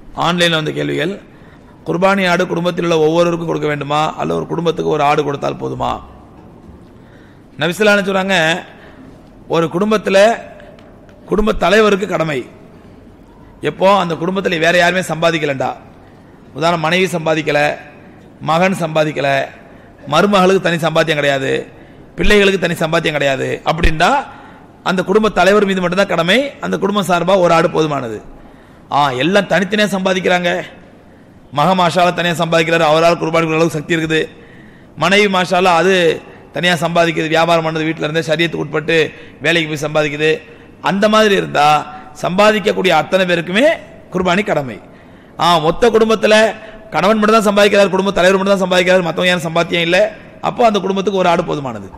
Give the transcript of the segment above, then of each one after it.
ஆன்லைனில் வந்த கேள்விகள் குர்பானி ஆடு குடும்பத்தில் உள்ள ஒவ்வொருவருக்கும் கொடுக்க வேண்டுமா அல்ல ஒரு குடும்பத்துக்கு ஒரு ஆடு கொடுத்தால் போதுமா நபிசுல்லான்னு சொல்றாங்க ஒரு குடும்பத்தில் குடும்ப தலைவருக்கு கடமை எப்போ அந்த குடும்பத்தில் வேற யாருமே சம்பாதிக்கலண்டா உதாரணம் மனைவி சம்பாதிக்கல மகன் சம்பாதிக்கல மருமகளுக்கு தனி சம்பாத்தியம் கிடையாது பிள்ளைகளுக்கு தனி சம்பாத்தியம் கிடையாது அப்படின்னா அந்த குடும்ப தலைவர் மீது மட்டும்தான் கடமை அந்த குடும்பம் சார்பாக ஒரு ஆடு போதுமானது ஆ எல்லாம் தனித்தனியாக சம்பாதிக்கிறாங்க மக மாஷால தனியாக சம்பாதிக்கிறாரு அவரால் குர்பானி கொடுக்குற அளவுக்கு சக்தி இருக்குது மனைவி மாஷால அது தனியாக சம்பாதிக்குது வியாபாரம் பண்ணது வீட்டில் இருந்தே சரியத்துக்கு உட்பட்டு வேலைக்கு போய் சம்பாதிக்குது அந்த மாதிரி இருந்தா சம்பாதிக்கக்கூடிய அத்தனை பேருக்குமே குர்பானி கடமை ஆ மொத்த குடும்பத்தில் கணவன் மட்டும் தான் சம்பாதிக்கிறார் குடும்ப தலைவர் மட்டும் தான் சம்பாதிக்கிறார் மற்றவங்க யாரும் சம்பாத்தியம் இல்லை அப்போ அந்த குடும்பத்துக்கு ஒரு ஆடு போதுமானது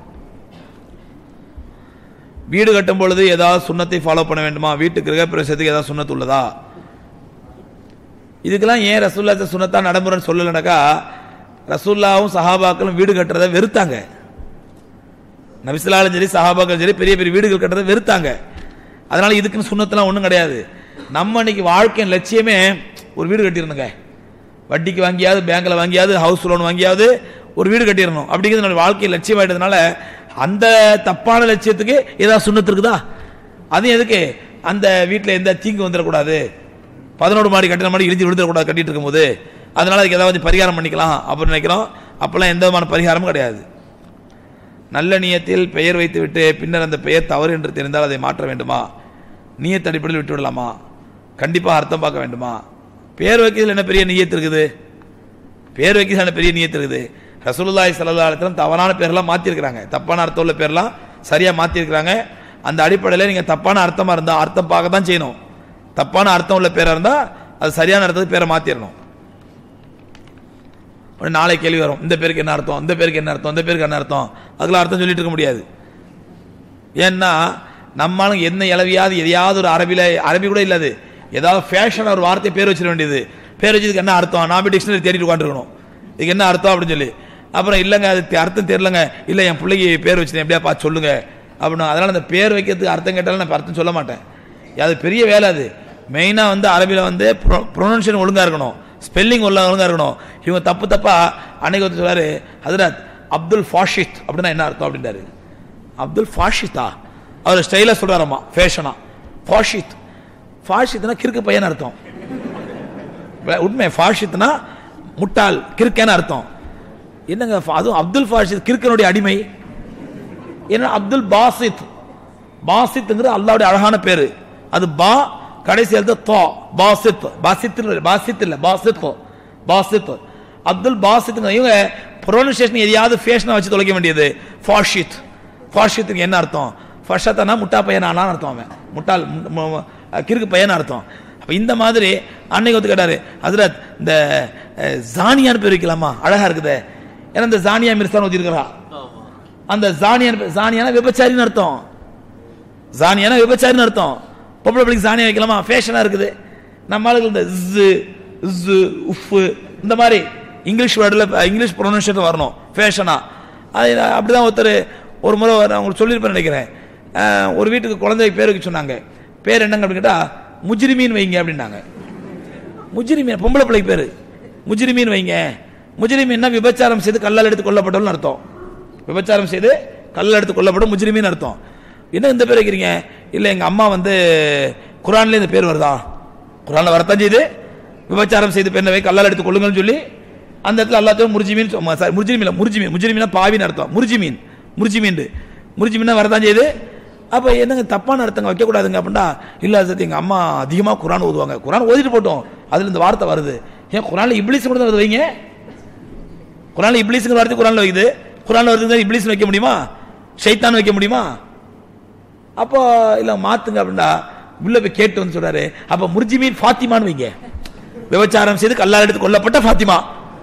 வீடு கட்டும் பொழுது ஏதாவது சுண்ணத்தை ஃபாலோ பண்ண வேண்டுமா வீட்டு கிரகப்பிரவேசத்துக்கு ஏதாவது சுண்ணத்து உள்ளதா இதுக்கெல்லாம் ஏன் ரசூல்லா சுண்ணத்தா நடைமுறைன்னு சொல்லலைனாக்கா ரசூல்லாவும் சஹாபாக்களும் வீடு கட்டுறதை வெறுத்தாங்க நபிசுல்லாலும் சரி சஹாபாக்களும் சரி பெரிய பெரிய வீடுகள் கட்டுறதை வெறுத்தாங்க அதனால இதுக்குன்னு சுண்ணத்தெல்லாம் ஒன்றும் கிடையாது நம்ம இன்னைக்கு வாழ்க்கையின் லட்சியமே ஒரு வீடு கட்டிடணுங்க வட்டிக்கு வாங்கியாவது பேங்க்ல வாங்கியாவது ஹவுஸ் லோன் வாங்கியாவது ஒரு வீடு கட்டிடணும் அப்படிங்கிறது நம்ம வாழ்க்கையின் லட்சியம் ஆயிட்டதுனால அந்த தப்பான லட்சியத்துக்கு ஏதாவது சுண்ணத்து இருக்குதா அது எதுக்கு அந்த வீட்டில் எந்த தீங்கு வந்துடக்கூடாது பதினோரு மாடி கட்டின மாடி இடிஞ்சு விழுந்துடக்கூடாது கட்டிட்டு இருக்கும்போது அதனால அதுக்கு ஏதாவது பரிகாரம் பண்ணிக்கலாம் அப்படின்னு நினைக்கிறோம் அப்பெல்லாம் எந்த விதமான பரிகாரமும் கிடையாது நல்ல நியத்தில் பெயர் வைத்துவிட்டு பின்னர் அந்த பெயர் தவறு என்று தெரிந்தால் அதை மாற்ற வேண்டுமா நியத் அடிப்படையில் விட்டு விடலாமா கண்டிப்பாக அர்த்தம் பார்க்க வேண்டுமா பேர் வைக்கிறதுல என்ன பெரிய நியத்து இருக்குது பேர் வைக்கிறதுல என்ன பெரிய நியத்து இருக்குது ரசூலுல்லாஹி ஸல்லல்லாஹு அலைஹி வஸல்லம் தவறான பேர்லாம் மாற்றிருக்கிறாங்க தப்பான அர்த்தம் உள்ள பேர்லாம் சரியாக மாற்றிருக்கிறாங்க அந்த அடிப்படையில் நீங்கள் தப்பான அர்த்தமாக இருந்தால் அர்த்தம் பார்க்க தான் செய்யணும் தப்பான அர்த்தம் உள்ள பேராக இருந்தால் அது சரியான அர்த்தத்துக்கு பேரை மாற்றிடணும் உடனே நாளை கேள்வி வரும் இந்த பேருக்கு என்ன அர்த்தம் இந்த பேருக்கு என்ன அர்த்தம் இந்த பேருக்கு என்ன அர்த்தம் அதுக்கெல்லாம் அர்த்தம் சொல்லிட்டு இருக்க முடியாது ஏன்னா நம்மளும் என்ன இளவியாவது எதையாவது ஒரு அரபில அரபி கூட இல்லாது ஏதாவது ஃபேஷன் ஒரு வார்த்தை பேர் வச்சிட வேண்டியது பேர் வச்சதுக்கு என்ன அர்த்தம் நான் போய் டிக்ஷனரி தேடிட்டு உட்காந்துருக்கணும் இதுக்கு என்ன அர்த்தம் அப்படின்னு சொல்லி அப்புறம் இல்லைங்க அது தெ- அர்த்தம் தெரியலங்க இல்லை என் பிள்ளைக்கு பேர் வச்சுட்டேன் எப்படியா பார்த்து சொல்லுங்க அப்படின்னு அதனால அந்த பேர் வைக்கிறதுக்கு அர்த்தம் கேட்டாலும் நான் அர்த்தம் சொல்ல மாட்டேன் அது பெரிய வேலை அது மெயினாக வந்து அரபியில் வந்து ப்ரொனன்சியேஷன் ஒழுங்காக இருக்கணும் ஸ்பெல்லிங் ஒழுங்காக இருக்கணும் இவங்க தப்பு தப்பா அன்னைக்கு வந்து சொல்றாரு ஹதரத் அப்துல் ஃபாஷித் அப்படின்னா என்ன அர்த்தம் அப்படின்றாரு அப்துல் ஃபாஷித்தா அவர் ஸ்டைலாக சொல்றாராமா ஃபேஷனா ஃபாஷித் ஃபாஷித்னா கிறுக்கு பையன் அர்த்தம் வே- உண்மை ஃபாஷித்னா முட்டாள் கிறுக்கன்னு அர்த்தம் என்னங்க ஃபா- அதுவும் அப்துல் ஃபாஷித் கிறுக்கனுடைய அடிமை என்ன அப்துல் பாசித் பாசித்ங்கிறது அல்லாவுடைய அழகான பேரு அது பா கடைசி எழுத்து தோ பாசித் பாசித் இல்ல பாசித் இல்ல பாசித் பாசித் அப்துல் பாசித் இவங்க ப்ரொனன்சியேஷன் எதையாவது ஃபேஷனை வச்சு தொலைக்க வேண்டியது ஃபாஷித் ஃபாஷித்துக்கு என்ன அர்த்தம் ஃபஷத்தனா முட்டா பையனானான்னு அர்த்தம் அவன் முட்டாள் மு- மு- மு- கிறுக்கு பையன் அர்த்தம் அப்ப இந்த மாதிரி அன்னைக்கு வந்து கேட்டாரு அதுல இந்த அஹ், ஜானியான்னு பேர் வைக்கலாமா அழகா இருக்குதே ஏன்னா இந்த ஜானியா மிர்சான் வச்சிருக்கிறா அந்த ஜானியன் ஜானியான விபச்சாரின்னு அர்த்தம் ஜானியான விபச்சாரின்னு அர்த்தம் பொம்பளை பிள்ளைக்கு ஜானியா வைக்கலாமா ஃபேஷனா இருக்குது நம்ம ஆளுகள் இந்த இஸ்ஸு இஸ்ஸு உஃப்பு இந்த மாதிரி இங்கிலீஷ் வேர்டில் இங்கிலீஷ் ப்ரொனன்சியேஷன் வரணும் ஃபேஷனா அது நான் அப்படிதான் ஒருத்தர் ஒரு முறை நான் உங்களுக்கு சொல்லியிருப்பேன் நினைக்கிறேன் அஹ், ஒரு வீட்டுக்கு குழந்தைக்கு பேர் வைக்க சொன்னாங்க பேர் என்னங்க அப்படின்னு கேட்டா முஜ்ரிமீன் வைங்க அப்படின்னாங்க முஜ்ரிமீன் பொம்பளை பிள்ளைக்கு பேரு முஜ்ரிமீன் வைங்க முஜ்ரிமீன்னா விபச்சாரம் செய்து கல்லால் எடுத்து கொல்லப்பட்டவன்னு அர்த்தம் விபச்சாரம் செய்து கல்லால் எடுத்து கொல்லப்படும் முஜ்ரிமீன் அர்த்தம் என்ன இந்த பேர் வைக்கிறீங்க இல்ல எங்க அம்மா வந்து குரான்ல இந்த பேர் வருதா குரான்ல வரத்தான் செய்து விபச்சாரம் செய்து பெண்ணை வை கல்லால் எடுத்து கொள்ளுங்கன்னு சொல்லி அந்த இடத்துல எல்லாத்தையும் முர்ஜிமீன் சொ- சாரி முர்ஜிமீன் இல்ல முர்ஜிமீன் முர்ஜிமீனா பாவின்னு அர்த்தம் முர்ஜிமீன் முர்ஜிமீன் முர்ஜிமீனா வரதான் செய்யுது அப்ப என்னங்க தப்பான அர்த்தங்க வைக்க கூடாதுங்க அப்படின்னா இல்ல சத்தி எங்க அம்மா அதிகமா குரான் ஓதுவாங்க குரான் ஓதிட்டு போட்டோம் அதுல இந்த வார்த்தை வருது ஏன் குரான்ல இப்ளீஸ் மட்டும் தான் வருது வைங்க குரான்ல இப்ளீஸ்ங்கிற வார்த்தை குரான்ல வைக்குது குரான்ல வருது இப்ளீஸ் வைக்க முடியுமா ஷைத்தான் வைக்க முடியுமா அப்போ இல்ல மாத்துங்க அப்படின்னா உள்ள போய் கேட்டு வந்து சொல்றாரு அப்ப முர்ஜிமீன் ஃபாத்திமான்னு வைங்க விபச்சாரம் செய்து கல்லால் எடுத்து கொல்லப்பட்ட ஃபாத்திமா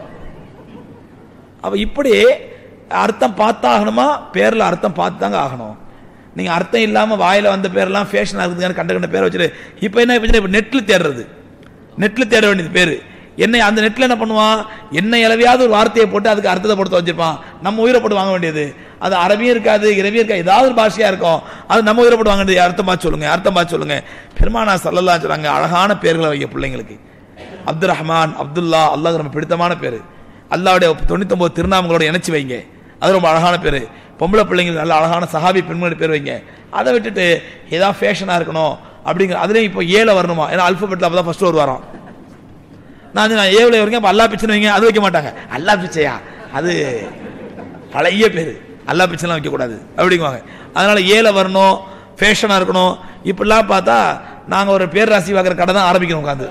அப்ப இப்படி அர்த்தம் பார்த்தாகணுமா பேர்ல அர்த்தம் பார்த்து தாங்க ஆகணும் நீங்க அர்த்தம் இல்லாம வாயில வந்த பேரெல்லாம் ஃபேஷன் இருக்குதுன்னு கண்ட கண்ட பேரை வச்சுட்டு இப்போ என்ன இப்போ நெட்ல தேடுறது நெட்ல தேட வேண்டியது பேரு என்ன அந்த நெட்ல என்ன பண்ணுவான் என்ன இளவையாவது ஒரு வார்த்தையை போட்டு அதுக்கு அர்த்தத்தை போட்டு வச்சிருப்பான் நம்ம உயிரை போட்டு வாங்க வேண்டியது அது அரபியும் இருக்காது இரவியும் இருக்காது ஏதாவது ஒரு பாஷையா இருக்கும் அது நம்ம உயிரை போட்டு வாங்க வேண்டியது அர்த்தம் பார்த்து சொல்லுங்க அர்த்தம் பார்த்து சொல்லுங்க பெருமானா சல்லல்லா சொல்றாங்க அழகான பேர்களை வைக்க பிள்ளைங்களுக்கு அப்துல் ரஹ்மான் அப்துல்லா அல்லாஹ் ரொம்ப பிடித்தமான பேர் அல்லாவுடைய தொண்ணூத்தொம்பது திருநாமங்களோட இணைச்சு வைங்க அது ரொம்ப அழகான பேர் பொம்பளை பிள்ளைங்களுக்கு நல்ல அழகான சஹாபி பெண்மணி பேர் வைங்க அதை விட்டுட்டு ஏதாவது ஃபேஷனாக இருக்கணும் அப்படிங்கிற அதுலேயும் இப்போ ஏழை வரணுமா ஏன்னா அல்பபெட்டில் அப்போ தான் ஃபஸ்ட்டு வருவாராம் நான் வந்து நான் ஏவில் வரீங்க அப்போ அல்லா பிச்சை வைங்க அது வைக்க மாட்டாங்க அல்லா பிச்சையா அது பழைய பேர் அல்லா பிச்சைலாம் வைக்கக்கூடாது அப்படிங்குவாங்க அதனால ஏழை வரணும் ஃபேஷனாக இருக்கணும் இப்படிலாம் பார்த்தா நாங்கள் ஒரு பேர் ராசி பார்க்குற கடை தான் ஆரம்பிக்கணும் உட்காந்து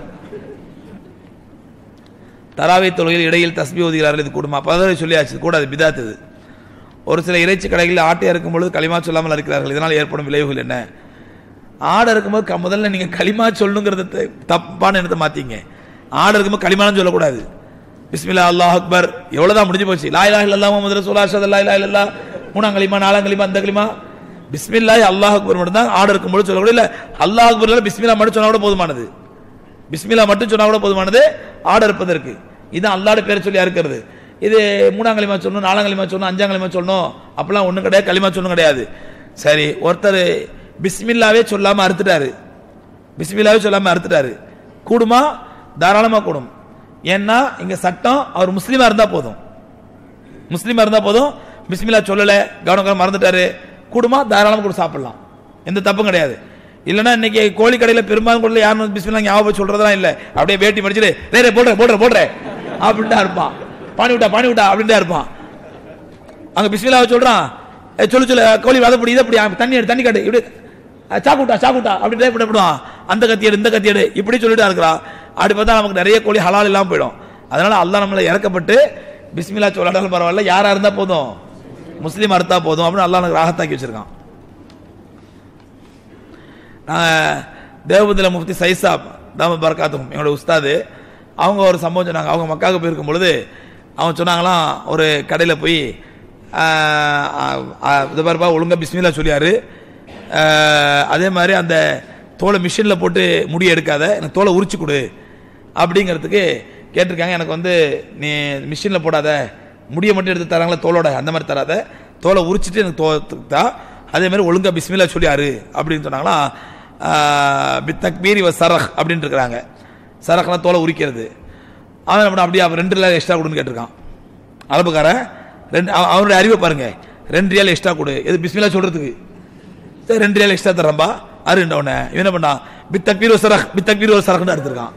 தராவை தொழுகையில் இடையில் தஸ்பி ஓதுகிறார்கள் இது கூடுமா பதவி சொல்லியாச்சு கூடாது பிதாத்து இது ஒரு சில இறைச்சி கடைகளில் ஆட்டை அறுக்கும் பொழுது களிமா சொல்லாமல் இருக்கிறார்கள் இதனால் ஏற்படும் விளைவுகள் என்ன ஆடை இருக்கும்போது க- முதல்ல நீங்கள் களிமா சொல்லணுங்கிறத த- தப்பான எண்ணத்தை மாற்றிங்க ஆடை இருக்கும்போது களிமான்னு சொல்லக்கூடாது பிஸ்மில்லா அல்லாஹ் அக்பர் எவ்வளோதான் முடிஞ்சு போச்சு லா இலாஹ இல்லல்லாஹ் முஹம்மது ரசூலுல்லாஹ் அஷ்ஹது அல்லா இலாஹ இல்லல்லாஹ் மூணாம் களிமா நாலாம் களிமா அந்த களிமா பிஸ்மில்லாஹ் அல்லாஹ் அக்பர் மட்டும் தான் ஆடை இருக்கும்போது சொல்லக்கூடாது இல்லை அல்லாஹ் அக்பர் இல்ல பிஸ்மில்லா மட்டும் சொன்னா கூட போதுமானது பிஸ்மில்லா மட்டும் சொன்னா கூட போதுமானது ஆடை இருப்பதற்கு இதுதான் அல்லாட பேரை சொல்லி அறுக்கிறது இது மூணாம் களிமா சொல்லணும் நாலாம் களிமா சொல்லணும் அஞ்சாம் களிமா சொல்லணும் அப்பெல்லாம் ஒன்றும் கிடையாது களிமா சொல்லணும் கிடையாது சரி ஒருத்தர் பிஸ்மில்லாவே சொல்லாமல் அறுத்துட்டாரு பிஸ்மில்லாவே சொல்லாமல் அறுத்துட்டாரு கூடுமா தாராளமாக கூடும் ஏன்னா இங்க சட்டம் அவர் முஸ்லீமா இருந்தா போதும் முஸ்லீமா இருந்தா போதும் பிஸ்மில்லா சொல்லல கவனம் மறந்துட்டாரு கூடுமா தாராளமாக கூட சாப்பிடலாம் எந்த தப்பும் கிடையாது இல்லைன்னா இன்னைக்கு கோழி கடையில் பெரும்பாலும் கூட யாரும் பிஸ்மில்லா ஞாபகம் சொல்றதெல்லாம் இல்லை அப்படியே வேட்டி மடிச்சுட்டு ரே ரே போடுற போடுற போடுற அப்படின்ட்டா இருப்பான் பானி விட்டா பானி விட்டா அப்படின்ட்டா இருப்பான் அங்க பிஸ்மில்லாவை சொல்றான் ஏ, சொல்லு சொல்லு கோழி வதப்படி இதை அப்படி தண்ணி எடு தண்ணி காட்டு இப்படி அஹ், சாக்குட்டா சாக்குட்டா அப்படி டைப் பண்ணப்படுவான் அந்த கத்தி எடு இந்த கத்தி எடு இப்படி சொல்லிட்டு இருக்கிறான் அப்படி பார்த்தா நமக்கு நிறைய கோழி ஹலால் இல்லாமல் போயிடும் அதனால அல்லாஹ் நம்மளை இறக்கப்பட்டு பிஸ்மில்லா சொல்லாட்டாலும் பரவாயில்ல யாரா இருந்தா போதும் முஸ்லீம் அறுத்தா போதும் அப்படின்னு அல்லாஹ் எனக்கு ராகத்தாக்கி வச்சிருக்கான் நான் தேவபுதில முஃப்தி சைசாப் தாம பரக்காத்தும் என்னோட உஸ்தாது அவங்க ஒரு சம்பவம் சொன்னாங்க அவங்க மக்காவுக்கு போயிருக்கும் பொழுது அவங்க சொன்னாங்களாம் ஒரு கடையில் போய் ஆஹ், ஆஹ், ஆஹ், இது பாருப்பா ஒழுங்கா பிஸ்மில்லா சொல்லியாரு ஆஹ், அதே மாதிரி அந்த தோலை மிஷினில் போட்டு முடி எடுக்காத எனக்கு தோலை உரிச்சு கொடு அப்படிங்கிறதுக்கு கேட்டிருக்காங்க எனக்கு வந்து நீ மிஷினில் போடாத முடியை மட்டும் எடுத்து தராங்களே தோலோட அந்த மாதிரி தராத தோலை உரிச்சிட்டு எனக்கு தோ தா அதே மாதிரி ஒழுங்கா பிஸ்மில்லா சொல்லியாரு அப்படின்னு சொன்னாங்களா பித்தக்பீர் இவ சரஹ் அப்படின்னு இருக்கிறாங்க சரஹ்னா தோலை உரிக்கிறது அவன் என்ன பண்ணான், அப்படியே அவன் ரெண்டு ரியால் எக்ஸ்ட்ரா கொடுன்னு கேட்டிருக்கான் அரபுக்காரன் ரெண்டு அவ- அவனுடைய அறிவை பாருங்க ரெண்டு ரியால் எக்ஸ்ட்ரா கொடு எது பிஸ்மில்லா சொல்றதுக்கு சரி ரெண்டு ரியால் எக்ஸ்ட்ரா தரம்பா அருண்டவன இவன் என்ன பண்ணான் பித்தக்பீர் ஒரு சரஹ் பித்தக்பீர் ஒரு சரஹ்னு எடுத்திருக்கான்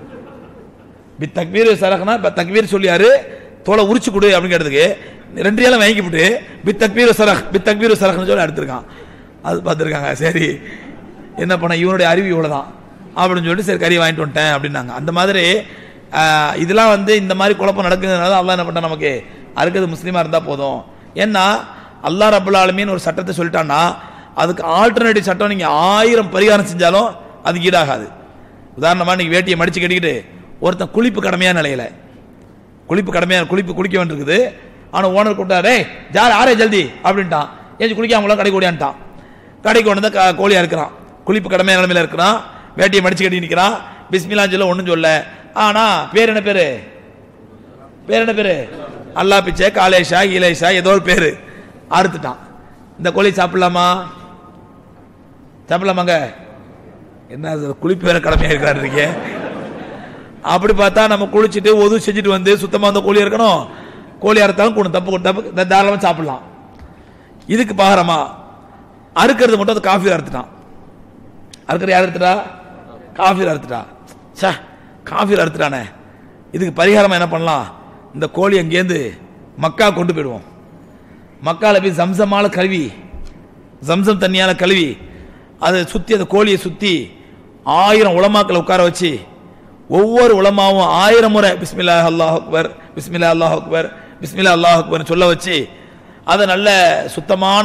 பி தக்பீர் சரகனா இப்போ தக்பீர் சொல்லியாரு தோலை உரிச்சு கொடு அப்படின்னு கேட்டதுக்கு ரெண்டு ஏழை வாங்கி விட்டு பி தக்பீர் சரக் பி தக்பீர் சரக்னு சொல்லி எடுத்திருக்கான் அது பார்த்துருக்காங்க சரி என்ன பண்ண இவனுடைய அறிவு இவ்வளோதான் அப்படின்னு சொல்லிட்டு சரி கறி வாங்கிட்டு வந்துட்டேன் அப்படின்னாங்க அந்த மாதிரி ஆஹ், இதெல்லாம் வந்து இந்த மாதிரி குழப்பம் நடக்குதுனால அல்லாஹ் என்ன பண்ணா நமக்கு அறுக்கிறது முஸ்லீமாக இருந்தால் போதும் ஏன்னா அல்லாஹ் ரபுல் ஆலமீன் ஒரு சட்டத்தை சொல்லிட்டான்னா அதுக்கு ஆல்டர்னேட்டிவ் சட்டம் நீங்கள் ஆயிரம் பரிகாரம் செஞ்சாலும் அதுக்கு ஈடாகாது உதாரணமாக நீங்கள் வேட்டியை மடிச்சு கட்டிக்கிட்டு ஒருத்தன் குளிப்பு கடமையான நிலையில குளிப்பு கடமையான குளிப்பு குளிக்க வேண்டியிருக்குது ஆனால் ஓனர் கூப்பிட்டாரே ஜார் ஆரே ஜல்தி அப்படின்ட்டான் ஏன் குளிக்காமலாம் கடைக்கு ஓடியான்ட்டான் கடைக்கு கொண்டு வந்து க- கோழியா இருக்கிறான் குளிப்பு கடமையான நிலைமையில இருக்கிறான் வேட்டியை மடிச்சு கட்டி நிற்கிறான் பிஸ்மிலான்னு சொல்ல ஒன்றும் சொல்ல ஆனா பேர் என்ன பேரு பேர் என்ன பேரு அல்லா பிச்சை காலேஷா ஈலேஷா ஏதோ ஒரு பேரு அறுத்துட்டான் இந்த கோழி சாப்பிடலாமா சாப்பிடலாமாங்க என்ன அது குளிப்பு வேற கடமையா இருக்கிறாரு இருக்கே அப்படி பார்த்தா நம்ம குளிச்சுட்டு ஒது செஞ்சுட்டு வந்து சுத்தமா அந்த கோழி இருக்கணும் கோழி அறுத்தாலும் கூட தப்பு தப்பு தாராளமா சாப்பிடலாம் இதுக்கு பாகரமா அறுக்கிறது மட்டும் அது காஃபி அறுத்துட்டான் அறுக்கிற யார் அறுத்துட்டா காஃபி அறுத்துட்டா சே காஃபி அறுத்துட்டானே இதுக்கு பரிகாரமா என்ன பண்ணலாம் இந்த கோழி அங்கேருந்து மக்கா கொண்டு போயிடுவோம் மக்கால போய் சம்சமால கழுவி சம்சம் தண்ணியால கழுவி அதை சுத்தி அந்த கோழியை சுத்தி ஆயிரம் உலமாக்களை உட்கார வச்சு ஒவ்வொரு உலமாவும் ஆயிரம் முறை பிஸ்மில்லா அல்லாஹ் அக்பர் பிஸ்மில்லா அல்லாஹ் அக்பர் பிஸ்மில்லா அல்லாஹ் அக்பர் சொல்ல வச்சு அதை நல்ல சுத்தமான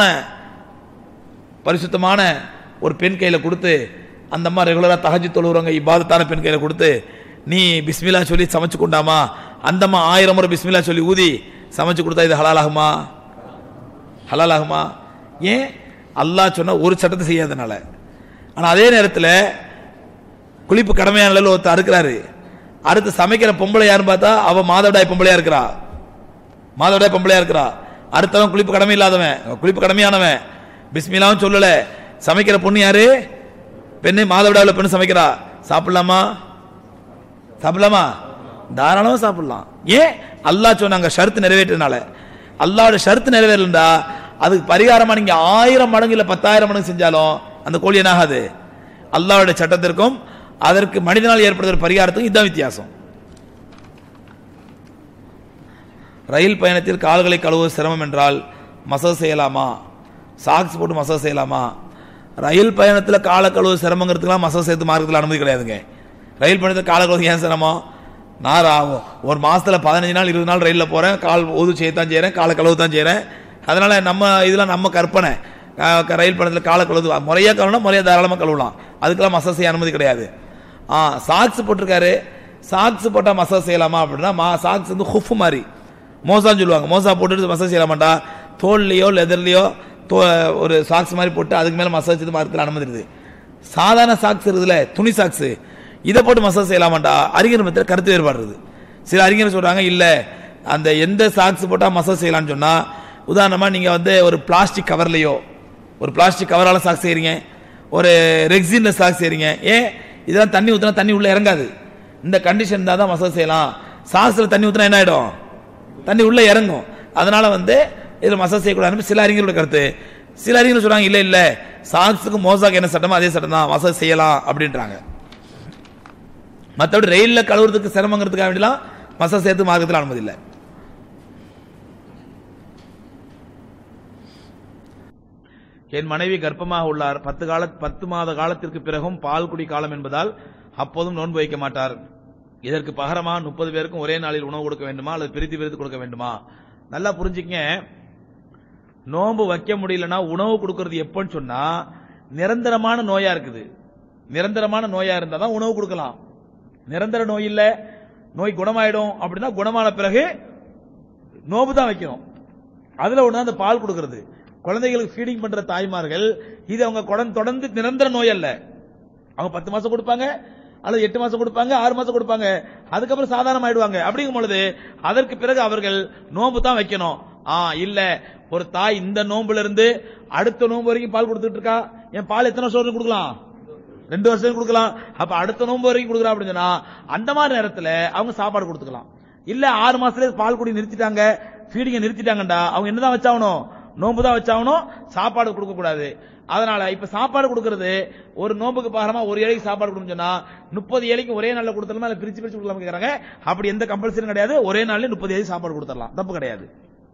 பரிசுத்தமான ஒரு பெண் கையில் கொடுத்து அந்த அம்மா ரெகுலராக தகஜி தொழுகிறவங்க இபாதத்தான பெண் கையில் கொடுத்து நீ பிஸ்மில்லா சொல்லி சமைச்சு கொண்டாமா அந்த அம்மா ஆயிரம் முறை பிஸ்மில்லா சொல்லி ஊதி சமைச்சு கொடுத்தா இது ஹலால் ஆகுமா ஹலால் ஆகுமா ஏன் அல்லாஹ் சொன்ன ஒரு சட்டத்தை செய்யாதனால ஆனால் அதே நேரத்தில் குளிப்பு கடமையான நிலையில் ஒருத்தர் அறுக்கிறாரு அடுத்து சமைக்கிற பொம்பளை யாருன்னு பார்த்தா அவ மாதவிடாய் பொம்பளையா இருக்கிறா மாதவிடாய் பொம்பளையா இருக்கிறா அடுத்தவன் குளிப்பு கடமை இல்லாதவன் குளிப்பு கடமையானவன் பிஸ்மிலாவும் சொல்லல சமைக்கிற பொண்ணு யாரு பெண்ணு மாதவிடாவில் பெண்ணு சமைக்கிறா சாப்பிடலாமா சாப்பிடலாமா தாராளமா சாப்பிடலாம் ஏன் அல்லாஹ் சொன்னாங்க ஷர்த்து நிறைவேற்றனால அல்லாஹ்வோட ஷர்த்து நிறைவேறலண்டா அதுக்கு பரிகாரமா நீங்க ஆயிரம் மடங்கு இல்ல பத்தாயிரம் மடங்கு செஞ்சாலும் அந்த கோழி என்ன ஆகாது அல்லாஹ்வுடைய சட்டத்திற்கும் அதற்கு மனிதனால் ஏற்படுகிற பரிகாரத்துக்கும் இதுதான் வித்தியாசம் ரயில் பயணத்தில் கால்களை கழுவுவது சிரமம் என்றால் மசாஜ் செய்யலாமா சாக்ஸ் போட்டு மசாஜ் செய்யலாமா ரயில் பயணத்தில் காலை கழுவு சிரமங்கிறதுக்குலாம் மசாஜ் சேர்த்து மார்க்கத்தில் அனுமதி கிடையாதுங்க ரயில் பயணத்தில் காலை கழுவு ஏன் சிரமம் நான் ஆகும் ஒரு மாசத்துல பதினஞ்சு நாள் இருபது நாள் ரயிலில் போறேன் கால் ஒது செய்யத்தான் செய்கிறேன் காலை கழுவு தான் செய்கிறேன் அதனால நம்ம இதெல்லாம் நம்ம கற்பனை அஹ் க- ரயில் பயணத்தில் காலை கழுவு முறையாக கழுவுனா முறையாக தாராளமாக கழுவலாம் அதுக்கெல்லாம் மசாஜ் செய்ய அனுமதி கிடையாது ஆ சாக்ஸ் போட்டிருக்காரு சாக்ஸ் போட்டால் மசாஜ் செய்யலாமா அப்படின்னா மா சாக்ஸ் வந்து ஹுஃப் மாதிரி மோசான்னு சொல்லுவாங்க மோசா போட்டுட்டு மசாஜ் செய்யலாமாட்டா தோல்லையோ லெதர்லையோ தோ ஒரு சாக்ஸ் மாதிரி போட்டு அதுக்கு மேலே மசாஜ் செய்து மார்க்கில் அனுமதி இருக்குது சாதாரண சாக்ஸ் இருக்குதுல்ல துணி சாக்ஸ் இதை போட்டு மசாஜ் செய்யலாமாட்டா அறிஞர் மத்தியில் கருத்து வேறுபாடு இருக்குது சில அறிஞர் சொல்றாங்க இல்லை அந்த எந்த சாக்ஸ் போட்டால் மசாஜ் செய்யலாம்னு சொன்னால் உதாரணமாக நீங்கள் வந்து ஒரு பிளாஸ்டிக் கவர்லையோ ஒரு பிளாஸ்டிக் கவரால் சாக்ஸ் செய்கிறீங்க ஒரு ரெக்ஸினில் சாக்ஸ் செய்கிறீங்க ஏன் இதெல்லாம் தண்ணி ஊற்றினா தண்ணி உள்ளே இறங்காது இந்த கண்டிஷன் இருந்தால் தான் மசாஜ் செய்யலாம் சாக்ஸில் தண்ணி ஊற்றினா என்ன ஆகிடும் தண்ணி உள்ள இறங்கும் அதனால வந்து இதில் மசாஜ் செய்யக்கூடாதுன்னு சில அறிஞர்களோட கருத்து சில அறிஞர்கள் சொல்றாங்க இல்ல இல்ல சாக்ஸுக்கு மோசாக்கு என்ன சட்டமோ அதே சட்டம் தான் மசாஜ் செய்யலாம் அப்படின்றாங்க மற்றபடி ரயில்ல கழுவுறதுக்கு சிரமங்கிறதுக்காக வேண்டிலாம் மசாஜ் சேர்த்து மார்க்கத்தில் அனுமதி இல்லை என் மனைவி கர்ப்பமாக உள்ளார் பத்து கால பத்து மாத காலத்திற்கு பிறகும் பால் குடி காலம் என்பதால் அப்போதும் நோன்பு வைக்க மாட்டார் இதற்கு பகரமா முப்பது பேருக்கும் ஒரே நாளில் உணவு கொடுக்க வேண்டுமா அல்லது பிரித்து பிரித்து கொடுக்க வேண்டுமா நல்லா புரிஞ்சுக்கங்க நோன்பு வைக்க முடியலன்னா உணவு கொடுக்கறது எப்போன்னு சொன்னா நிரந்தரமான நோயா இருக்குது நிரந்தரமான நோயா இருந்தா தான் உணவு கொடுக்கலாம் நிரந்தர நோய் இல்ல நோய் குணமாயிடும் அப்படின்னா குணமான பிறகு நோம்பு தான் வைக்கணும் அதுல ஒண்ணு அந்த பால் கொடுக்கிறது குழந்தைகளுக்கு ஃபீடிங் பண்ற தாய்மார்கள் இது அவங்க குழந்தை தொடர்ந்து நிரந்தர நோய் அல்ல அவங்க பத்து மாசம் கொடுப்பாங்க அல்லது எட்டு மாசம் கொடுப்பாங்க ஆறு மாசம் கொடுப்பாங்க அதுக்கப்புறம் சாதாரணம் ஆயிடுவாங்க அப்படிங்கும் பொழுது அதற்கு பிறகு அவர்கள் நோன்பு தான் வைக்கணும் ஆ இல்ல ஒரு தாய் இந்த நோன்புல இருந்து அடுத்த நோன்பு வரைக்கும் பால் கொடுத்துட்டு இருக்கா என் பால் எத்தனை வருஷம் வரைக்கும் கொடுக்கலாம் ரெண்டு வருஷம் கொடுக்கலாம் அப்ப அடுத்த நோன்பு வரைக்கும் கொடுக்குறா அப்படின்னு சொன்னா அந்த மாதிரி நேரத்துல அவங்க சாப்பாடு கொடுத்துக்கலாம் இல்ல ஆறு மாசத்துல பால் குடி நிறுத்திட்டாங்க ஃபீடிங்க நிறுத்திட்டாங்கடா அவங்க என்னதான் வச்சாகணும் நோன்பு தான் வச்சாகணும் சாப்பாடு கொடுக்க கூடாது அதனால இப்ப சாப்பாடு கொடுக்கறது ஒரு நோம்புக்கு பாரமா ஒரு ஏழைக்கு சாப்பாடு கொடுக்கணும்னு சொன்னா முப்பது ஏழைக்கு ஒரே நாள்ல கொடுத்தலாமா இல்ல பிரிச்சு பிரிச்சு கொடுக்கலாம் கேக்குறாங்க அப்படி எந்த கம்பல்சரியும் கிடையாது ஒரே நாள்ல முப்பது ஏழை சாப்பாடு கொடுத்துடலாம் தப்பு கிடையாது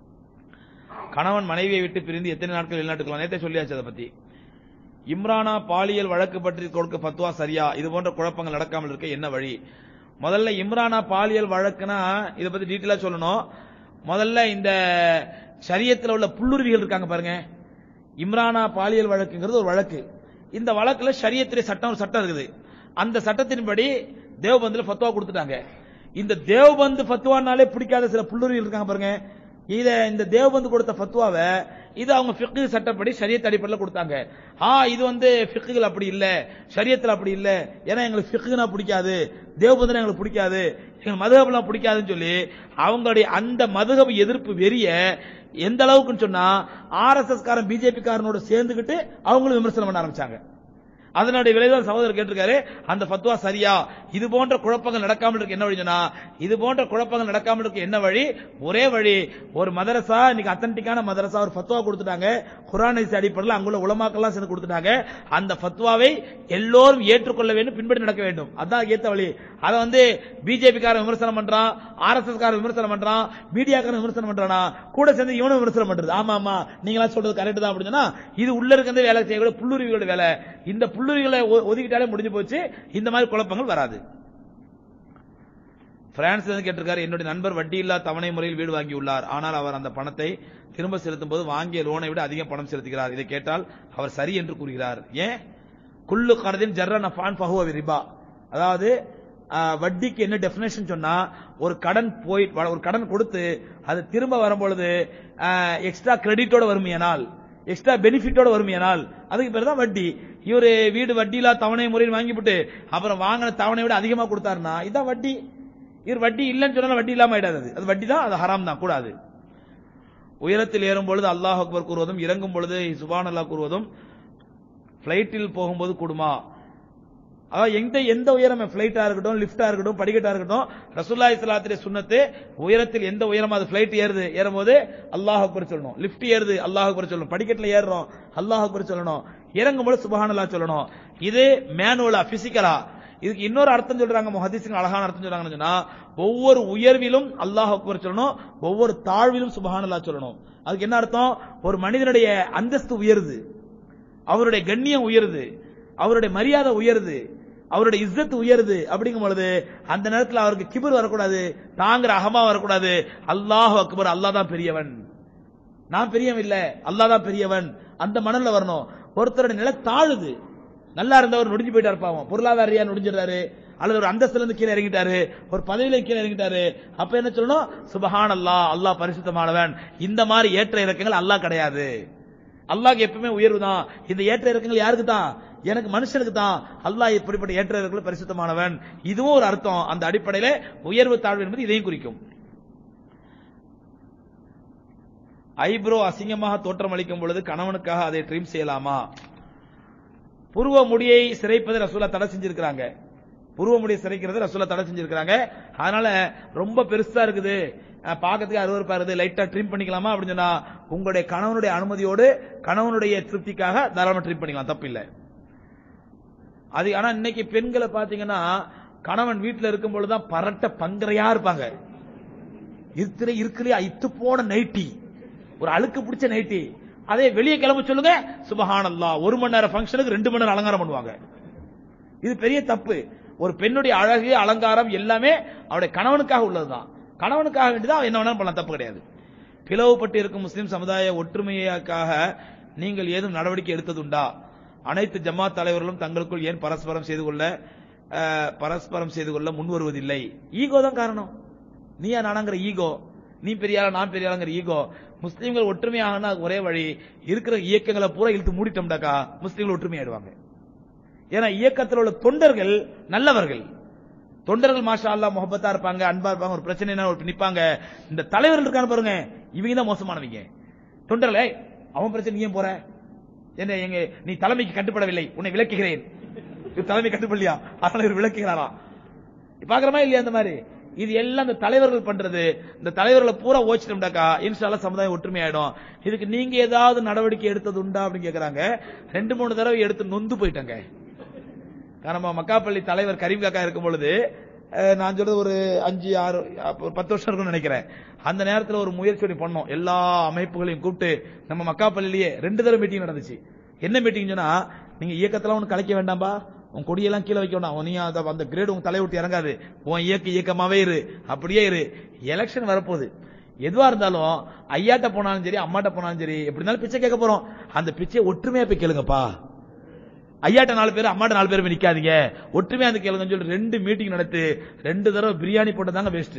கணவன் மனைவியை விட்டு பிரிந்து எத்தனை நாட்கள் வெளிநாட்டுக்கலாம் நேத்தே சொல்லியாச்சு அதை பத்தி இம்ரானா பாலியல் வழக்கு பற்றி கொடுக்க பத்துவா சரியா இது போன்ற குழப்பங்கள் நடக்காமல் இருக்க என்ன வழி முதல்ல இம்ரானா பாலியல் வழக்குனா இதை பத்தி டீட்டெயிலா சொல்லணும் முதல்ல இந்த சரியத்தில் உள்ள புல்லுருவிகள் இருக்காங்க பாருங்க இம்ரானா பாலியல் வழக்குங்கிறது ஒரு வழக்கு இந்த வழக்குல ஷரியத்திலே சட்டம் ஒரு சட்டம் இருக்குது அந்த சட்டத்தின்படி தேவபந்துல ஃபத்வா கொடுத்துட்டாங்க இந்த தேவபந்து ஃபத்வானாலே பிடிக்காத சில புல்லுருவிகள் இருக்காங்க பாருங்க இத இந்த தேவபந்து கொடுத்த ஃபத்வாவை இது அவங்க ஃபிக்கு சட்டப்படி ஷரியத் அடிப்படையில் கொடுத்தாங்க ஆ இது வந்து ஃபிக்குகள் அப்படி இல்ல ஷரியத்தில் அப்படி இல்ல ஏன்னா எங்களுக்கு ஃபிக்குனா பிடிக்காது தேவபந்துனா எங்களுக்கு பிடிக்காது எங்க மதுகபெல்லாம் பிடிக்காதுன்னு சொல்லி அவங்களுடைய அந்த மதுகப எதிர்ப்பு வெறிய எந்த அளவுக்குன்னு சொன்னா ஆர்எஸ்எஸ் காரன் பிஜேபி காரனோட சேர்ந்துகிட்டு அவங்களும் விமர்சனம் பண்ண ஆரம்பிச்சாங்க அதனுடைய விளைவாக சகோதரர் கேட்டிருக்காரு அந்த ஃபத்வா சரியா இது போன்ற குழப்பங்கள் நடக்காமல் இருக்க என்ன வழினா இது போன்ற குழப்பங்கள் நடக்காமல் இருக்க என்ன வழி ஒரே வழி ஒரு மதரசா இன்னைக்கு அத்தன்டிக்கான மதரசா ஒரு ஃபத்வா கொடுத்துட்டாங்க குரான் ஹதீஸ் அடிப்படையில் அங்குள்ள உலமாக்கெல்லாம் சேர்ந்து கொடுத்துட்டாங்க அந்த ஃபத்வாவை எல்லோரும் ஏற்றுக்கொள்ள வேண்டும் பின்பற்றி நடக்க வேண்டும் அதான் ஏத்த வழி அதை வந்து பிஜேபி காரன் விமர்சனம் பண்றான் ஆர்எஸ்எஸ் காரன் விமர்சனம் பண்றான் மீடியாக்காரன் விமர்சனம் பண்றானா கூட சேர்ந்து இவனும் விமர்சனம் பண்றது ஆமா ஆமா நீங்களா சொல்றது கரெக்ட் தான் அப்படின்னு சொன்னா இது உள்ள இருக்கிறது வேலை செய்யக்கூடிய புல்லுருவிகளோட வேலை இந்த புல்லுருவிகளை ஒ- ஒதுக்கிட்டாலே முடிஞ்சு போச்சு இந்த மாதிரி குழப்பங்கள் வராது பிரான்ஸ்ல இருந்து கேட்டிருக்காரு என்னுடைய நண்பர் வட்டியில்லா தவணை முறையில் வீடு வாங்கியுள்ளார் ஆனால் அவர் அந்த பணத்தை திரும்ப செலுத்தும் போது வாங்கிய லோனை விட அதிகம் பணம் செலுத்துகிறார் இதை கேட்டால் அவர் சரி என்று கூறுகிறார் ஏன் குல்லு கரதின் ஜர்ர நஃபான் ஃபஹுவ ரிபா அதாவது ஆஹ், வட்டிக்கு என்ன டெஃபினேஷன் சொன்னா ஒரு கடன் போய் ஒரு கடன் கொடுத்து அது திரும்ப வரும்பொழுது எக்ஸ்ட்ரா கிரெடிட்டோட வருமையானால் எக்ஸ்ட்ரா பெனிஃபிட்டோட வருமையானால் அதுக்கு பேர் தான் வட்டி இவரு வீடு வட்டியில்லா தவணை முறையில் வாங்கிவிட்டு அப்புறம் வாங்கின தவணை விட அதிகமா கொடுத்தாருன்னா இதான் வட்டி இவர் வட்டி இல்லைன்னு சொன்னாலும் வட்டி இல்லாம ஆயிடாது அது. அது வட்டி தான் அது ஹராம் தான் கூடாது உயரத்தில் ஏறும் பொழுது அல்லாஹ் அக்பர் கூறுவதும் இறங்கும் பொழுது சுபான் அல்லாஹ் கூறுவதும் பிளைட்டில் போகும்போது கூடுமா அதாவது எந்த எந்த உயரம் பிளைட்டா இருக்கட்டும் லிப்டா இருக்கட்டும் படிக்கட்டா இருக்கட்டும் ரசூலுல்லாஹி ஸல்லல்லாஹு சுன்னத்து உயரத்தில் எந்த உயரம் அது பிளைட் ஏறுது ஏறும்போது அல்லாஹ் அக்பர் சொல்லணும் லிஃப்ட் ஏறுது அல்லாஹ் அக்பர் சொல்லணும் படிக்கட்டுல ஏறுறோம் அல்லாஹ் அக்பர் சொல்லணும் இறங்கும்போது சுபஹானல்லாஹ் சொல்லணும் இது மேனுவலா பிசிக்கலா இதுக்கு இன்னொரு அர்த்தம் சொல்றாங்க முஹதீஸ்ங்க அழகான அர்த்தம் சொல்றாங்கன்னு சொன்னா ஒவ்வொரு உயர்விலும் அல்லாஹ் அக்பர் சொல்லணும் ஒவ்வொரு தாழ்விலும் சுபஹானல்லாஹ் சொல்லணும் அதுக்கு என்ன அர்த்தம் ஒரு மனிதனுடைய அந்தஸ்து உயருது அவருடைய கண்ணியம் உயருது அவருடைய மரியாதை உயருது அவருடைய இஸ்ஸத் உயருது அப்படிங்கும் பொழுது அந்த நேரத்தில் அவருக்கு கிபர் வரக்கூடாது தாங்கிற அகமா வரக்கூடாது அல்லாஹ் அக்பர் அல்லாஹ் தான் பெரியவன் நான் பெரியவன் இல்ல அல்லாஹ் தான் பெரியவன் அந்த மணல்ல வரணும் ஒருத்தருடைய நிலை தாழுது நல்லா இருந்தவர் நொடிஞ்சு போயிட்டாரு பாவம் பொருளாதார ரீதியா நொடிஞ்சிடுறாரு அல்லது ஒரு அந்தஸ்துல இருந்து கீழே இறங்கிட்டாரு ஒரு பதவியில கீழே இறங்கிட்டாரு அப்ப என்ன சொல்லணும் சுபஹான் அல்லாஹ் அல்லாஹ் பரிசுத்தமானவன் இந்த மாதிரி ஏற்ற இறக்கங்கள் அல்லாஹ் கிடையாது அல்லாஹ்க்கு எப்பவுமே உயர்வு தான் இந்த ஏற்ற இறக்கங்கள் யாருக்கு தான் எனக்கு மனுஷனுக்கு தான் அல்லாஹ் இப்படிப்பட்ட ஏற்ற இறக்கங்கள் பரிசுத்தமானவன் இதுவும் ஒரு அர்த்தம் அந்த அடிப்படையில உயர்வு தாழ்வு என்பது இதையும் குறிக்கும் ஐப்ரோ அசிங்கமாக தோற்றம் அளிக்கும் பொழுது கணவனுக்காக அதை ட்ரிம் செய்யலாமா புருவ முடியை சிரைப்பதை ரசூலா தடை செஞ்சிருக்கிறாங்க புருவ முடியை சிரைக்கிறது ரசூலா தடை செஞ்சிருக்கிறாங்க அதனால ரொம்ப பெருசா இருக்குது அஹ், பார்க்கறதுக்கு அருவருப்பா இருக்குது லைட்டா ட்ரிம் பண்ணிக்கலாமா அப்படின்னு சொன்னா உங்களுடைய கணவனுடைய அனுமதியோடு கணவனுடைய திருப்திக்காக தாராளமா ட்ரிம் பண்ணிக்கலாம் தப்பு இல்லை அது ஆனா இன்னைக்கு பெண்களை பாத்தீங்கன்னா கணவன் வீட்டுல இருக்கும் பொழுதுதான் பரட்ட பங்கரையா இருப்பாங்க இருக்கிற இருக்கிறே இத்து போன நைட்டி ஒரு அழுக்கு பிடிச்ச நைட்டி அதே வெளியே கிளம்ப சொல்லுங்க சுபஹானல்லாஹ் ஒரு மணி நேரம் ஃபங்க்ஷனுக்கு ரெண்டு மணி நேரம் அலங்காரம் பண்ணுவாங்க இது பெரிய தப்பு ஒரு பெண்ணுடைய அழகு அலங்காரம் எல்லாமே அவருடைய கணவனுக்காக உள்ளதுதான் கணவனுக்காக வேண்டிதான் அவன் என்ன வேணாலும் பண்ணலாம் தப்பு கிடையாது பிளவுபட்டு இருக்கும் முஸ்லிம் சமுதாய ஒற்றுமைக்காக நீங்கள் ஏதும் நடவடிக்கை எடுத்ததுண்டா அனைத்து ஜமாத் தலைவர்களும் தங்களுக்குள் ஏன் பரஸ்பரம் செய்து கொள்ள அஹ், பரஸ்பரம் செய்து கொள்ள முன் வருவதில்லை ஈகோ தான் காரணம் நீயா நானாங்கிற ஈகோ நீ பெரியாளா நான் பெரியாளாங்கிற ஈகோ முஸ்லீம்கள் ஒற்றுமையாகனா ஒரே வழி இருக்கிற இயக்கங்களை பூரா இழுத்து மூடிட்டோம்டாக்கா முஸ்லீம்கள் ஒற்றுமையாயிடுவாங்க ஏன்னா இயக்கத்தில் உள்ள தொண்டர்கள் நல்லவர்கள் தொண்டர்கள் மாஷா அல்லாஹ் முகப்பத்தா இருப்பாங்க அன்பா இருப்பாங்க ஒரு பிரச்சனைனா ஒரு நிப்பாங்க இந்த தலைவர்கள் இருக்கான பாருங்க இவங்க தான் மோசமானவங்க தொண்டர்களே அவன் பிரச்சனை நீ ஏன் போற என்ன எங்க நீ தலைமைக்கு கட்டுப்படவில்லை உன்னை விளக்குகிறேன் இவர் தலைமை கட்டுப்படலையா அதனால இவர் விளக்குகிறாராம் பாக்குறமா இல்லையா அந்த மாதிரி இது எல்லாம் இந்த தலைவர்கள் பண்றது இந்த தலைவர்களை பூரா ஓச்சிட்டோம்டாக்கா இன்ஷால்லா சமுதாயம் ஒற்றுமையாயிடும் இதுக்கு நீங்க ஏதாவது நடவடிக்கை எடுத்தது உண்டா அப்படின்னு கேக்குறாங்க ரெண்டு மூணு தடவை எடுத்து நொந்து போயிட்டாங்க நம்ம மக்காப்பள்ளி தலைவர் கரீம் காக்கா இருக்கும் பொழுது அஹ், நான் சொல்றது ஒரு அஞ்சு ஆறு அப்ப ஒரு பத்து வருஷம் இருக்கும்னு நினைக்கிறேன் அந்த நேரத்துல ஒரு முயற்சி ஒண்ணு பண்ணோம் எல்லா அமைப்புகளையும் கூப்பிட்டு நம்ம மக்காப்பள்ளியிலேயே ரெண்டு தடவை மீட்டிங் நடந்துச்சு என்ன மீட்டிங் சொன்னா நீங்க இயக்கத்தெல்லாம் ஒண்ணு கலைக்க வேண்டாம்பா உன் கொடியெல்லாம் கீழே வைக்க வேண்டாம் நீ அந்த- அந்த கிரேடு உங்க தலையை விட்டு இறங்காது உன் இயக்க இயக்கமாவே இரு அப்படியே இரு எலெக்ஷன் வரப்போகுது எதுவா இருந்தாலும் ஐயாட்ட போனாலும் சரி அம்மாட்ட போனாலும் சரி எப்படி இருந்தாலும் பிச்சை கேட்க போறோம் அந்த பிச்சையை ஒற்றுமையா போய் கேளுங்கப்பா ஐயாட்ட நாலு பேர் அம்மாட்ட நாலு பேர் போய் நிக்காதீங்க ஒற்றுமையா அந்த கேளுங்கன்னு சொல்லி ரெண்டு மீட்டிங் நடத்து ரெண்டு தடவை பிரியாணி போட்டதாங்க வேஸ்ட்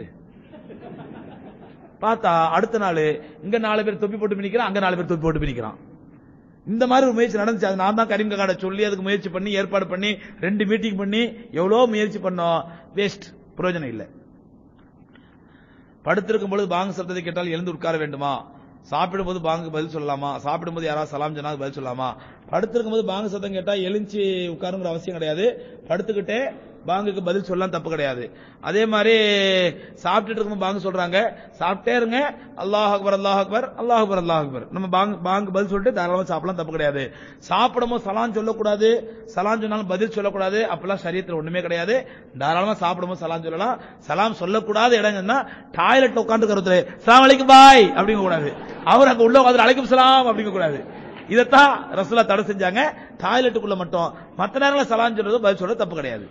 பார்த்தா அடுத்த நாள் இங்க நாலு பேர் தொப்பி போட்டு பிடிக்கிறான் அங்க நாலு பேர் தொப்பி போட்டு பிடிக்கிறான் இந்த மாதிரி ஒரு முயற்சி நடந்துச்சு அது நான் தான் கரீம் கார்டை சொல்லி அதுக்கு முயற்சி பண்ணி ஏற்பாடு பண்ணி ரெண்டு மீட்டிங் பண்ணி எவ்வளவு முயற்சி பண்ணோம் வேஸ்ட் பிரயோஜனம் இல்லை படுத்திருக்கும் பொழுது பாங்கு சப்தத்தை கேட்டால் எழுந்து உட்கார வேண்டுமா சாப்பிடும்போது பாங்கு பதில் சொல்லலாமா சாப்பிடும்போது யாராவது சலாம் சொன்னா பதில் சொல்லலாமா படுத்திருக்கும் போது பாங்கு சத்தம் கேட்டா எழுச்சி உட்காருங்கிற அவசியம் கிடையாது படுத்துக்கிட்டே பாங்குக்கு பதில் சொல்லலாம் தப்பு கிடையாது அதே மாதிரி சாப்பிட்டுட்டு இருக்கும்போது பாங்கு சொல்றாங்க சாப்பிட்டே இருங்க அல்லாஹ் அக்பர் அல்லாஹ் அக்பர் அல்லாஹ் அக்பர் அல்லாஹ் அக்பர் நம்ம பாங்கு பாங்கு பதில் சொல்லிட்டு தாராளமா சாப்பிடலாம் தப்பு கிடையாது சாப்பிடும்போது சலான் சொல்லக்கூடாது சலான் சொன்னாலும் பதில் சொல்லக்கூடாது அப்பெல்லாம் சரியத்துல ஒண்ணுமே கிடையாது தாராளமா சாப்பிடும்போது சலான் சொல்லலாம் சலாம் சொல்லக்கூடாத இடங்கன்னா டாய்லெட்ல உட்காந்து கருத்துல சலாம் அலைக்கும் பாய் அப்படிங்க கூடாது அவர் அங்க உள்ள உட்காந்து அலைக்கும் சலாம் அப்படிங்க கூடாது இதைத்தான் ரசூலா தடை செஞ்சாங்க டாய்லெட்டுக்குள்ள மட்டும் மத்த நேரங்களில் சலான் சொல்றது பதில் சொல்றது தப்பு கிடையாது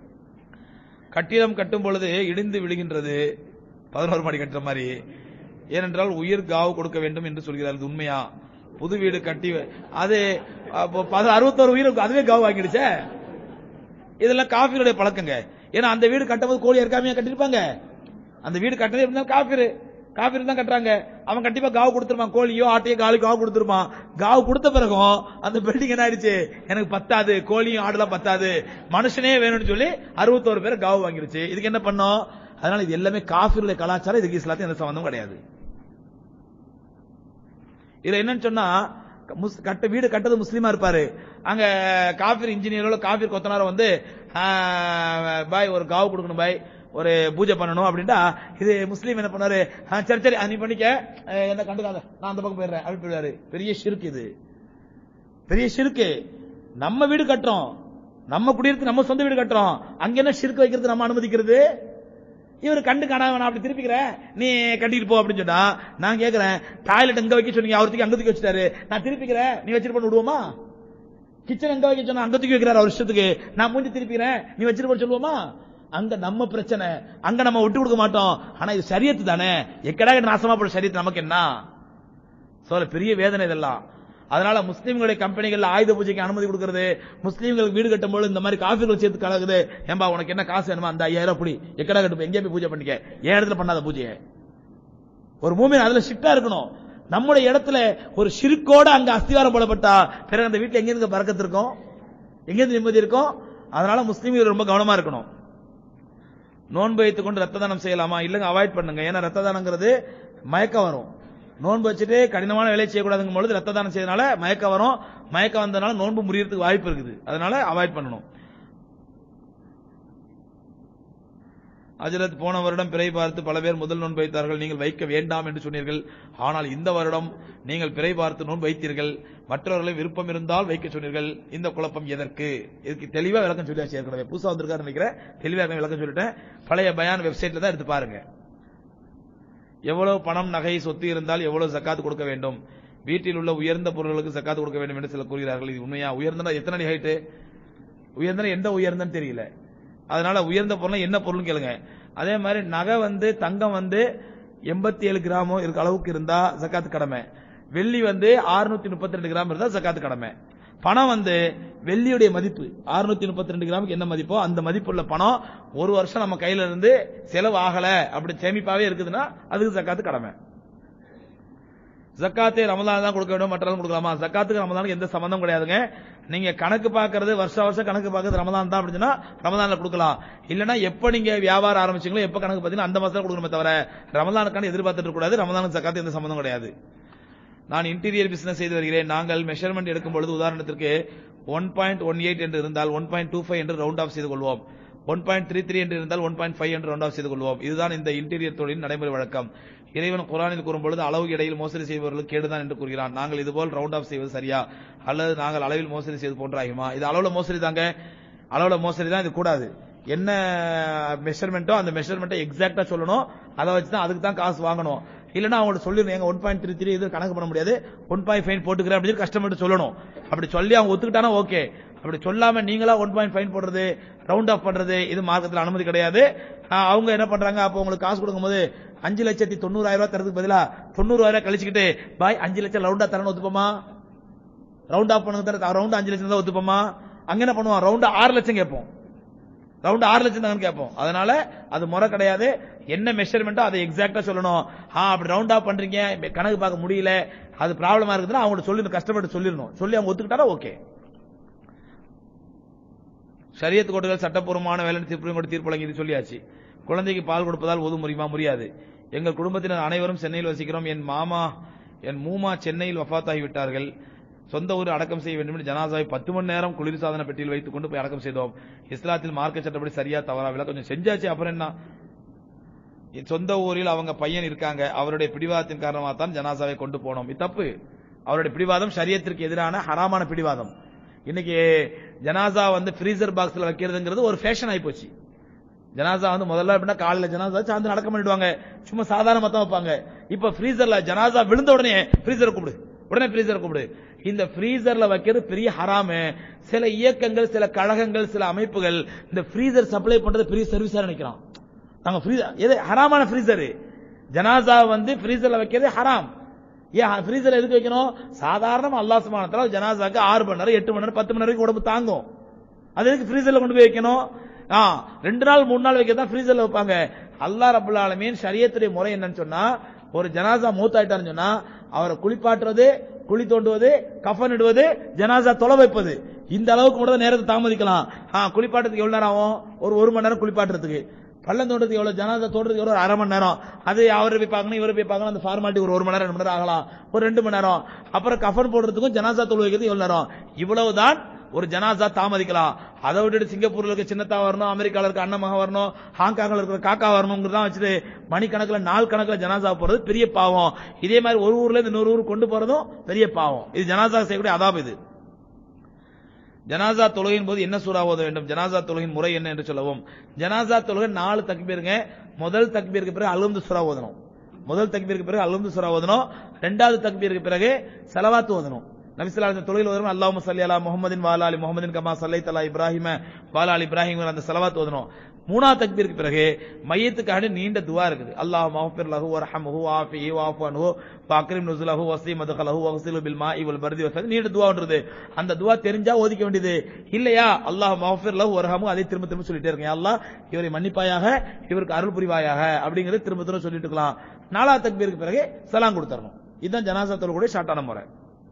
கட்டிடம் கட்டும் பொழுது இடிந்து விழுகின்றது பதினோரு மாடி கட்டுற மாதிரி ஏனென்றால் உயிர் காவு கொடுக்க வேண்டும் என்று சொல்கிறார் இது உண்மையா புது வீடு கட்டி அது அப்போ பத- அறுபத்தோரு உயிர் அதுவே காவு வாங்கிடுச்சே இதெல்லாம் காஃபிகளுடைய பழக்கங்க ஏன்னா அந்த வீடு கட்டும்போது கோழி இருக்காமையா கட்டிருப்பாங்க அந்த வீடு கட்டதே இருந்தாலும் காஃபிரு காஃபிரு தான் கட்டுறாங்க அவன் கண்டிப்பா காவு கொடுத்துருப்பான் கோழியோ ஆட்டையோ காலி காவு கொடுத்துருப்பான் காவு கொடுத்த பிறகும் அந்த பில்டிங் என்ன ஆயிடுச்சு எனக்கு பத்தாது கோழியும் ஆடுலாம் பத்தாது மனுஷனே வேணும்னு சொல்லி அறுபத்தோரு பேர் காவு வாங்கிடுச்சு இதுக்கு என்ன பண்ணோம் அதனால இது எல்லாமே காஃபிருடைய கலாச்சாரம் இதுக்கு இஸ்லாத்தையும் எந்த சம்பந்தம் கிடையாது இதுல என்னன்னு சொன்னா முஸ்- கட்ட வீடு கட்டது முஸ்லீமா இருப்பாரு அங்க காபீர் இன்ஜினியரோ காபீர் கொத்தனாரோ வந்து ஆ, பாய் ஒரு காவு கொடுக்கணும் பாய் ஒரு பூஜை பண்ணணும் அப்படின்ட்டா இது முஸ்லீம் என்ன பண்ணாரு "ஆ, சரி சரி ஆ, நீ பண்ணிக்க ஆ, என்ன கண்டுக்காத நான் அந்த பக்கம் போயிடுறேன் அப்படின்னு போயிடுவாரு பெரிய ஷிருக்கு இது பெரிய ஷிருக்கு நம்ம வீடு கட்டுறோம் நம்ம குடியிருக்கு நம்ம சொந்த வீடு கட்டுறோம் அங்க என்ன ஷிருக்கு வைக்கிறது நம்ம அனுமதிக்கிறது இவர் கண்டு காணாம நான் அப்படி திருப்பிக்கிறேன் நீ கட்டிட்டு போ அப்படின்னு சொன்னா நான் கேக்குறேன் டாய்லெட் எங்க வைக்க சொன்னீங்க அவருக்கு அங்க தூக்கி வச்சுட்டாரு நான் திருப்பிக்கிறேன் நீ வச்சிட்டு பண்ணி விடுவோமா கிச்சன் எங்க வைக்க சொன்னா அங்க தூக்கி வைக்கிறாரு அவர் இஷ்டத்துக்கு நான் மூஞ்சி திருப்பிக்கிறேன் நீ வச்சிட்டு போட சொல்லுவோமா அங்க நம்ம பிரச்சனை அங்க நம்ம விட்டு கொடுக்க மாட்டோம் ஆனா இது சரியத்து தானே எக்கடா நாசமா போட சரியத்து நமக்கு என்ன சொல்ல பெரிய வேதனை இதெல்லாம் அதனால முஸ்லீம்களுடைய கம்பெனிகள்ல ஆயுத பூஜைக்கு அனுமதி கொடுக்கிறது முஸ்லீம்களுக்கு வீடு கட்டும்போது இந்த மாதிரி காஃபிகள் சேர்த்து கலகுது ஏம்பா உனக்கு என்ன காசு வேணுமா அந்த ஐயாயிரம் புடி எக்கடா கட்டு எங்கேயும் போய் பூஜை பண்ணிக்க என் இடத்துல பண்ணாத பூஜையை ஒரு மூமின் அதுல ஸ்ட்ரிக்டா இருக்கணும் நம்முடைய இடத்துல ஒரு சிறுக்கோட அங்க அஸ்திவாரம் போடப்பட்டா பிறகு அந்த வீட்டுல எங்க பறக்கத்து இருக்கும் எங்க நிம்மதி இருக்கும் அதனால முஸ்லீம்கள் ரொம்ப கவனமா இருக்கணும் நோன்பு வைத்துக் கொண்டு ரத்த தானம் செய்யலாமா இல்லங்க அவாய்ட் பண்ணுங்க ஏன்னா ரத்த தானங்கிறது மயக்கம் வரும் நோன்பு வச்சுட்டு கடினமான வேலை செய்யக்கூடாதுங்கும் பொழுது ரத்த தானம் செய்யறதுனால மயக்கம் வரும் மயக்கம் வந்ததுனால நோன்பு முறியறதுக்கு வாய்ப்பு இருக்குது அதனால அவாய்ட் பண்ணணும் அஜரத் போன வருடம் பிறை பார்த்து பல பேர் முதல் நோன்பு வைத்தார்கள் நீங்கள் வைக்க வேண்டாம் என்று சொன்னீர்கள் ஆனால் இந்த வருடம் நீங்கள் பிறை பார்த்து நோன்பு வைத்தீர்கள் மற்றவர்களை விருப்பம் இருந்தால் வைக்க சொன்னீர்கள் இந்த குழப்பம் எதற்கு இதுக்கு தெளிவா விளக்கம் சொல்லியாச்சு ஏற்கனவே புதுசா வந்திருக்காரு நினைக்கிறேன் தெளிவா ஏற்கனவே விளக்கம் சொல்லிட்டேன் பழைய பயான் வெப்சைட்ல தான் எடுத்து பாருங்க எவ்வளவு பணம் நகை சொத்து இருந்தால் எவ்வளவு ஜக்காத் கொடுக்க வேண்டும் வீட்டில் உள்ள உயர்ந்த பொருட்களுக்கு ஜக்காத் கொடுக்க வேண்டும் என்று சிலர் கூறுகிறார்கள் இது உண்மையா உயர்ந்தனா எத்தனை அடி ஹைட்டு உயர்ந்தனா எந்த உயர்ந்தன்னு தெரியல அதனால உயர்ந்த பொருள் என்ன பொருள்னு கேளுங்க அதே மாதிரி நகை வந்து தங்கம் வந்து எண்பத்தி ஏழு கிராமோ இருக்க அளவுக்கு இருந்தா ஜக்காத்து கடமை வெள்ளி வந்து 632 முப்பத்தி ரெண்டு கிராம் இருந்தா ஜக்காத்து கடமை பணம் வந்து வெள்ளியுடைய மதிப்பு 632 முப்பத்தி ரெண்டு கிராமுக்கு என்ன மதிப்போ அந்த மதிப்புள்ள பணம் ஒரு வருஷம் நம்ம கையில இருந்து செலவு ஆகல அப்படி சேமிப்பாவே இருக்குதுன்னா அதுக்கு ஜக்காத்து கடமை ஜக்காத்தை ரமதான் தான் கொடுக்க வேண்டும் மற்ற கொடுக்கலாமா ஜக்காத்துக்கு ரமதானுக்கு எந்த சம்பந்தம் கிடையாதுங்க நீங்க கணக்கு பார்க்கறது வருஷ வருஷம் கணக்கு பார்க்கறது ரமதான் தான் அப்படின்னா ரமதான்ல கொடுக்கலாம் இல்லனா எப்ப நீங்க வியாபாரம் ஆரம்பிச்சீங்களோ எப்ப கணக்கு பார்த்தீங்கன்னா அந்த மாசத்துல கொடுக்கணுமே தவிர ரமதானுக்கான எதிர்பார்த்துட்டு இருக்க கூடாது ரமதானுக்கு ஜக்காத்து எந்த சம்பந்தம் கிடையாது நான் இன்டீரியர் பிசினஸ் செய்து வருகிறேன் நாங்கள் மெஷர்மெண்ட் எடுக்கும் பொழுது உதாரணத்திற்கு ஒன் பாயிண்ட் ஒன் எயிட் என்று இருந்தால் ஒன் பாயிண்ட் டூ ஃபைவ் என்று ரவுண்ட் ஆஃப் செய்து கொள்வோம் ஒன் பாயிண்ட் த்ரீ த்ரீ என்று இருந்தால் ஒன் பாயிண்ட் ஃபைவ் என்று ரவுண்ட் ஆஃப் செய்து கொள்வோம் இதுதான் இந்த இன்டீரியர் தொழிலின் நடைமுறை வழக்கம் இறைவன் குரானில் கூறும்பொழுது அளவு இடையில் மோசடி செய்பவர்களுக்கு கேடுதான் என்று கூறுகிறான் நாங்கள் இதுபோல் ரவுண்ட் ஆஃப் செய்வது சரியா அல்லது நாங்கள் அளவில் மோசடி செய்வது போன்றாகுமா இது அளவுல மோசடி தாங்க அளவுல மோசடி தான் இது கூடாது என்ன மெஷர்மெண்ட்டோ அந்த மெஷர்மெண்ட்டை எக்ஸாக்டா சொல்லணும் அதை வச்சு தான் அதுக்கு தான் காசு வாங்கணும் இல்லைன்னா அவங்கள்ட்ட சொல்லிடணும் எங்க ஒன் பாயிண்ட் த்ரீ த்ரீ இது கணக்கு பண்ண முடியாது ஒன் பாயிண்ட் ஃபைன் போட்டுக்கிறேன் அப்படின்னு சொல்லி கஸ்டமர் சொல்லணும் அப்படி சொல்லி அவங்க ஒத்துக்கிட்டானா ஓகே அப்படி சொல்லாம நீங்களா ஒன் பாயிண்ட் ஃபைன் போடுறது ரவுண்ட் ஆஃப் பண்றது இது மார்க்கத்தில் அனுமதி கிடையாது ஆஹ் அவங்க என்ன பண்றாங்க அப்போ உங்களுக்கு காசு கொடுக்கும்போது அஞ்சு லட்சத்தி தொண்ணூறாயிரம் ரூபாய் தரதுக்கு பதிலா தொண்ணூறாயிரம் கழிச்சுக்கிட்டு பாய் அஞ்சு லட்சம் ரவுண்டா தரணும் ஒத்துப்போமா ரவுண்ட் ஆஃப் பண்ணுங்க தர ரவுண்ட் அஞ்சு லட்சம் தான் ஒத்துப்போமா அங்க என்ன பண்ணுவோம் ரவுண்ட் ஆறு லட்சம் கேட்போம் ரவுண்ட் ஆறு லட்சம் தான் கேட்போம் அதனால அது முறை கிடையாது என்ன மெஷர்மெண்ட்டோ அதை எக்ஸாக்டா சொல்லணும் ஆ அப்படி ரவுண்ட் ஆஃப் பண்றீங்க கணக்கு பார்க்க முடியல அது ப்ராப்ளமா இருக்குதுன்னா அவங்கள்ட்ட சொல்லி கஷ்டப்பட்டு சொல்லிடணும் சொல்லி அவங்க ஒத்துக்கிட்டாரா ஓகே ஷரியத் கோட்டுகள் சட்டப்பூர்வமான வேலை சுப்ரீம் கோர்ட் தீர்ப்பு வழங்கி சொல்லியாச்சு குழந்தைக்கு பால் கொடுப்பதால் ஒது முடியுமா முடியாது எங்கள் குடும்பத்தினர் அனைவரும் சென்னையில் வசிக்கிறோம் என் மாமா என் மூமா சென்னையில் வஃபாத்தாகி விட்டார்கள் சொந்த ஊர் அடக்கம் செய்ய வேண்டும் என்று ஜனாசாவை பத்து மணி நேரம் குளிர்சாதன பெட்டியில் வைத்துக் கொண்டு போய் அடக்கம் செய்தோம் இஸ்லாத்தில் மார்க்க சட்டப்படி சரியா தவறா வில கொஞ்சம் செஞ்சாச்சு அப்புறம் என்ன என் சொந்த ஊரில் அவங்க பையன் இருக்காங்க அவருடைய பிடிவாதத்தின் காரணமாக தான் ஜனாசாவை கொண்டு போனோம் இது தப்பு அவருடைய பிடிவாதம் சரியத்திற்கு எதிரான ஹராமான பிடிவாதம் இன்னைக்கு ஜனாசா வந்து ஃப்ரீசர் பாக்ஸ்ல வைக்கிறதுங்கிறது ஒரு ஃபேஷன் ஆகி போச்சு ஜனாசா வந்து முதல்ல எப்படின்னா காலையில ஜனாசா சாயந்தரம் அடக்கம் பண்ணிடுவாங்க சும்மா சாதாரணமா தான் வைப்பாங்க இப்ப ஃப்ரீசர்ல ஜனாசா விழுந்த உடனே ஃப்ரீசர் கூப்பிடு உடனே ஃப்ரீசர் கூப்பிடு இந்த ஃப்ரீசர்ல வைக்கிறது பெரிய ஹராமு சில இயக்கங்கள் சில கழகங்கள் சில அமைப்புகள் இந்த ஃப்ரீசர் சப்ளை பண்றது பெரிய சர்வீஸா நினைக்கிறான் நாங்க ஃப்ரீசர் எது ஹராமான ஃப்ரீசர் ஜனாசா வந்து ஃப்ரீசர்ல வைக்கிறது ஹராம் ஏன் ஃப்ரீசர் எதுக்கு வைக்கணும் சாதாரண அல்லாஹ் சுப்ஹானஹு ஜனாசாக்கு ஆறு மணி நேரம் எட்டு மணி நேரம் பத்து மணி நேரம் உடம்பு தாங்கும் அது எதுக்கு ஃப்ரீசர்ல கொண்டு போய் வைக்கணும் ஆ ரெண்டு நாள் மூணு நாள் வைக்க தான் ஃப்ரீசர்ல வைப்பாங்க அல்லாஹ் ரபுல் ஆலமீன் ஷரியத்துடைய முறை என்னன்னு சொன்னா ஒரு ஜனாசா மூத்தாயிட்டாருன்னு சொன்னா அவரை குளிப்பாட்டுறது குழி தோண்டுவது கஃன் இடுவது ஜனாசா தொலை வைப்பது இந்த அளவுக்கு மட்டும் தான் நேரத்தை தாமதிக்கலாம் ஆ குளிப்பாட்டுறதுக்கு எவ்வளவு நேரம் ஆகும் ஒரு ஒரு மணி நேரம் குளிப்பாட்டுறதுக்கு பள்ளம் தோன்றதுக்கு எவ்வளவு ஜனாதா தோன்றதுக்கு எவ்வளவு ஒரு அரை மணி நேரம் அது அவரு போய் பார்க்கணும் இவரு போய் பார்க்கணும் அந்த ஃபார்மாலிட்டி ஒரு ஒரு மணி நேரம் ரெண்டு மணி நேரம் ஆகலாம் ஒரு ரெண்டு மணி நேரம் அப்புறம் கஃன் போடுறதுக்கும் ஜனாசா தொழு வைக்கிறது எவ்வளவு நேரம் இவ்வளவுதான் ஒரு ஜனாசா தாமதிக்கலாம் அதை விட்டுட்டு சிங்கப்பூர்ல இருக்க சின்னத்தா வரணும் அமெரிக்கால இருக்க அண்ணன் மகன் வரணும் ஹாங்காங்ல இருக்கிற காக்கா வரணுங்கிறதான் வச்சுட்டு மணிக்கணக்கில் நாள் கணக்கில் ஜனாசா போறது பெரிய பாவம் இதே மாதிரி ஒரு ஊர்ல இருந்து இன்னொரு ஊருக்கு கொண்டு போறதும் பெரிய பாவம் இது ஜனாசா செய்யக்கூடிய அதாப் இது ஜனாசா தொழுகையின் போது என்ன சூறா ஓத வேண்டும் ஜனாசா தொழுகையின் முறை என்ன என்று சொல்லவும் ஜனாசா தொழுகை நாலு தக்பீருங்க முதல் தக்பீருக்கு பிறகு அலுந்து சூறா ஓதணும் முதல் தக்பீருக்கு பிறகு அலுந்து சூறா ஓதணும் ரெண்டாவது தக்பீருக்கு பிறகு செலவாத்து ஓதணும் நபிசுல்லா தொழில் ஓதணும் அல்லாஹ் சல்லி அலா முகமதின் வாலா அலி முகமதின் கமா சல்லை தலா இப்ராஹிம வாலா அலி இப்ராஹிம் அந்த செலவாத்து ஓதணும் மூணாவது தக்பீருக்கு பிறகு மையத்துக்காக நீண்ட துவா இருக்குது அல்லாஹ் மஹ்ஃபிர் லஹு வர்ஹம்ஹு வாஃபி வாஃபு அன்ஹு வக்ரிம் நுஸுலஹு வஸீ மத்கலஹு வக்ஸிலு பில் மாஇ வல் பர்தி வஸல் நீண்ட துவான்றது அந்த துவா தெரிஞ்சா ஓதிக்க வேண்டியது இல்லையா அல்லாஹ் மஹ்ஃபிர் லஹு வர்ஹம்ஹு அதை திரும்ப திரும்ப சொல்லிட்டே இருக்கேன் அல்லாஹ் இவரை மன்னிப்பாயாக இவருக்கு அருள் புரிவாயாக அப்படிங்கறது திரும்ப திரும்ப சொல்லிட்டு இருக்கலாம் நாலாவது தக்பீருக்கு பிறகு சலாம் கொடுத்துறணும் இதுதான் ஜனாசா தொழுகூட ஷார்ட்டான முறை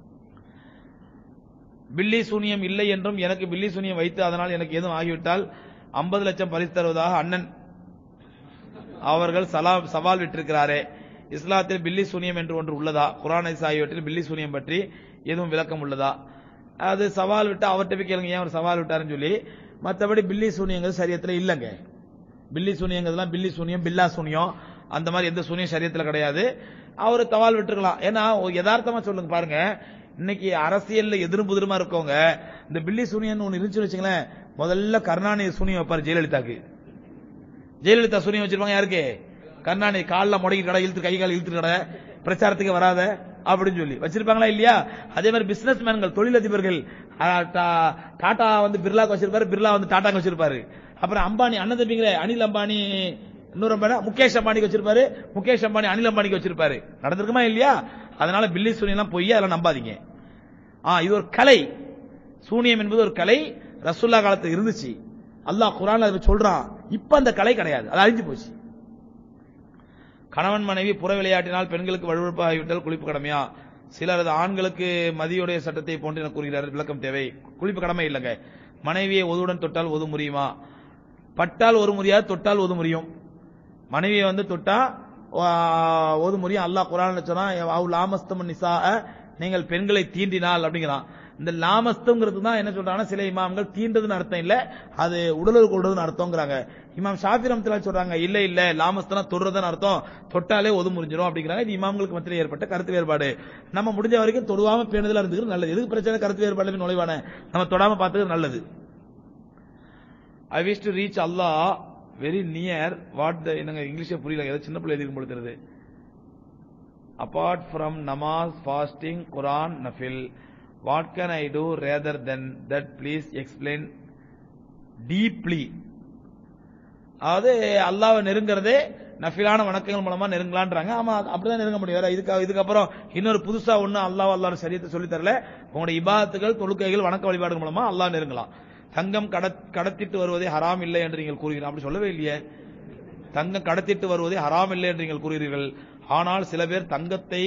பில்லி சூனியம் இல்லை என்றும் எனக்கு பில்லி சூனியம் வைத்து அதனால் எனக்கு எதுவும் ஆகிவிட்டால் 50 லட்சம் பரிசு தருவதாக அண்ணன் அவர்கள் சலா சவால் விட்டிருக்கிறாரே இஸ்லாத்தில் பில்லி சூனியம் என்று ஒன்று உள்ளதா குரான் ஆகியவற்றில் பில்லி சூனியம் பற்றி எதுவும் விளக்கம் உள்ளதா அது சவால் விட்டு அவர்கிட்ட போய் கேளுங்க ஏன் அவர் சவால் விட்டாருன்னு சொல்லி மற்றபடி பில்லி சூனியங்கிறது சரியத்துல இல்லைங்க பில்லி சூனியங்கிறதுலாம் பில்லி சூனியம் பில்லா சூனியம் அந்த மாதிரி எந்த சூனியம் சரியத்துல கிடையாது அவர் தவால் விட்டுருக்கலாம் ஏன்னா ஒரு யதார்த்தமா சொல்லுங்க பாருங்க இன்னைக்கு அரசியல்ல எதிரும் புதிருமா இருக்கவங்க இந்த பில்லி சூனியன் ஒன்னு இருந்துச்சுன்னு வச்சுங்களேன் முதல்ல கருணாநிதி சூனியம் வைப்பாரு ஜெயலலிதாக்கு ஜெயலலிதா சூனியம் வச்சிருப்பாங்க யாருக்கு கருணாநிதி காலில் முடங்கி கடை இழுத்து கை கால் இழுத்து கடை பிரச்சாரத்துக்கு வராத அப்படின்னு சொல்லி வச்சிருப்பாங்களா இல்லையா அதே மாதிரி பிசினஸ் மேன்கள் தொழிலதிபர்கள் ஆ, டா- டாடா வந்து பிர்லாக்கு வச்சிருப்பாரு பிர்லா வந்து டாட்டாக்கு வச்சிருப்பாரு அப்புறம் அம்பானி அண்ணன் தம்பிங்கிற அனில் அம்பானி இன்னொரு அம்பானி முகேஷ் அம்பானிக்கு வச்சிருப்பாரு முகேஷ் அம்பானி அனில் அம்பானிக்கு வச்சிருப்பாரு நடந்திருக்குமா இல்லையா அதனால பில்லி சூனியம் பொய்யா அதெல்லாம் நம்பாதீங்க ஆ இது ஒரு கலை சூனியம் என்பது ஒரு கலை ரசூல்லா காலத்துல இருந்துச்சு அல்லாஹ் குரான்ல அதை சொல்றான் இப்ப அந்த கலை கிடையாது அது அழிஞ்சு போச்சு கணவன் மனைவி புற விளையாட்டினால் பெண்களுக்கு வலுவழுப்பாகிவிட்டால் குளிப்பு கடமையா சிலர் அது ஆண்களுக்கு மதியுடைய சட்டத்தை போன்று என கூறுகிறார் விளக்கம் தேவை குளிப்பு கடமை இல்லைங்க மனைவியை ஒதுவுடன் தொட்டால் ஒது முடியுமா பட்டால் ஒரு முறியாது தொட்டால் ஒது முடியும் மனைவியை வந்து தொட்டா ஆ, ஒது முடியும் அல்லாஹ் குரான்ல சொன்னா அவு லாமஸ்தம் நிசா நீங்கள் பெண்களை தீண்டினால் அப்படிங்கிறான் இந்த லாமஸ்தம்ங்கிறது தான் என்ன சொல்றாங்கன்னா சில இமாம்கள் தீண்டதுன்னு அர்த்தம் இல்ல அது உடலுக்கு கொள்றதுன்னு அர்த்தங்கிறாங்க இமாம் ஷாஃபி ரம்தலா சொல்றாங்க இல்ல இல்ல லாமஸ்தனா தொடுறதுன்னு அர்த்தம் தொட்டாலே ஒது முறிஞ்சிரும் அப்படிங்கிறாங்க இது இமாம்களுக்கு மத்தியில் ஏற்பட்ட கருத்து வேறுபாடு நம்ம முடிஞ்ச வரைக்கும் தொடுவாம பேணுதலா இருந்துக்கிறது நல்லது எதுக்கு பிரச்சனை கருத்து வேறுபாடுல போய் நுழைவானே நம்ம தொடாம பார்த்துக்கிறது நல்லது I wish to reach Allah very near what the என்னங்க இங்கிலீஷே புரியல ஏதோ சின்ன பிள்ளை எழுதிக்கும் போல தெரியுது apart from namaz fasting quran nafil what can i do rather than that please explain deeply அதாவது அல்லாஹ்வை நெருங்குறதே நஃபிலான வணக்கங்கள் மூலமா நெருங்கலான்றாங்க ஆமா அப்படிதான் நெருங்க முடியும் வேற இதுக்கு இதுக்கப்புறம் இன்னொரு புதுசா ஒண்ணு அல்லாஹ் அல்லாஹ் சரியத்தை சொல்லி தரல உங்களுடைய இபாதத்துகள் தொழுகைகள் வணக்க வழிபாடு மூலமா அல்லாஹ் நெருங்கலாம் தங்கம் கடத்- கடத்திட்டு வருவதே ஹராம் இல்லை என்று நீங்கள் கூறுகிறீர்கள் அப்படி சொல்லவே இல்லையே தங்கம் கடத்திட்டு வருவதே ஹராம் இல்லை என்று நீங்கள் கூறுகிறீர்கள் ஆனால் சில பேர் தங்கத்தை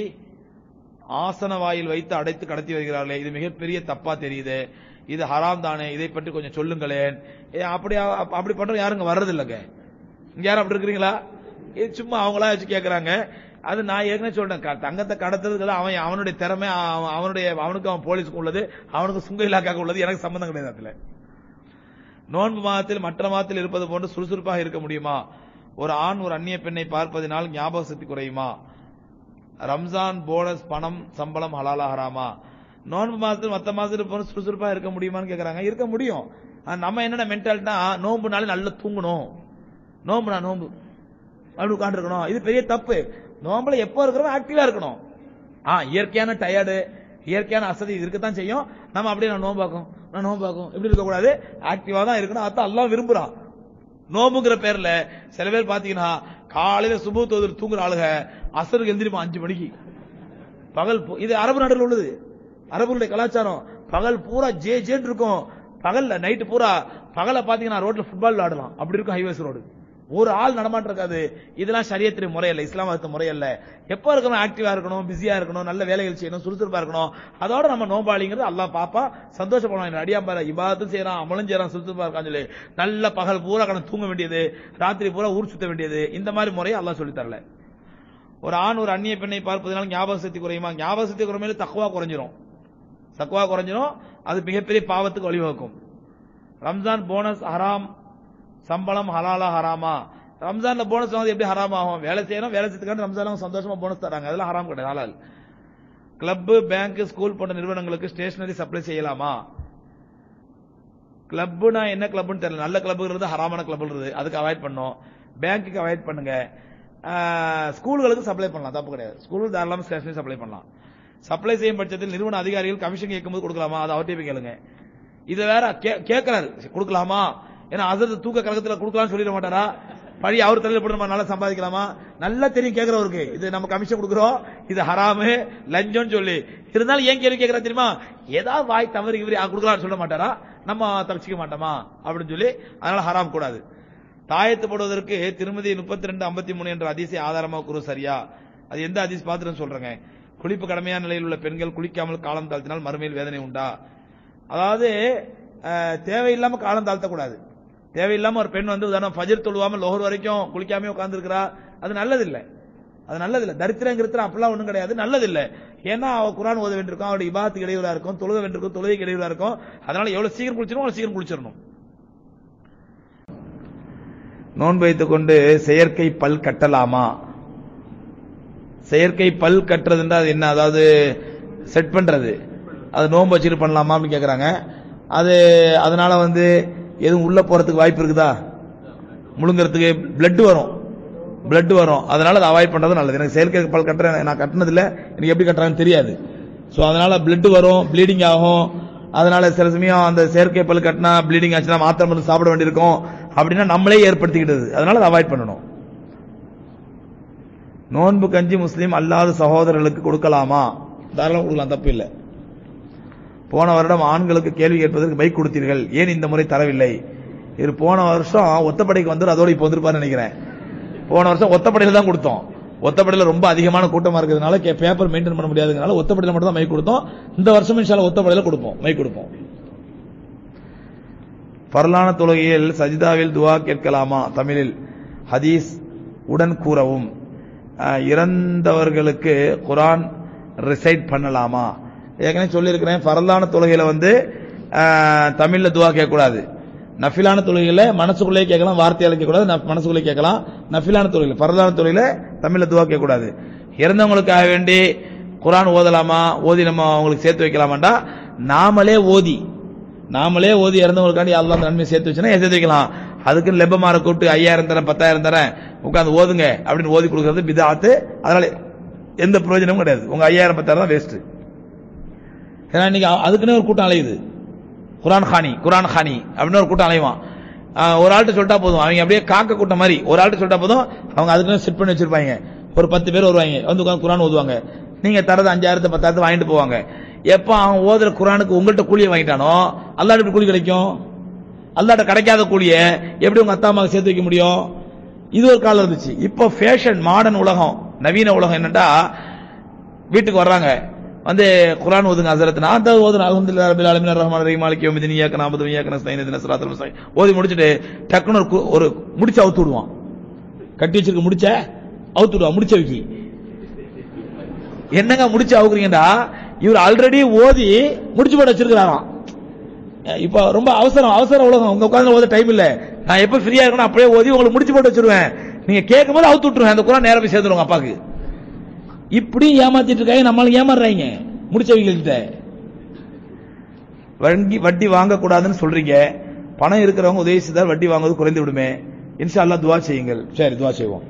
ஆசன வாயில் வைத்து அடைத்து கடத்தி வருகிறார்களே இது மிகப்பெரிய தப்பா தெரியுது இது ஹராம் தானே இதை பற்றி கொஞ்சம் சொல்லுங்களேன் ஏ, அப்படி அப்- அப்படி பண்றவங்க யாருங்க வர்றது இல்லைங்க இங்க யாரும் அப்படி இருக்கிறீங்களா இது சும்மா அவங்களா வச்சு கேக்குறாங்க அது நான் ஏற்கனவே சொல்றேன் க- தங்கத்தை கடத்துறதுக்கு அவன் அவனுடைய திறமை அவன் அவனுடைய அவனுக்கு அவன் போலீஸுக்கு உள்ளது அவனுக்கு சுங்க இலாக்காக்கு உள்ளது எனக்கு சம்பந்தம் கிடையாது அதுல நோன்பு மாதத்தில் மற்ற மாதத்தில் இருப்பது போன்று சுறுசுறுப்பாக இருக்க முடியுமா ஒரு ஆண் ஒரு அந்நிய பெண்ணை பார்ப்பதினால் ஞாபக சக்தி குறையுமா ரம்ஜான் போனஸ் பணம் சம்பளம் ஹலாலா ஹராமா நோன்பு மாதத்தில் மற்ற மாதத்தில் போன சுறுசுறுப்பா இருக்க முடியுமான்னு கேக்குறாங்க இருக்க முடியும் ஆனா நம்ம என்னென்ன மென்டாலிட்டா நோன்புனாலே நல்லா தூங்கணும் நோம்புனா நோம்பு அப்படி உட்காந்துருக்கணும் இது பெரிய தப்பு நோம்புல எப்போ இருக்கிறோம் ஆக்டிவா இருக்கணும் ஆ இயற்கையான டயர்டு இயற்கையான அசதி இது இருக்கத்தான் செய்யும் நம்ம அப்படியே நான் நோம்பாக்கும் நான் நோம்பாக்கும் இப்படி இருக்கக்கூடாது ஆக்டிவா தான் இருக்கணும் அதான் அல்லாஹ் விரும்புறான் நோம்புங்கிற பேர்ல சில பேர் பாத்தீங்கன்னா காலையில சுபு தோதர் தூங்குற ஆளுக அசருக்கு எந்திரிப்போம் அஞ்சு மணிக்கு பகல் பூ- இது அரபு நாடுல உள்ளது அரபுடைய கலாச்சாரம் பகல் பூரா ஜே ஜேன்னு இருக்கும் பகல்ல நைட்டு பூரா பகல பாத்தீங்கன்னா ரோட்ல ஃபுட்பால் விளையாடலாம் அப்படி இருக்கும் ஹைவேஸ் ரோடு ஒரு ஆள் நடமாட்டம் இருக்காது இதெல்லாம் சரியத்திரி முறையல்ல இஸ்லாம் மதத்து முறையல்ல எப்போ இருக்கணும் ஆக்டிவா இருக்கணும் பிஸியா இருக்கணும் நல்ல வேலைகள் செய்யணும் சுறுசுறுப்பா இருக்கணும் அதோட நம்ம நோம்பாளிங்கிறது அல்லாஹ் பாப்பா சந்தோஷப்படுவான் அடியா பாரு இபாதத்தும் செய்யறான் அமலும் செய்யறான் சுறுசுறுப்பா இருக்கான்னு சொல்லி நல்ல பகல் பூரா கணக்கு தூங்க வேண்டியது ராத்திரி பூரா ஊர் சுத்த வேண்டியது இந்த மாதிரி முறையை அல்லாஹ் சொல்லி தரல ஒரு ஆண் ஒரு அந்நிய பெண்ணை பார்ப்பதனால ஞாபக சக்தி குறையுமா ஞாபக சக்தி குறைமையில தக்குவா குறைஞ்சிரும் தக்குவா குறைஞ்சிரும் அது மிகப்பெரிய பாவத்துக்கு வழிவகுக்கும் ரம்ஜான் போனஸ் ஹராம் சம்பளம் ஹலாலா ஹராமா ரம்ஜான்ல போனஸ் வந்து எப்படி ஹராம் ஆகும் வேலை செய்யணும் வேலை செய்யறதுக்காக ரம்ஜான்ல அவங்க சந்தோஷமா போனஸ் தராங்க அதெல்லாம் ஹராம் கிடையாது ஹலால் கிளப் பேங்க் ஸ்கூல் போன்ற நிறுவனங்களுக்கு ஸ்டேஷனரி சப்ளை செய்யலாமா கிளப்னா என்ன கிளப்னு தெரியல நல்ல கிளப்புங்கிறது ஹராமான கிளப்ங்கிறது அதுக்கு அவாய்ட் பண்ணோம் பேங்க்குக்கு அவாய்ட் பண்ணுங்க ஆஹ், ஸ்கூல்களுக்கு சப்ளை பண்ணலாம் தப்பு கிடையாது ஸ்கூல் தாராளமா ஸ்டேஷனரி சப்ளை பண்ணலாம் சப்ளை செய்யும் பட்சத்தில் நிறுவன அதிகாரிகள் கமிஷன் கேட்கும்போது கொடுக்கலாமா அதை அவர்கிட்ட போய் கேளுங்க இதை வேற கே- கேட்கறாரு கொடுக்கலாமா ஏன்னா அசத்து தூக்க கழகத்துல கொடுக்கலாம்னு சொல்லிட மாட்டாரா பழி அவர் தலையில போட்டு நம்ம நல்லா சம்பாதிக்கலாமா நல்லா தெரியும் கேட்கறவருக்கு இது நம்ம கமிஷன் கொடுக்குறோம் இது ஹராமு லஞ்சம்னு சொல்லி இருந்தாலும் ஏன் கேள்வி கேட்கறா தெரியுமா ஏதாவது வாய் தவறு இவரு கொடுக்கலாம்னு சொல்ல மாட்டாரா நம்ம தப்பிச்சிக்க மாட்டோமா அப்படின்னு சொல்லி அதனால ஹராம் கூடாது தாயத்து போடுவதற்கு திருமதி முப்பத்தி ரெண்டு ஐம்பத்தி மூணு என்ற அதிசய ஆதாரமா கூறு சரியா அது எந்த அதிசயம் பார்த்துட்டு சொல்றேங்க குளிப்பு கடமையான நிலையில் உள்ள பெண்கள் குளிக்காமல் காலம் தாழ்த்தினால் மறுமையில் வேதனை உண்டா அதாவது அஹ், தேவையில்லாம காலம் தாழ்த்தக்கூடாது தேவையில்லாம ஒரு பெண் வந்து உதாரணம் ஃபஜர் தொழுவாம லோகர் வரைக்கும் குளிக்காம உட்கார்ந்துருக்கிறா அது நல்லதில்ல அது நல்லதில்ல தரித்திரங்கிறது அப்படிலாம் ஒண்ணும் கிடையாது நல்லதில்ல ஏன்னா அவ குரான் ஓத வேண்டியிருக்கும் அவருடைய இபாத்துக்கு இடையூறா இருக்கும் தொழுக வேண்டியிருக்கும் தொழுகைக்கு இடையூறா இருக்கும் அதனால எவ்வளவு சீக்கிரம் குளிச்சிடும் அவ்வளவு சீக்கிரம் குளிச்சிடணும் நோன்பு வைத்துக் கொண்டு செயற்கை பல் கட்டலாமா செயற்கை பல் கட்டுறதுன்றா அது என்ன அதாவது செட் பண்றது அது நோன்பு வச்சுட்டு பண்ணலாமா அப்படின்னு கேக்குறாங்க அது அதனால வந்து எதுவும் உள்ள போறதுக்கு வாய்ப்பு இருக்குதா முழுங்கறதுக்கு பிளட் வரும் பிளட் வரும் அதனால அதை அவாய்ட் பண்றது நல்லது எனக்கு செயற்கை பல் கட்டுறேன் நான் கட்டினது இல்ல எனக்கு எப்படி கட்டுறாங்கன்னு தெரியாது சோ அதனால பிளட் வரும் ப்ளீடிங் ஆகும் அதனால சில சமயம் அந்த செயற்கை பல் கட்டினா ப்ளீடிங் ஆச்சுன்னா மாத்திரை மருந்து சாப்பிட வேண்டியிருக்கும் அப்படின்னா நம்மளே ஏற்படுத்திக்கிட்டது அதனால அதை அவாய்ட் பண்ணணும் நோன்பு கஞ்சி முஸ்லீம் அல்லாத சகோதரர்களுக்கு கொடுக்கலாமா தாராளம் கொடுக்கலாம் தப்பு இல்லை போன வருடம் ஆண்களுக்கு கேள்வி கேட்பதற்கு பைக் கொடுத்தீர்கள் ஏன் இந்த முறை தரவில்லை இது போன வருஷம் ஒத்தப்படைக்கு வந்து அதோட இப்போ வந்திருப்பாரு நினைக்கிறேன் போன வருஷம் ஒத்தப்படையில தான் கொடுத்தோம் ஒத்தப்படையில ரொம்ப அதிகமான கூட்டமா இருக்கிறதுனால கே- பேப்பர் மெயின்டைன் பண்ண முடியாதுனால ஒத்தப்படையில மட்டும் தான் மைக் கொடுத்தோம் இந்த வருஷம் இன்ஷால்ல ஒத்தப்படையில கொடுப்போம் மைக் கொடுப்போம் பரலான தொழுகையில் சஜிதாவில் துவா கேட்கலாமா தமிழில் ஹதீஸ் உடன் கூறவும் அஹ், இறந்தவர்களுக்கு குரான் ரிசைட் பண்ணலாமா ஏற்கனவே சொல்லியிருக்கிறேன் பரலான தொழுகையில வந்து அஹ், தமிழ்ல துவா கேட்கக்கூடாது நஃபிலான தொழுகையில மனசுக்குள்ளே கேட்கலாம் வார்த்தையால கேட்கக்கூடாது நஃப்- மனசுக்குள்ளே கேட்கலாம் நஃபிலான தொழுகையில பரலான தொழுகையில தமிழ்ல துவா கேட்கக்கூடாது இறந்தவங்களுக்காக வேண்டி குரான் ஓதலாமா ஓதி நம்ம அவங்களுக்கு சேர்த்து வைக்கலாமாண்டா நாமளே ஓதி நாமளே ஓதி இறந்தவங்களுக்காண்டி அல்லாஹ் நன்மை சேர்த்து வச்சுனா சேர்த்து வைக்கலாம் அதுக்கு லெபமார கூப்பிட்டு ஐயாயிரம் தரேன் பத்தாயிரம் தரேன் உட்காந்து ஓதுங்க அப்படின்னு ஓதி கொடுக்கறது பிதாத்து அதனால எந்த பிரயோஜனமும் கிடையாது உங்க ஐயாயிரம் பத்தாயிரம் தான் வேஸ்ட் ஏன்னா இன்னைக்கு அ- அதுக்குன்னே ஒரு கூட்டம் அலையுது குரான் காணி குரான் காணி அப்படின்னு ஒரு கூட்டம் அலைவான் ஆஹ் ஒரு ஆள்கிட்ட சொல்லிட்டா போதும் அவங்க அப்படியே காக்க கூட்டம் மாதிரி ஒரு ஆள்கிட்ட சொல்லிட்டா போதும் அவங்க அதுக்குன்னு செட் பண்ணி வச்சிருப்பாங்க ஒரு பத்து பேர் வருவாங்க வந்து உட்கார்ந்து குரான் ஓதுவாங்க நீங்க தரது அஞ்சாயிரத்து பத்தாயிரத்து வாங்கிட்டு போவாங்க எப்ப அவன் ஓதுற குரானுக்கு உங்கள்கிட்ட கூலியை வாங்கிட்டானோ அல்லாட்ட எப்படி கூலி கிடைக்கும் அல்லாட்ட கிடைக்காத கூலிய எப்படி உங்க அத்தா அம்மாவுக்கு சேர்த்து வைக்க முடியும் இது ஒரு காலம் இருந்துச்சு இப்போ ஃபேஷன் மாடர்ன் உலகம் நவீன உலகம் என்னட்டா வீட்டுக்கு வர்றாங்க வந்து குர்ஆன் ஓதுங்க ஹசரத் நான் தான் ஓதுறேன் அல்ஹம்துலில்லாஹி ரப்பில் ஆலமீன் ரஹ்மான் ரஹீம் மாலிகி யௌமிதீன் இய்யாக நஅபுது வ இய்யாக நஸ்தஈன் இஹ்தினஸ் ஸிராத்தல் முஸ்தகீம் ஓதி முடிச்சிட்டு டக்குன்னு ஒரு கு- ஒரு முடிச்சு அவுத்து விடுவான் கட்டி வச்சிருக்க முடிச்ச அவுத்து விடுவான் முடிச்ச வைக்கி என்னங்க முடிச்சு அவுக்குறீங்கடா இவர் ஆல்ரெடி ஓதி முடிச்சு போட வச்சிருக்கிறாராம் இப்ப ரொம்ப அவசரம் அவசர உலகம் உங்க உட்கார்ந்து ஓத டைம் இல்ல நான் எப்ப ஃப்ரீயா இருக்கணும் அப்படியே ஓதி உங்களுக்கு முடிச்சு போட்டு வச்சிருவேன் நீங்க கேட்கும் போது அவுத்து விட்டுருவேன் அந்த குரான் நேரா போய் சேர்த்துருவாங்க அப்பாக்கு இப்படி ஏமாத்திட்டு இருக்காங்க நம்மளுக்கு ஏமாறுறாங்க முடிச்சவங்கள்ட்ட வங்கி வட்டி வாங்கக்கூடாதுன்னு சொல்றீங்க பணம் இருக்கிறவங்க உதவி செய்தால் வட்டி வாங்குவது குறைந்து விடுமே இன்ஷா அல்லாஹ் துவா செய்யுங்கள் சரி துவா செய்வோம்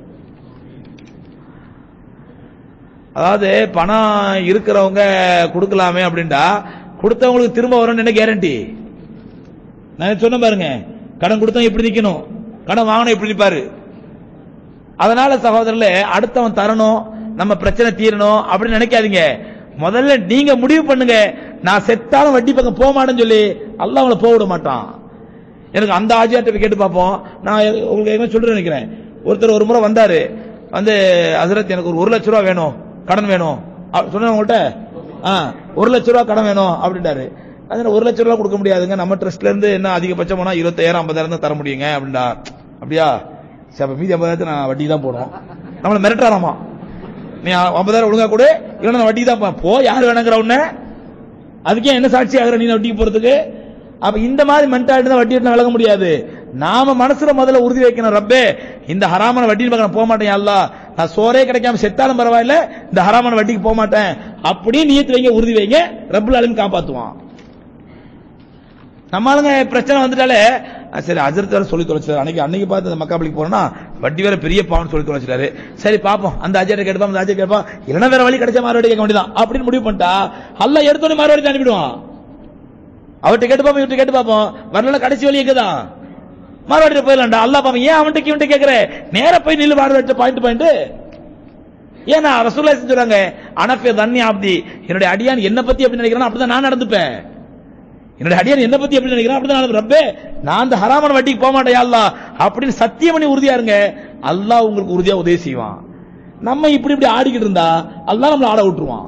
அதாவது பணம் இருக்கிறவங்க கொடுக்கலாமே அப்படின்டா கொடுத்தவங்களுக்கு திரும்ப வரும்னு என்ன கேரண்டி நான் சொன்ன பாருங்க கடன் கொடுத்தவன் இப்படி நிக்கணும் கடன் வாங்கணும் இப்படி நிப்பாரு அதனால சகோதரர்களே அடுத்தவன் தரணும் நம்ம பிரச்சனை தீரணும் அப்படின்னு நினைக்காதீங்க முதல்ல நீங்க முடிவு பண்ணுங்க நான் செத்தாலும் வட்டி பக்கம் போக மாட்டேன்னு சொல்லி அல்லாஹ் அவங்கள போக விட மாட்டான் எனக்கு அந்த ஆஜியாட்ட போய் கேட்டு பார்ப்போம் நான் உங்களுக்கு என்ன சொல்றேன் நினைக்கிறேன் ஒருத்தர் ஒரு முறை வந்தாரு வந்து ஹசரத் எனக்கு ஒரு ஒரு லட்ச ரூபா வேணும் கடன் வேணும் சொன்ன உங்கள்கிட்ட ஆ ஒரு லட்ச ரூபா கடன் வேணும் அப்படின்ட்டாரு அதனால ஒரு லட்ச ரூபா கொடுக்க முடியாதுங்க நம்ம ட்ரஸ்ட்ல இருந்து என்ன அதிகபட்சம் போனா இருபத்தாயிரம் ஐம்பதாயிரம் தான் தர முடியுங்க அப்படின்டா அப்படியா சரி அப்ப மீதி ஐம்பதாயிரத்தை நான் வட்டி தான் போடும் நம்மள மிரட்டுறாராமா நீ ஐம்பதாயிரம் ஒழுங்கா கூட இல்லைன்னா நான் வட்டி தான் போ. போ யார் வேணுங்கிற உடனே அதுக்கே என்ன சாட்சி ஆகிற நீ வட்டிக்கு போறதுக்கு அப்ப இந்த மாதிரி மென்டாலிட்டி தான் வட்டி விட்டு விளங்க முடியாது நாம மனசுல முதல்ல உறுதி வைக்கணும் ரப்பே இந்த ஹராமான வட்டின்னு பக்கம் போக மாட்டேன் அல்லா நான் சோறே கிடைக்காம செத்தாலும் பரவாயில்ல இந்த ஹராமான வட்டிக்கு போக மாட்டேன் அப்படியே நீயத்து வைங்க உறுதி வைங்க ரப்புல் ஆலமீன் காப்பாத்துவான் நம்ம ஆளுங்க பிரச்சனை வந்துட்டாலே அஹ் சரி அஜரத் வேற சொல்லி தொலைச்சாரு அன்னைக்கு அன்னைக்கு பார்த்து அந்த மக்காபலிக்கு போறோம்னா வட்டி வேற பெரிய பாவம்னு சொல்லி தொலைச்சிட்டாரு சரி பாப்போம் அந்த அஜர்ட்ட கேட்பான் அந்த அஜர் கேட்பான் இல்லைன்னா வேற வழி கிடைச்ச மாறுவாடி கேட்க வேண்டியதான் அப்படின்னு முடிவு பண்ணிட்டா அல்ல எடுத்தோடனே மாறுவாடி அனுப்பிடுவான் அவர்கிட்ட கேட்டு பார்ப்போம் இவர்கிட்ட கேட்டு பார்ப்போம் வரல கடைசி வழி எங்கதான் மாறுவாடிட்டு போயிடலாம்டா அல்லா பாப்போம் ஏன் அவன்கிட்ட இவன்கிட்ட கேட்கற நேரா போய் நில்லு மாறுவாடிட்ட பாயிண்ட் பாயிண்ட் ஏன்னா ரசூல்லா சொல்றாங்க அனஃபே தண்ணி ஆப்தி என்னுடைய அடியான் என்ன பத்தி எப்படி நினைக்கிறான் அப்படிதான் நான் நடந்துப்பேன் என்னுடைய அடியான் என்ன பத்தி எப்படி நினைக்கிறான் அப்படிதான் நான் ரப்பே நான் அந்த ஹராமான வட்டிக்கு போக மாட்டேன் அல்லா அப்படின்னு சத்தியம் பண்ணி உறுதியா இருங்க அல்லாஹ் உங்களுக்கு உறுதியா உதவி செய்வான் நம்ம இப்படி இப்படி ஆடிக்கிட்டு இருந்தா அல்லாஹ் நம்மள ஆட விட்டுருவான்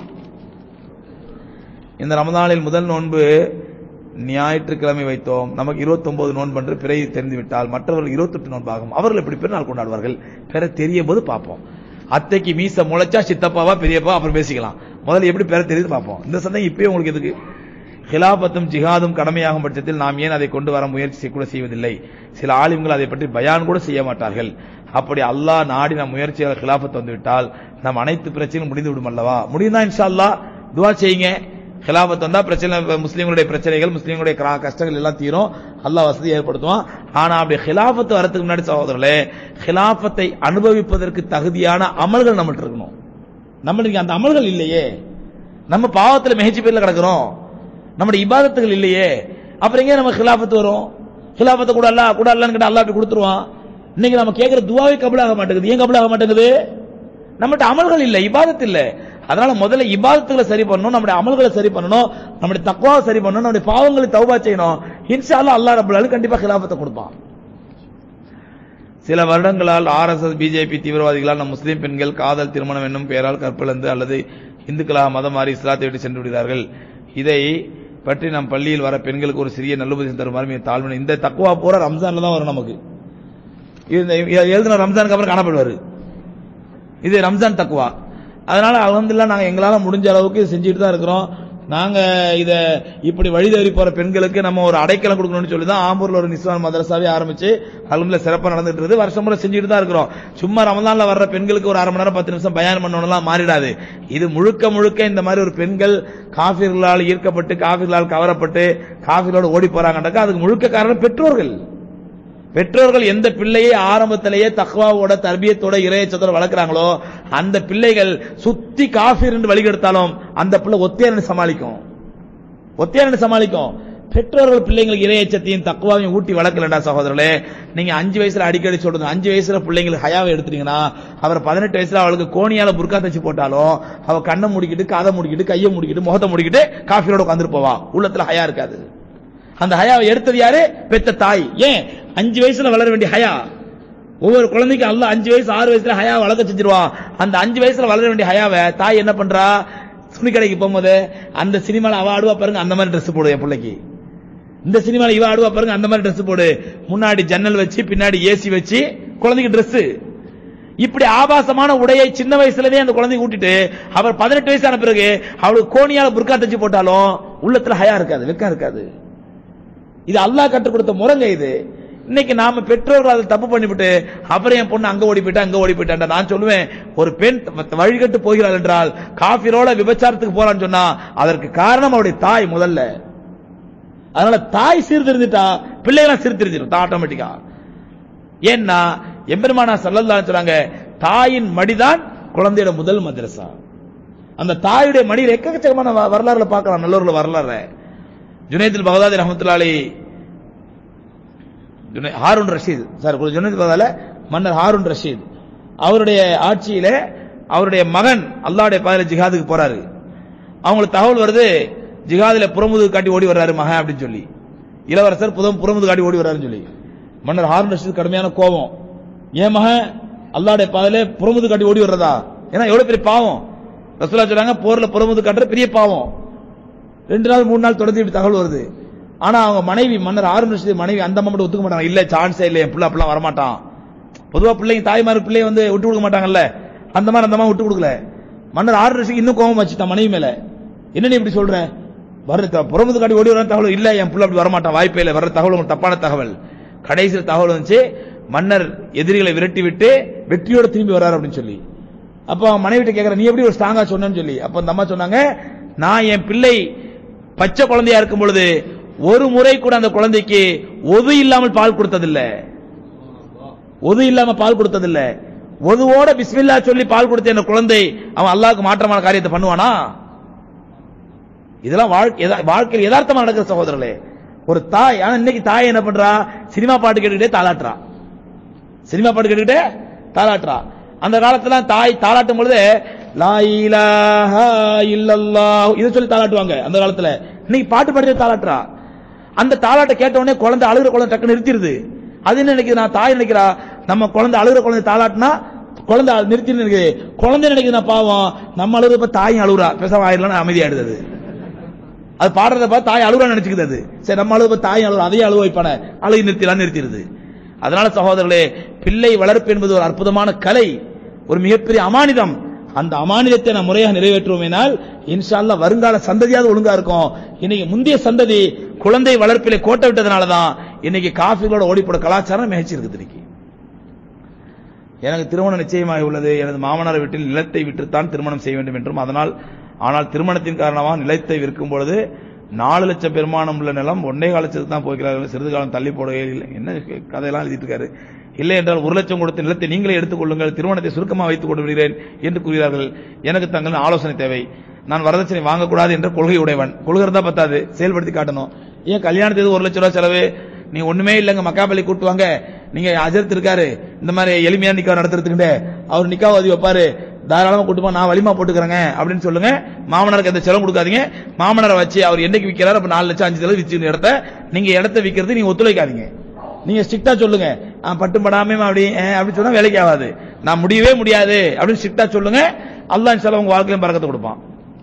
இந்த ரமதானில் முதல் நோன்பு ஞாயிற்றுக்கிழமை வைத்தோம் நமக்கு 29 நோன்பு என்று பிறை தெரிந்து விட்டால் மற்றவர்கள் 28 நோன்பாகும் அவர்கள் எப்படி பெருநாள் கொண்டாடுவார்கள் பெற தெரிய போது பார்ப்போம் அத்தைக்கு மீச முளைச்சா சித்தப்பாவா பெரியப்பா அப்புறம் பேசிக்கலாம் முதல்ல எப்படி பெற தெரியுது பார்ப்போம் இந்த சந்தேகம் இப்பயே உங்களுக்கு எதுக்கு ஹிலாபத்தும் ஜிஹாதும் கடமையாகும் பட்சத்தில் நாம் ஏன் அதை கொண்டு வர முயற்சி கூட செய்வதில்லை சில ஆலிம்கள் அதை பற்றி பயான் கூட செய்ய மாட்டார்கள் அப்படி அல்லாஹ் நாடி நம் முயற்சியால் ஹிலாபத் வந்துவிட்டால் நம் அனைத்து பிரச்சனையும் முடிந்து விடும் அல்லவா முடிந்தா இன்ஷா அல்லாஹ் துவா செய்யுங்க ஹிலாபத் வந்தா பிரச்சனை இப்ப முஸ்லீம்களுடைய பிரச்சனைகள் முஸ்லீம்களுடைய கிரா- கஷ்டங்கள் எல்லாம் தீரும் அல்லாஹ் வசதி ஏற்படுத்துவான் ஆனா அப்படி ஹிலாபத் வரதுக்கு முன்னாடி சகோதரர்களே ஹிலாபத்தை அனுபவிப்பதற்கு தகுதியான அமல்கள் நம்மள்ட்ட இருக்கணும் நம்மளுக்கு அந்த அமல்கள் இல்லையே நம்ம பாவத்துல மெஹச்சி பேர்ல கிடக்குறோம் நம்முடைய இபாதத்துகள் இல்லையே அப்புறம் எங்க நம்ம ஹிலாபத்து வரும் ஹிலாபத்தை கூட அல்ல கூட அல்லன்னு கேட்டா அல்லாஹ் அப்படி கொடுத்துருவான் இன்னைக்கு நம்ம கேட்கிற துவாவே கபலாக மாட்டேங்குது ஏன் கபலாக மாட்டேங்குது நம்மகிட்ட அமல்கள் இல்ல இபாதத் இல்ல அதனால முதல்ல இபாதத்துகளை சரி பண்ணணும் நம்முடைய அமல்களை சரி பண்ணணும் நம்முடைய தக்குவாவை சரி பண்ணணும் நம்முடைய பாவங்களை தௌபா செய்யணும் இன்ஷா அல்லாஹ் அல்லாஹ் ரப்பல் ஆலமீன் கண்டிப்பா ஹிலாபத்தை கொடுப்பான் சில வருடங்களால் ஆர்எஸ்எஸ் பிஜேபி தீவிரவாதிகளால் நம் முஸ்லிம் பெண்கள் காதல் திருமணம் என்னும் பெயரால் கற்பிழந்து அல்லது இந்துக்களாக மதம் மாறி இஸ்லாத்தை விட்டு சென்று விடுகிறார்கள் இதை பற்றி நம் பள்ளியில் வர பெண்களுக்கு ஒரு சிறிய நல்லுபதேசம் தருமாறு மிக தாழ்வு இந்த தக்குவா பூரா ரம்ஜான்ல தான் வரும் நமக்கு இந்த எழுதின ரம்ஜானுக்கு அப்புறம் காணப்படுவாரு இது ரம்ஜான் தக்குவா அதனால அலமதுல்லா நாங்க எங்களால முடிஞ்ச அளவுக்கு செஞ்சுட்டு தான் இருக்கிறோம் நாங்க இத இப்படி வழி தவறி போற பெண்களுக்கு நம்ம ஒரு அடைக்கலம் கொடுக்கணும்னு சொல்லி தான் ஆம்பூர்ல ஒரு நிஸ்வான் மதரசாவே ஆரம்பிச்சு அலுமில சிறப்பா நடந்துட்டு இருக்குது வருஷம் முறை செஞ்சுட்டு தான் இருக்கிறோம் சும்மா ரமலான்ல வர்ற பெண்களுக்கு ஒரு அரை மணி நேரம் பத்து நிமிஷம் பயான் பண்ணணும்லாம் மாறிடாது இது முழுக்க முழுக்க இந்த மாதிரி ஒரு பெண்கள் காஃபிர்களால் ஈர்க்கப்பட்டு காஃபிர்களால் கவரப்பட்டு காஃபிர்களோடு ஓடி போறாங்கன்னாக்கா அதுக்கு முழுக்க காரணம் பெற்றோர்கள் பெற்றோர்கள் எந்த பிள்ளையை ஆரம்பத்திலேயே தக்வாவோட தர்பியத்தோட இறையச்சத்தோட வளர்க்குறாங்களோ அந்த பிள்ளைகள் சுத்தி காஃபீர் என்று வழிகெடுத்தாலும் அந்த பிள்ளை ஒத்தையான சமாளிக்கும் ஒத்தையான சமாளிக்கும் பெற்றோர்கள் பிள்ளைங்களுக்கு இறையச்சத்தையும் தக்குவாவையும் ஊட்டி வளர்க்கலடா சகோதரர்களே நீங்க அஞ்சு வயசுல அடிக்கடி சொல்றது அஞ்சு வயசுல பிள்ளைங்களுக்கு ஹயாவை எடுத்துட்டீங்கன்னா அவர் பதினெட்டு வயசுல அவளுக்கு கோணியால புர்கா தச்சு போட்டாலும் அவ கண்ணை முடிக்கிட்டு காதை முடிக்கிட்டு கையை முடிக்கிட்டு முகத்தை முடிக்கிட்டு காஃபியோட உட்காந்துட்டு போவா உள்ளத்துல ஹயா இருக்காது அந்த ஹயாவை எடுத்தது யாரு பெத்த தாய் ஏன் அஞ்சு வயசுல வளர வேண்டிய ஹயா ஒவ்வொரு குழந்தைக்கும் அல்ல அஞ்சு வயசு ஆறு வயசுல ஹயா வளர்க்க செஞ்சிருவான் அந்த அஞ்சு வயசுல வளர வேண்டிய ஹயாவை தாய் என்ன பண்றா துணி கடைக்கு போகும்போது அந்த சினிமால அவ ஆடுவா பாருங்க அந்த மாதிரி Dress போடு என் பிள்ளைக்கு இந்த சினிமால இவ ஆடுவா பாருங்க அந்த மாதிரி Dress போடு முன்னாடி ஜன்னல் வச்சு பின்னாடி ஏசி வச்சு குழந்தைக்கு Dress இப்படி ஆபாசமான உடையை சின்ன வயசுலவே அந்த குழந்தைக்கு ஊட்டிட்டு அவர் பதினெட்டு வயசான பிறகு அவளுக்கு கோணியால புர்கா தச்சு போட்டாலும் உள்ளத்துல ஹயா இருக்காது வெக்கம் இருக்காது இது அல்லாஹ் கற்றுக் கொடுத்த முறைங்க இது இன்னைக்கு நாம பெற்றோர்கள் அதை தப்பு பண்ணிவிட்டு அப்புறம் என் பொண்ணு அங்க ஓடி போயிட்டா அங்க ஓடி போயிட்டா நான் சொல்லுவேன் ஒரு பெண் வழிகட்டு போகிறாள் என்றால் காஃபிரோட விபச்சாரத்துக்கு போறான்னு சொன்னா அதற்கு காரணம் அவருடைய தாய் முதல்ல அதனால தாய் சீர்திருந்துட்டா பிள்ளைகளாம் சீர்திருந்திடும் ஆட்டோமேட்டிக்கா ஏன்னா எம்பெருமானா சல்லல்லா சொல்றாங்க தாயின் மடிதான் குழந்தையோட முதல் மதரசா அந்த தாயுடைய மடியில் எக்கச்சக்கமான வ- வரலாறுல பார்க்கலாம் நல்லூர்ல வரலாறு ஜுனைதுல் பகதாதி ரஹமத்துல்லாலி ஜுனை- ஹாரூன் ரஷீத் சார் ஜுனைத் பகதால மன்னர் ஹாரூன் ரஷீத் அவருடைய ஆட்சியில அவருடைய மகன் அல்லாஹ்வுடைய பாதையில ஜிஹாதுக்கு போறாரு அவங்களுக்கு தகவல் வருது ஜிஹாதுல புறமுது காட்டி ஓடி வர்றாரு மகன் அப்படின்னு சொல்லி இளவரசர் புதம் புறமுது காட்டி ஓடி வர்றாருன்னு சொல்லி மன்னர் ஹாரூன் ரஷீத் கடுமையான கோபம் ஏன் மகன் அல்லாஹ்வுடைய பாதையில புறமுது காட்டி ஓடி வர்றதா ஏன்னா எவ்வளவு பெரிய பாவம் ரசூலா சொல்றாங்க போர்ல புறமுது காட்டுற பெரிய பாவம் ரெண்டு நாள் மூணு நாள் தொடர்ந்து இப்படி தகவல் வருது ஆனா அவங்க மனைவி மன்னர் ஆறு ரஷீத் மனைவி அந்த அம்மா மட்டும் ஒத்துக்க மாட்டாங்க இல்ல சான்ஸே இல்ல என் பிள்ளை அப்படிலாம் வரமாட்டான் பொதுவா பிள்ளைங்க தாய்மார் பிள்ளைய வந்து விட்டு கொடுக்க மாட்டாங்கல்ல அந்த மாதிரி அந்த அம்மா விட்டு கொடுக்கல மன்னர் ஆறு ரஷீத் இன்னும் கோபம் வச்சு தன் மனைவி மேல என்ன நீ இப்படி சொல்ற வர்ற த- புறமுது காட்டி ஓடி வர தகவல் இல்ல என் புள்ள அப்படி வரமாட்டான் வாய்ப்பே இல்லை வர்ற தகவல் உங்களுக்கு தப்பான தகவல் கடைசியில் தகவல் வந்துச்சு மன்னர் எதிரிகளை விரட்டி விட்டு வெற்றியோட திரும்பி வர்றாரு அப்படின்னு சொல்லி அப்போ அவன் மனைவிட்ட கேட்கற நீ எப்படி ஒரு ஸ்ட்ராங்கா சொன்னேன்னு சொல்லி அப்ப அந்த அம்மா சொன்னாங்க நான் என் பிள்ளை பச்சை குழந்தையா இருக்கும் பொழுது ஒரு முறை கூட அந்த குழந்தைக்கு ஒது இல்லாமல் பால் கொடுத்ததில்ல ஒது இல்லாம பால் கொடுத்ததில்ல ஒதுவோட பிஸ்மில்லா சொல்லி பால் கொடுத்த அந்த குழந்தை அவன் அல்லாஹ்வுக்கு மாற்றமான காரியத்தை பண்ணுவானா இதெல்லாம் வாழ்க்கை எதா- வாழ்க்கையில் யதார்த்தமா நடக்கிற சகோதரர்களே ஒரு தாய் ஆனா இன்னைக்கு தாய் என்ன பண்றா சினிமா பாட்டு கேட்டுக்கிட்டே தாளாட்டுறா சினிமா பாட்டு கேட்டுக்கிட்டே தாளாட்டுறா அந்த காலத்துல தாய் தாளாட்டும் பொழுது லா இலாஹா இல்லல்லாஹ் இதை சொல்லி தாளாட்டுவாங்க அந்த காலத்துல இன்னைக்கு பாட்டு பாடிட்டு தாளாட்டுறா அந்த தாளாட்டை கேட்ட உடனே குழந்தை அழுகிற குழந்தை டக்குன்னு நிறுத்திடுது அது என்ன நினைக்குது நான் தாய் நினைக்கிறா நம்ம குழந்தை அழுகிற குழந்தை தாளாட்டினா குழந்தை நிறுத்தி நினைக்குது குழந்தை நினைக்குது நான் பாவம் நம்ம அழுகிறப்ப தாயும் அழுகுறா பேசாம ஆயிடலாம் அமைதியாயிடுது அது. அது பாடுறத பார்த்து தாய் அழுகுறா நினைச்சுக்குது அது சரி நம்ம அழுவ தாய் அழுவ அதையே அழுவ வைப்பான அழுகி நிறுத்திலாம் நிறுத்திடுது அதனால சகோதரர்களே பிள்ளை வளர்ப்பு என்பது ஒரு அற்புதமான கலை ஒரு மிகப்பெரிய அமானிதம் அந்த அமானிதத்தை நாம் முறையாக நிறைவேற்றுவோமேனால் இன்ஷா அல்லாஹ் வருங்கால சந்ததியாவது ஒழுங்கா இருக்கும் இன்னைக்கு முந்தைய சந்ததி குழந்தை வளர்ப்பிலே கோட்டை விட்டதுனால தான் இன்னைக்கு காஃபிகளோட ஓடிப்போட கலாச்சாரம் மிகச்சிருக்குது இன்னைக்கு எனக்கு திருமணம் நிச்சயமாகி உள்ளது எனது மாமனார் வீட்டில் நிலத்தை விற்றுத்தான் திருமணம் செய்ய வேண்டும் என்றும் அதனால் ஆனால் திருமணத்தின் காரணமாக நிலத்தை விற்கும் பொழுது நாலு லட்சம் பெருமானம் உள்ள நிலம் ஒன்னே கால லட்சத்துக்கு தான் போகிறார்கள் சிறிது காலம் தள்ளி போடுகையில் என்ன கதையெல்லாம் எழுதிட்டு இருக்காரு இல்லை என்றால் ஒரு லட்சம் கொடுத்த நிலத்தை நீங்களே எடுத்துக் கொள்ளுங்கள் திருமணத்தை சுருக்கமாக வைத்துக் கொண்டு விடுகிறேன் என்று கூறுகிறார்கள் எனக்கு தங்கள் ஆலோசனை தேவை நான் வரதட்சணை வாங்கக்கூடாது என்ற கொள்கை உடையவன் கொள்கை இருந்தா பத்தாது செயல்படுத்தி காட்டணும் ஏன் கல்யாணத்துக்கு ஒரு லட்சம் ரூபாய் செலவு நீ ஒண்ணுமே இல்லைங்க மக்காப்பள்ளி கூட்டு வாங்க நீங்க அஜர்த் இருக்காரு இந்த மாதிரி எளிமையா நிக்கா நடத்துறதுக்கு அவர் நிக்காவாதி வைப்பாரு தாராளமா கூட்டு போங்க, நான் வலிமா போட்டுக்கிறேங்க அப்படின்னு சொல்லுங்க மாமனாருக்கு எந்த செலவு கொடுக்காதீங்க மாமனாரை வச்சு அவர் என்னைக்கு விற்கிறாரு அப்ப நாலு லட்சம் அஞ்சு லட்சம் விற்று இடத்த நீங்க இடத்த விற்கிறது நீங்க ஒத்துழைக்காதீங்க நீங்க ஸ்ட்ரிக்டா சொல்லுங்க ஆ, பட்டும் படாம அப்படி அஹ், அப்படி சொன்னா வேலைக்கு ஆகாது நான் முடியவே முடியாது அப்படின்னு ஸ்ட்ரிக்டா சொல்லுங்க அல்லாஹ் இன்ஷா அல்லாஹ் உங்க வாழ்க்கையிலும் பறக்கத்தை கொடுப்பான்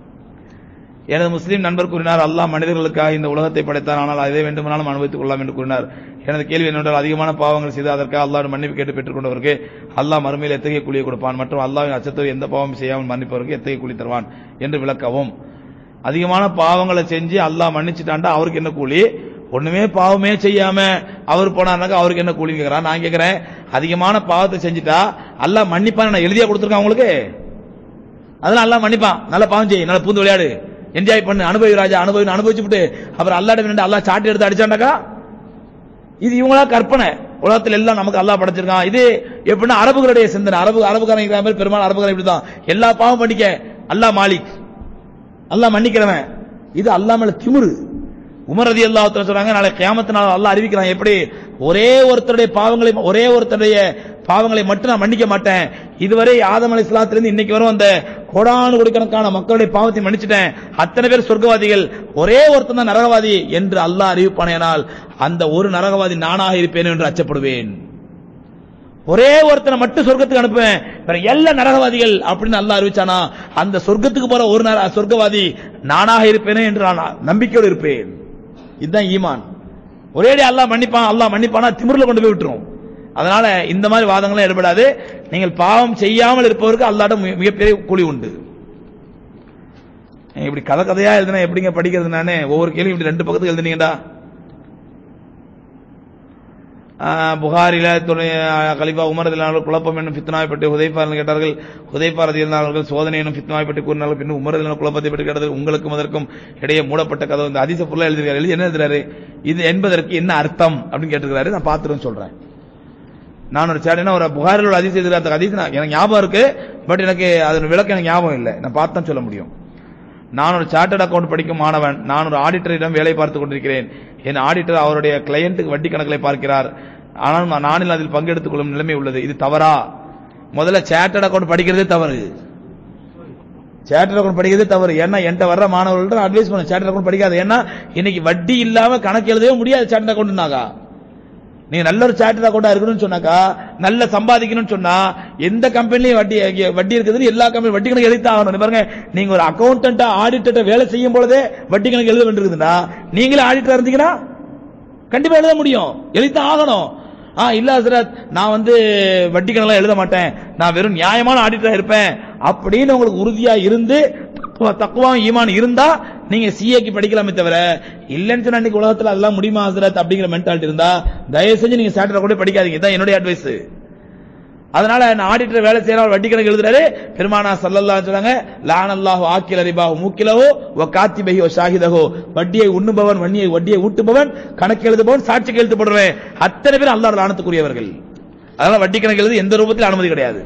எனது முஸ்லீம் நண்பர் கூறினார் அல்லாஹ் மனிதர்களுக்காக இந்த உலகத்தை படைத்தார் ஆனால் எதை வேண்டுமானாலும் அனுபவித்துக் கொள்ளலாம் என்று கூறினார் எனது கேள்வி என்னவென்றால் அதிகமான பாவங்கள் செய்து அதற்காக அல்லாஹ் மன்னிப்பு கேட்டு பெற்றுக்கொண்டவருக்கு அல்லாஹ் மறுமையில் எத்தகைய கூலியை கொடுப்பான் மற்றும் அல்லாஹ்வின் அச்சத்தோடு எந்த பாவம் செய்யாமல் மன்னிப்பவருக்கு எத்தகைய கூலி தருவான் என்று விளக்கவும் அதிகமான பாவங்களை செஞ்சு அல்லாஹ் மன்னிச்சுட்டாண்டா அவருக்கு என்ன கூலி ஒண்ணுமே பாவமே செய்யாம அவர் போனாருனாக்கா அவருக்கு என்ன கூலின்னு கேக்குறான் நான் கேக்குறேன் அதிகமான பாவத்தை செஞ்சுட்டா அல்லாஹ் மன்னிப்பான் நான் எழுதியா கொடுத்துருக்கேன் உங்களுக்கு அதெல்லாம் அல்லாஹ் மன்னிப்பான் நல்ல பாவம் செய் நல்ல பூந்து விளையாடு என்ஜாய் பண்ணு அனுபவி ராஜா அனுபவி அனுபவிச்சுட்டு அப்புறம் அல்லாட வேண்ட அல்லாஹ் சாட்டி எடுத்து அடிச்சாண்டாக்கா இது இவங்களா கற்பனை உலகத்துல எல்லாம் நமக்கு அல்லாஹ் படைச்சிருக்கான் இது எப்படின்னா அரபுகளுடைய சிந்தனை அரபு அரபுக்காரன் இருக்கிற மாதிரி பெருமாள் அரபுக்காரன் இப்படிதான் எல்லா பாவம் பண்ணிக்க அல்லாஹ் மாலிக் அல்லாஹ் மன்னிக்கிறவன் இது அல்லாஹ் மேல திமிரு உமர் ரதி அல்லாஹ் சொல்றாங்க நாளை கியாமத்து நாள் அல்லாஹ் அறிவிக்கிறான் எப்படி ஒரே ஒருத்தருடைய பாவங்களை ஒரே ஒருத்தருடைய பாவங்களை மட்டும் நான் மன்னிக்க மாட்டேன் இதுவரை ஆதம் அலி இருந்து இன்னைக்கு வரும் அந்த கோடானு கோடிக்கணக்கான மக்களுடைய பாவத்தை மன்னிச்சிட்டேன் அத்தனை பேர் சொர்க்கவாதிகள் ஒரே ஒருத்தன் தான் நரகவாதி என்று அல்லாஹ் அறிவிப்பானேனால் அந்த ஒரு நரகவாதி நானாக இருப்பேன் என்று அச்சப்படுவேன் ஒரே ஒருத்தனை மட்டும் சொர்க்கத்துக்கு அனுப்புவேன் வேற எல்லா நரகவாதிகள் அப்படின்னு அல்லாஹ் அறிவிச்சானா அந்த சொர்க்கத்துக்கு போற ஒரு நர- சொர்க்கவாதி நானாக இருப்பேனே என்று நான் நம்பிக்கையோடு இருப்பேன் இதுதான் ஈமான் ஒரேடி அல்லாஹ் மன்னிப்பான் அல்லாஹ் மன்னிப்பானா திமிர்ல கொண்டு போய் விட்டுரும் அதனால இந்த மாதிரி வாதங்களும் ஏற்படாது நீங்கள் பாவம் செய்யாமல் இருப்பவருக்கு அல்லாட்ட மிக- மிகப்பெரிய கூலி உண்டு நீங்க இப்படி கதை கதையா எழுதுனா எப்படிங்க படிக்கிறது நானே ஒவ்வொரு கேள்வி இப்படி ரெண்டு பக்கத்துக்கு எழுதுனீங்கடா ஆஹ், புகாரில துணை ஆஹ், கலிஃபா உமர் ரதியல்லாஹு குழப்பம் என்னும் ஃபித்னாவை பற்றி ஹுதைஃபா கேட்டார்கள் ஹுதைஃபா ரதியல்லாஹு அவர்கள் சோதனை என்னும் ஃபித்னாவை பற்றி கூறினார்கள் பின்னர் உமர் ரதியல்லாஹு குழப்பத்தை பற்றி கேட்டது உங்களுக்கும் அதற்கும் இடையே மூடப்பட்ட கதவு இந்த அதிச பொருளை எழுதிருக்காரு எழுதி என்ன எழுதுறாரு இது என்பதற்கு என்ன அர்த்தம் அப்படின்னு கேட்டிருக்காரு நான் பார்த்துட்டு சொல்றேன் நான் ஒரு சேட்டனா ஒரு புகாரில் ஒரு அதிசயம் எழுதுற அந்த அதிசயம் நான் எனக்கு ஞாபகம் இருக்கு பட் எனக்கு அதன் விளக்கம் எனக்கு ஞாபகம் இல்லை நான் பார்த்து தான் சொல்ல முடியும் நான் ஒரு சார்ட்டர்ட் அக்கவுண்ட் படிக்கும் மாணவன் நான் ஒரு ஆடிட்டரிடம் வேலை பார்த்து கொண்டிருக்கிறேன் என் ஆடிட்டர் அவருடைய கிளையண்ட்டுக்கு வட்டி கணக்குகளை பார்க்கிறார் ஆனால் நான் நானில் அதில் பங்கெடுத்துக் கொள்ளும் நிலைமை உள்ளது இது தவறா முதல்ல சார்ட்டர்ட் அக்கவுண்ட் படிக்கிறதே தவறு சார்ட்டர் அக்கவுண்ட் படிக்கிறதே தவறு ஏன்னா என்கிட்ட வர்ற மாணவர்கள்ட்ட அட்வைஸ் பண்ண சார்ட்டர் அக்கவுண்ட் படிக்காது ஏன்னா இன்னைக்கு வட்டி இல்லாம கணக்கு எழுதவே முடியாது சார்ட்டர் அக்கவுண்ட்னாக்கா நீங்க நல்ல ஒரு சார்ட்டர் அக்கௌண்டா இருக்கணும்னு சொன்னாக்கா நல்ல சம்பாதிக்கணும்னு சொன்னா எந்த கம்பெனிலையும் வட்டி வட்டி இருக்குதுன்னு எல்லா கம்பெனி வட்டி கணக்கு எழுதி ஆகணும் இங்க பாருங்க நீங்க ஒரு அக்கௌண்டன்டா ஆடிட்டர்ட்ட வேலை செய்யும் பொழுதே வட்டி கணக்கு எழுத வேண்டியிருக்குதுன்னா நீங்களே ஆடிட்டர் இருந்தீங்கன்னா கண்டிப்பா எழுத முடியும் எழுதித்தான் ஆகணும் ஆ இல்ல ஹசரத் நான் வந்து வட்டி கணக்கெல்லாம் எழுத மாட்டேன் நான் வெறும் நியாயமான ஆடிட்டரா இருப்பேன் அப்படின்னு உங்களுக்கு உறுதியா இருந்து தக்குவா ஈமான் இருந்தா நீங்க சிஏக்கு படிக்கலாமே தவிர இல்லைன்னு சொன்னா இன்னைக்கு உலகத்துல அதெல்லாம் முடியுமா ஹசரத் அப்படிங்கிற மென்டாலிட்டி இருந்தா தயவு செஞ்சு நீங்க சாட்டர்டே கூட படிக்காதீங்க இதான் என்னுடைய அட்வைஸ் அதனால நான் ஆடிட்டர் வேலை செய்யறவர் வட்டி கணக்கு எழுதுறாரு பெருமானா சல்லல்லாஹு சொன்னாங்க லான் அல்லாஹு ஆக்கில ரிபாஹு மூக்கிலஹோ வ காத்திபஹி வ ஷாஹிதஹோ வட்டியை உண்ணுபவன் வன்னியை வட்டியை ஊட்டுபவன் கணக்கு எழுதுபவன் சாட்சிக்கு எழுத்து போடுறவன் அத்தனை பேர் அல்லாஹ் லானத்துக்குரியவர்கள் அதனால வட்டி கணக்கு எழுது எந்த ரூபத்தில் அனுமதி கிடையாது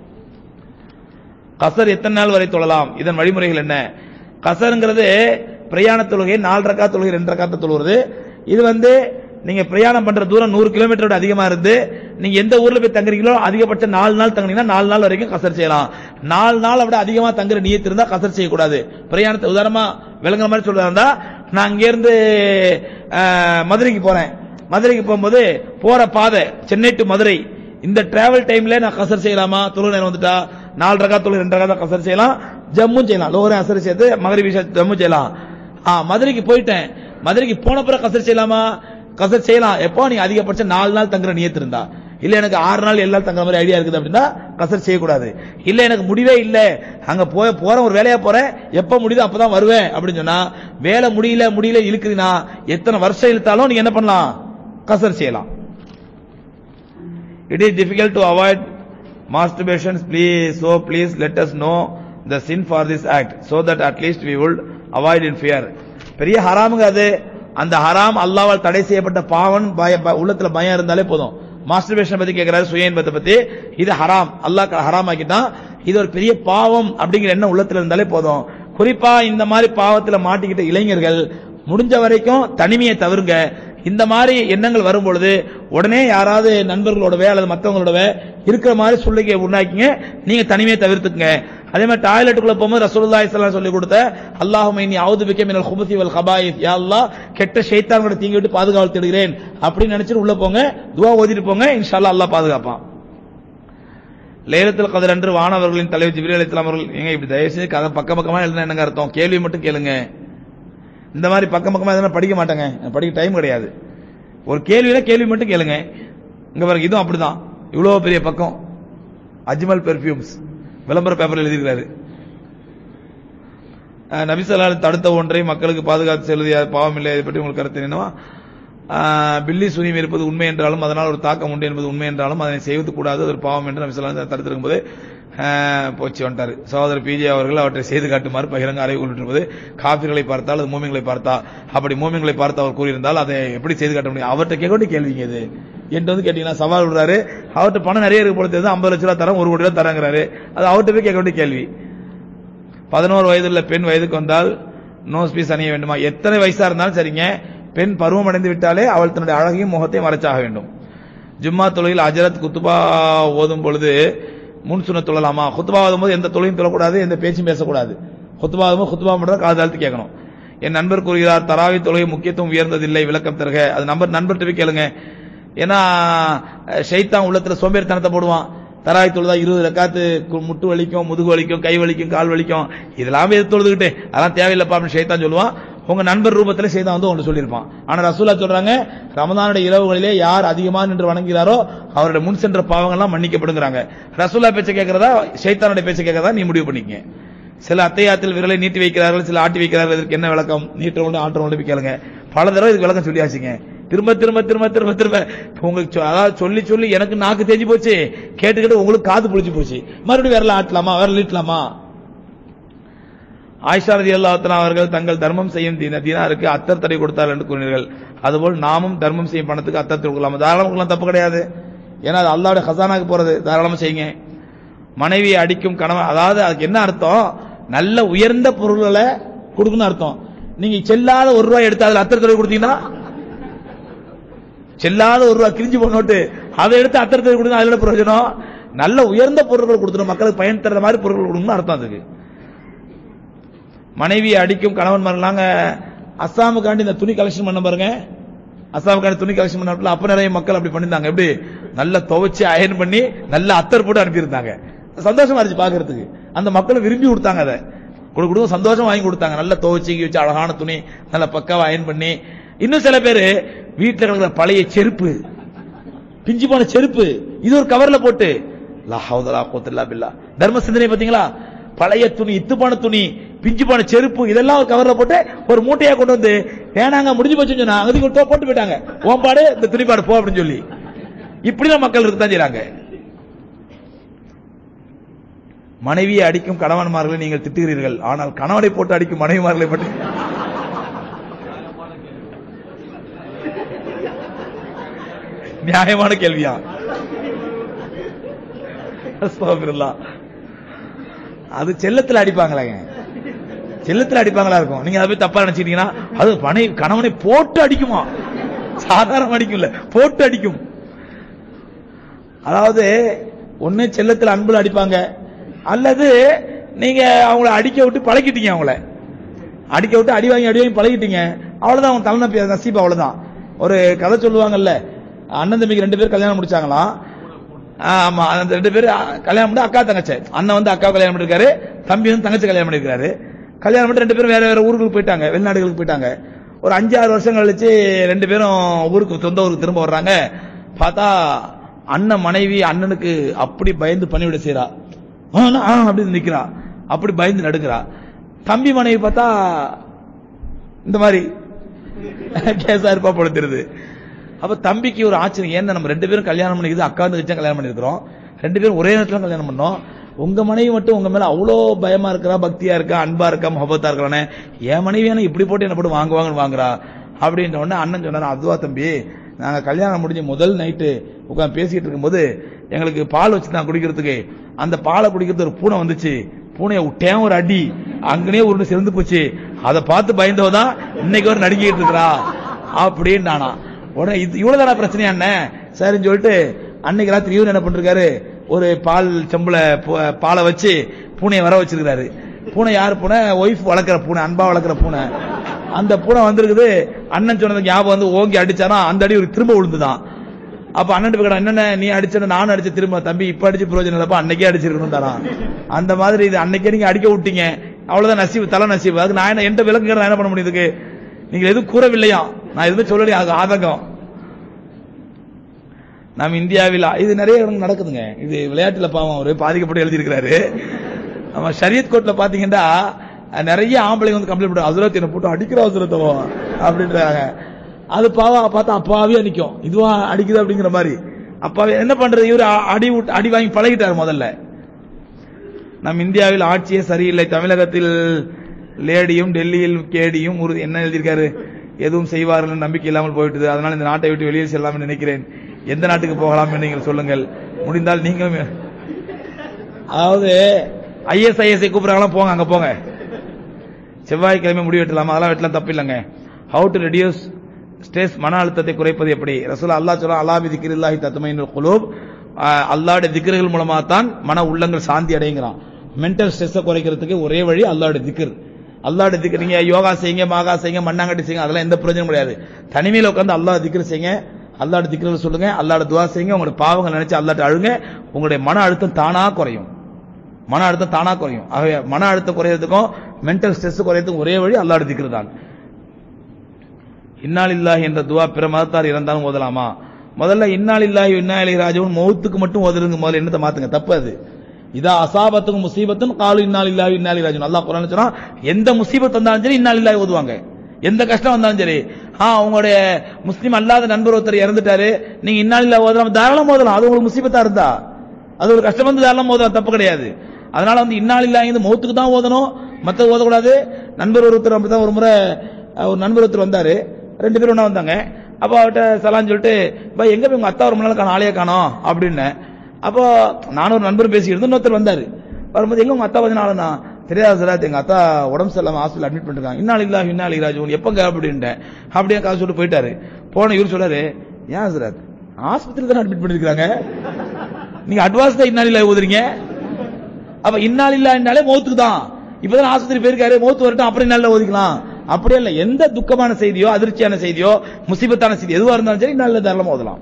கசர் எத்தனை நாள் வரை தொழலாம் இதன் வழிமுறைகள் என்ன கசருங்கிறது பிரயாண தொழுகை நாலு ரக்கா தொழுகை ரெண்டு ரக்காத்த தொழுகிறது இது வந்து நீங்க பிரயாணம் பண்ற தூரம் நூறு கிலோமீட்டரோட அதிகமா இருந்து நீங்க எந்த ஊர்ல போய் தங்குறீங்களோ அதிகபட்சம் நாலு நாள் தங்குனீங்கன்னா நாலு நாள் வரைக்கும் கசர் செய்யலாம் நாலு நாள் விட அதிகமா தங்குற நியத்து இருந்தா கசர் செய்யக்கூடாது பிரயாணத்தை உதாரணமா விளங்குற மாதிரி சொல்றதா இருந்தா நான் இங்க இருந்து அஹ், மதுரைக்கு போறேன் மதுரைக்கு போகும்போது போற பாதை சென்னை டு மதுரை இந்த டிராவல் டைம்ல நான் கசர் செய்யலாமா தொழு நேரம் வந்துட்டா நாலு ரகா தொழு ரெண்டு ரகா கசர் செய்யலாம் ஜம்மு செய்யலாம் லோகரை அசர் சேர்த்து மகரி விஷ ஜம்மு செய்யலாம் ஆ மதுரைக்கு போயிட்டேன் மதுரைக்கு போன பிறகு கசர் செய்யலாமா கசர் செய்யலாம் எப்போ நீங்க அதிகபட்சம் நாலு நாள் தங்குற நியத்து இருந்தா இல்ல எனக்கு ஆறு நாள் ஏழு நாள் தங்குற மாதிரி ஐடியா இருக்குது அப்படின்னா கசர் செய்யக்கூடாது இல்ல எனக்கு முடிவே இல்ல அங்க போய் போறேன் ஒரு வேலையா போறேன் எப்ப முடியுதோ அப்பதான் வருவேன் அப்படின்னு சொன்னா வேலை முடியல முடியல இழுக்குதுன்னா எத்தனை வருஷம் இழுத்தாலும் நீங்க என்ன பண்ணலாம் கசர் செய்யலாம் It is difficult to avoid masturbations, please, so please let us know the sin for this act, so that at least we would avoid in fear. பெரிய ஹராமுங்க அது அந்த ஹராம் அல்லாவால் தடை செய்யப்பட்ட பாவன் பய ப- உள்ளத்துல பயம் இருந்தாலே போதும் மாஸ்டர்பேஷன் பத்தி கேட்கிறாரு சுய இன்பத்தை பத்தி இது ஹராம் அல்லாஹ் ஹராம் ஆக்கிட்டான் இது ஒரு பெரிய பாவம் அப்படிங்கிற எண்ணம் உள்ளத்துல இருந்தாலே போதும் குறிப்பா இந்த மாதிரி பாவத்துல மாட்டிக்கிட்ட இளைஞர்கள் முடிஞ்ச வரைக்கும் தனிமையை தவிருங்க இந்த மாதிரி எண்ணங்கள் வரும் பொழுது உடனே யாராவது நண்பர்களோடவே அல்லது மற்றவங்களோடவே இருக்கிற மாதிரி சூழ்நிலையை உண்டாக்கிங்க நீங்க தனிமையை தவிர்த்துக்குங்க அதே மாதிரி டாய்லெட்டுக்குள்ள போகும்போது ரசூலுல்லாஹி ஸல்லல்லாஹு அலைஹி சொல்லி கொடுத்த அல்லாஹும்ம இன்னி அவுது பிக்க மினல் குபுசி வல் கபாயிஸ் யா அல்லாஹ் கெட்ட ஷைத்தான்களோட தீங்கி விட்டு பாதுகாவல் தேடுகிறேன் அப்படின்னு நினைச்சிட்டு உள்ள போங்க துவா ஓதிட்டு போங்க இன்ஷால்லா அல்லாஹ் பாதுகாப்பான் லேலத்தில் கதிர் அன்று வானவர்களின் தலைவர் ஜிப்ரீல் அலைஹிஸ்ஸலாம் அவர்கள் ஏங்க இப்படி தயவு செஞ்சு கதை பக்க பக்கமா எழுதுனா என்னங்க அர்த்தம் கேள்வி மட்டும் கேளுங்க இந்த மாதிரி பக்கம் பக்கமா எதுனா படிக்க மாட்டாங்க எனக்கு படிக்க டைம் கிடையாது ஒரு கேள்வியில கேள்வி மட்டும் கேளுங்க இங்க பாருங்க இதுவும் அப்படிதான் இவ்வளவு பெரிய பக்கம் அஜ்மல் பெர்ஃபியூம்ஸ் விளம்பர பேப்பர் எழுதியிருக்காரு அஹ், நபிசல்லால் தடுத்த ஒன்றை மக்களுக்கு பாதுகாத்து செல்வது பாவம் இல்லை இதை பற்றி உங்களுக்கு கருத்து என்னவா அஹ், பில்லி சுனியம் இருப்பது உண்மை என்றாலும் அதனால் ஒரு தாக்கம் உண்டு என்பது உண்மை என்றாலும் அதனை செய்வது கூடாது அது ஒரு பாவம் என்று நபிசல்லால் தடுத்திருக்கும் போது அஹ், போச்சு வந்துட்டாரு சகோதரர் பிஜே அவர்கள் அவற்றை செய்து காட்டுமாறு பகிரங்க அறிவு கொண்டிருப்பது காபிர்களை பார்த்தால் அது மூமியங்களை பார்த்தா அப்படி மூமியங்களை பார்த்து அவர் கூறியிருந்தால் அதை எப்படி செய்து காட்ட முடியும் அவர்கிட்ட கேட்க வேண்டிய கேள்விங்க இது என்று வந்து கேட்டீங்கன்னா சவால் விடுறாரு அவர்கிட்ட பணம் நிறைய இருக்கு பொழுது ஐம்பது லட்ச ரூபா தரம் ஒரு கோடி ரூபா தரங்கிறாரு அது அவர்கிட்ட போய் கேட்க வேண்டிய கேள்வி பதினோரு வயதுள்ள பெண் வயதுக்கு வந்தால் நோஸ் பீஸ் அணிய வேண்டுமா எத்தனை வயசா இருந்தாலும் சரிங்க பெண் பருவம் அடைந்து விட்டாலே அவள் தன்னுடைய அழகையும் முகத்தையும் மறைச்சாக வேண்டும் ஜும்மா தொழுகையில் அஜரத் குத்துபா ஓதும் பொழுது முன் சுண்ண தொழலாமா குத்துபா ஓதும் போது எந்த தொழிலும் தொழக்கூடாது எந்த பேச்சும் பேசக்கூடாது குத்துபா ஓதும் போது குத்துபா மட்டும் தான் காது தாழ்த்தி கேட்கணும் என் நண்பர் கூறுகிறார் தராவி தொழுகை முக்கியத்துவம் உயர்ந்ததில்லை விளக்கம் தருக அது நம்பர் நண்பர்கிட்ட போய் கேளுங்க ஏன்னா அஹ், ஷைத்தான் உள்ளத்துல சோம்பேறித்தனத்தை போடுவான் தராய் தொழுதா இருபது ரக்காத்து கு- முட்டு வலிக்கும் முதுகு வலிக்கும் கை வலிக்கும் கால் வலிக்கும் இதெல்லாம் எது தொழுதுகிட்டு அதெல்லாம் தேவையில்லைப்பா அப்படின்னு ஷைத்தான் சொல்லுவான் உங்க நண்பர் ரூபத்துல செய்தான் வந்து உங்களுக்கு சொல்லியிருப்பான் ஆனா ரசூலா சொல்றாங்க ரமதானுடைய இரவுகளிலே யார் அதிகமா நின்று வணங்குகிறாரோ அவருடைய முன் சென்ற பாவங்கள்லாம் மன்னிக்கப்படுங்கிறாங்க ரசூலா பேச்ச கேட்கறதா ஷைத்தானுடைய பேச்ச கேட்கறதா நீ முடிவு பண்ணிக்க சில அத்தையாத்தில் விரலை நீட்டி வைக்கிறார்கள் சில ஆட்டி வைக்கிறார்கள் இதற்கு என்ன விளக்கம் நீட்டவங்க ஆற்றவங்க போய் கேளுங்க பல தடவை இதுக்கு விளக்கம் சொல்லியாச்சுங்க திரும்ப திரும்ப திரும்ப திரும்ப திரும்ப இப்ப உங்களுக்கு சொ- அதாவது சொல்லி சொல்லி எனக்கு நாக்கு தேஞ்சு போச்சு கேட்டுக்கிட்டு உங்களுக்கு காது புளிச்சு போச்சு மறுபடியும் விரல ஆட்டலாமா விரல் நீட்டலாமா ஆயிஷா ரதி அல்லாஹ் அவர்கள் தங்கள் தர்மம் செய்யும் தீன தீனாருக்கு அத்தர் தடை கொடுத்தார் என்று கூறினீர்கள் அதுபோல் நாமும் தர்மம் செய்யும் பணத்துக்கு அத்தர் கொடுக்கலாம் தாராளம் கொடுக்கலாம் தப்பு கிடையாது ஏன்னா அது அல்லாவுடைய ஹசானாக்கு போறது தாராளமா செய்யுங்க மனைவியை அடிக்கும் கணவன் அதாவது அதுக்கு என்ன அர்த்தம் நல்ல உயர்ந்த பொருள்களை கொடுக்கணும் அர்த்தம் நீங்க செல்லாத ஒரு ரூபாய் எடுத்து அதுல அத்தர் தடவை கொடுத்தீங்கன்னா செல்லாத ஒரு ரூபா கிழிஞ்சு போன நோட்டு அதை எடுத்து அத்தரத்தை கொடுத்தா அதுல என்ன பிரயோஜனம் நல்ல உயர்ந்த பொருட்கள் கொடுத்துரும் மக்களுக்கு பயன் தர்ற மாதிரி பொருட்கள் கொடுக்கணும்னு அர்த்தம் அதுக்கு மனைவியை அடிக்கும் கணவன் மரலாங்க அஸ்ஸாமுக்காண்டி இந்த துணி கலெக்ஷன் பண்ண பாருங்க அஸ்ஸாமுக்காண்டி துணி கலெக்ஷன் பண்ண அப்ப நிறைய மக்கள் அப்படி பண்ணிருந்தாங்க எப்படி நல்லா துவைச்சு அயன் பண்ணி நல்ல அத்தர் போட்டு அனுப்பியிருந்தாங்க சந்தோஷமா இருந்துச்சு பாக்குறதுக்கு அந்த மக்கள் விரும்பி கொடுத்தாங்க அதை கொடு கொடுக்க சந்தோஷம் வாங்கி கொடுத்தாங்க நல்ல துவைச்சு வச்சு அழகான துணி நல்ல பக்காவா அயன் பண்ணி இன்னும் சில பேர் வீட்டுல கிடக்கிற பழைய செருப்பு பிஞ்சு போன செருப்பு இது ஒரு கவர்ல போட்டு லா ஹவுதலா கோத்தல்லா பில்லா தர்ம சிந்தனை பாத்தீங்களா பழைய துணி இத்து போன துணி பிஞ்சு போன செருப்பு இதெல்லாம் ஒரு கவர்ல போட்டு ஒரு மூட்டையா கொண்டு வந்து வேணாங்க முடிஞ்சு போச்சுன்னு சொன்னா அகதி கொடுத்தா போட்டு போயிட்டாங்க ஓம்பாடு இந்த துணிப்பாடு போ அப்படின்னு சொல்லி இப்படிதான் மக்கள் இருக்கத்தான் செய்றாங்க மனைவியை அடிக்கும் கணவன்மார்களை நீங்கள் திட்டுகிறீர்கள் ஆனால் கணவனை போட்டு அடிக்கும் மனைவிமார்களை பற்றி நியாயமான கேள்வியா அஸ்தக்ஃபிருல்லாஹ். அது செல்லத்துல அடிப்பாங்களேங்க செல்லத்துல அடிப்பாங்களா இருக்கும் நீங்க அதை போய் தப்பா நினைச்சிட்டீங்கன்னா அது மனை கணவனை போட்டு அடிக்குமா சாதாரண அடிக்கும்ல போட்டு அடிக்கும் அதாவது ஒண்ணு செல்லத்துல அன்புல அடிப்பாங்க அல்லது நீங்க அவங்கள அடிக்க விட்டு பழக்கிட்டீங்க அவங்கள அடிக்க விட்டு அடி வாங்கி அடி வாங்கி பழகிட்டீங்க அவ்வளவுதான் அவங்க தலைநப்பி நசீப் அவ்வளவுதான் ஒரு கதை சொல்லுவாங்கல்ல அண்ணன் தம்பிக்கு ரெண்டு பேர் கல்யாணம் முடிச்சாங்களாம் ஆமா அந்த ரெண்டு பேர் கல்யாணம் பண்ணி அக்கா தங்கச்சி அண்ணன் வந்து அக்கா கல்யாணம் பண்ணிருக்காரு தம்பி வந்து தங்கச்சி கல்யாணம் பண்ணிருக்காரு கல்யாணம் பண்ணி ரெண்டு பேரும் வேற வேற ஊர்களுக்கு போயிட்டாங்க வெளிநாடுகளுக்கு போயிட்டாங்க ஒரு அஞ்சு ஆறு வருஷம் கழிச்சு ரெண்டு பேரும் ஊருக்கு சொந்த ஊருக்கு திரும்ப வர்றாங்க பார்த்தா அண்ணன் மனைவி அண்ணனுக்கு அப்படி பயந்து பணிவிட செய்றா ஆ, ஆ அப்படின்னு நிக்கிறா அப்படி பயந்து நடுக்கிறா தம்பி மனைவி பார்த்தா இந்த மாதிரி கேசா இருப்பா படுத்துருது அப்ப தம்பிக்கு ஒரு ஆச்சரியம் ஏன்னா நம்ம ரெண்டு பேரும் கல்யாணம் பண்ணிக்குது அக்கா வந்து கல்யாணம் பண்ணிருக்கிறோம் ரெண்டு பேரும் ஒரே நேரத்துல கல்யாணம் பண்ணோம் உங்க மனைவி மட்டும் உங்க மேல அவ்வளோ பயமா இருக்கிறா பக்தியா இருக்கா அன்பா இருக்கா முகபத்தா இருக்கிறானே என் மனைவி என்ன இப்படி போட்டு என்ன போட்டு வாங்குவாங்கன்னு வாங்குறா அப்படின்ற உடனே அண்ணன் சொன்னாரு அதுவா தம்பி நாங்க கல்யாணம் முடிஞ்சு முதல் நைட்டு உட்காந்து பேசிட்டு இருக்கும்போது எங்களுக்கு பால் வச்சு நான் குடிக்கிறதுக்கு அந்த பாலை குடிக்கிறது ஒரு பூனை வந்துச்சு பூனையை விட்டேன் ஒரு அடி அங்கனே உருண்டு சிறந்து போச்சு அதை பார்த்து பயந்தவதான் இன்னைக்கு வரை நடுங்கிட்டு இருக்கிறா அப்படின்னு நானா உடனே இது இவ்வளவுதானா பிரச்சனையா என்ன சரின்னு சொல்லிட்டு அன்னைக்கு ராத்திரி இவரு என்ன பண்ணிருக்காரு ஒரு பால் செம்புல பு- பாலை வச்சு பூனையை வர வச்சிருக்காரு பூனை யார் பூனை ஒய்ஃப் வளர்க்குற பூனை அன்பா வளர்க்குற பூனை அந்த பூனை வந்திருக்குது அண்ணன் சொன்னது ஞாபகம் வந்து ஓங்கி அடிச்சானா அந்த அடி ஒரு திரும்ப விழுந்துதான் அப்ப அண்ணன் போய் என்னென்ன நீ அடிச்சன நானும் அடிச்ச திரும்ப தம்பி இப்ப அடிச்சு பிரயோஜனம் இல்லப்பா அன்னைக்கே அடிச்சிருக்கணும் தானா அந்த மாதிரி இது அன்னைக்கே நீங்க அடிக்க விட்டீங்க அவ்வளவுதான் நசீவு தலை நசீவு அதுக்கு நான் என்ன எந்த விளக்குங்கிற நான் என்ன பண்ண முடியும் இதுக்கு நீங்க எதுவும் கூறவில்லையா நான் எதுவுமே சொல்லலையா அது ஆதங்கம் நம்ம இந்தியாவில் இது நிறைய இடங்கள் நடக்குதுங்க இது விளையாட்டுல பாவம் அவரு பாதிக்கப்பட்டு எழுதியிருக்கிறாரு நம்ம ஷரியத் கோர்ட்ல பாத்தீங்கன்னா அஹ், நிறைய ஆம்பளைங்க வந்து கம்ப்ளைண்ட் பண்ணுறாங்க ஹசரத் என்ன போட்டு அடிக்கிற ஹசரத்தவோ அப்படின்றாங்க அது பாவா பார்த்தா அப்பாவே நிக்கும் இதுவா அடிக்குது அப்படிங்கிற மாதிரி அப்பாவே என்ன பண்றது இவரு அ- அடி விட்டு- அடி வாங்கி பழகிட்டாரு முதல்ல நம் இந்தியாவில் ஆட்சியே சரியில்லை தமிழகத்தில் லேடியும் டெல்லியில் கேடியும் உறுதி என்ன எழுதியிருக்காரு எதுவும் செய்வார்கள் நம்பிக்கை இல்லாமல் போயிட்டது அதனால இந்த நாட்டை விட்டு வெளியே செல்லாமல் நினைக்கிறேன் எந்த நாட்டுக்கு போகலாம் என்று நீங்கள் சொல்லுங்கள் முடிந்தால் நீங்களும் அதாவது ஐஎஸ்ஐஎஸ்ஐ கூப்பிடுறாங்களா போங்க அங்க போங்க செவ்வாய்க்கிழமை முடி வெட்டலாமா அதெல்லாம் வெட்டலாம் தப்பு இல்லைங்க ஹவு டு ரெடியூஸ் ஸ்ட்ரெஸ் மன அழுத்தத்தை குறைப்பது எப்படி ரசூல் அல்லாஹ் சொல்ல அல்லாஹ் திக்ரில்லாஹி தத்மைனுல் குலூப் அல்லாஹ்வுடைய திக்ர்கள் மூலமா தான் மன உள்ளங்கள் சாந்தி அடைங்கிறான் மென்டல் ஸ்ட்ரெஸ்ஸை குறைக்கிறதுக்கு ஒரே வழி அல்லாஹ்வுடைய திக்ர் அல்லாஹ்வுடைய திக்ர் நீங்க யோகா செய்யுங்க மாகா செய்யுங்க மண்ணாங்கட்டி செய்யுங்க அதெல்லாம் எந்த பிரயோஜனம் கிடையாது தனிமையில உட்கார்ந்து அல்லாஹ் திக்ர் செய்யுங்க அல்லாஹ்வுடைய திக்ர்கள் சொல்லுங்க அல்லாஹ்வுடைய துவா செய்யுங்க உங்களுடைய பாவங்கள் நினைச்சு அல்லாஹ்ட்ட அழுங்க உங்களுடைய மன அழுத்தம் தானா குறையும் மன அழுத்தம் தானா குறையும் ஆகவே மன அழுத்தம் குறையறதுக்கும் மென்டல் ஸ்ட்ரெஸ் குறையறதுக்கும் ஒரே வழி அல்லாஹ் திக்ரு தான் இன்னாலில்லாஹி என்ற துவா பிற மதத்தார் இறந்தாலும் ஓதலாமா முதல்ல இன்னாலில்லாஹி இன்னா இலைஹி ராஜிஊன் மௌத்துக்கு மட்டும் ஓதுறதுங்க முதல்ல என்னத்தை மாத்துங்க தப்பு அது இதா அசாபத்துக்கும் முசீபத்தும் காலு இன்னாலில்லாஹி இன்னா இலைஹி ராஜிஊன் அல்லாஹ் குர்ஆன்ல சொன்னா எந்த முசீபத் வந்தாலும் சரி இன்னாலில்லாஹி ஓதுவாங்க எந்த கஷ்டம் வந்தாலும் சரி ஆ உங்களுடைய முஸ்லீம் அல்லாத நண்பர் ஒருத்தர் இறந்துட்டாரு நீங்க இன்னாலில்லாஹி ஓதலாம் தாராளம் ஓதலாம் அது உங்களுக்கு முசீபத்தா இருந்தா அது ஒரு கஷ்டம் வந்து தாராளம் ஓதலாம் தப்பு கிடையாது அதனால வந்து இன்னாலில்லாஹி இந்த மௌத்துக்கு தான் ஓதணும் மத்த ஓதக்கூடாது நண்பர் ஒருத்தர் அப்படிதான் ஒரு முறை அஹ், ஒரு நண்பர் ஒருத்தர் வந்தாரு ரெண்டு பேரும் ஒண்ணா வந்தாங்க அப்போ அவர்கிட்ட சலான்னு சொல்லிட்டு பா எங்க போய் உங்க அத்தா ஒரு மணி நாள் காணும் ஆளையே காணோம் அப்படின்னு அப்போ நானும் ஒரு நண்பர் பேசிக்கிட்டு இருந்தோம் இன்னொருத்தர் வந்தாரு வரும்போது எங்க உங்க அத்தா கொஞ்ச நாளுனா தெரியாது சார் எங்க அத்தா உடம்பு சரியில்லாம ஹாஸ்பிட்டல் அட்மிட் பண்ணிருக்காங்க இன்னாள் இல்லா இன்னாள் ராஜு எப்பங்க அப்படின்ட்டேன் அப்படியே காசு சொல்லிட்டு போயிட்டாரு போன இவர் சொல்றாரு ஏன் சார் ஆஸ்பத்திரி தானே அட்மிட் பண்ணிருக்காங்க நீங்க அட்வான்ஸ் தான் இன்னாலில்லா ஊதுறீங்க அப்ப இன்னாலில்லாண்டாலே மௌத்துக்கு தான் இப்பதான் ஆஸ்பத்திரி போயிருக்காரு மௌத்து வரட்டும் அப்புறம் இன்னால ஓதிக்கலாம் அப்படியே இல்ல எந்த துக்கமான செய்தியோ அதிர்ச்சியான செய்தியோ முசீபத்தான செய்தி எதுவா இருந்தாலும் சரி நல்ல தாராளமா ஓதலாம்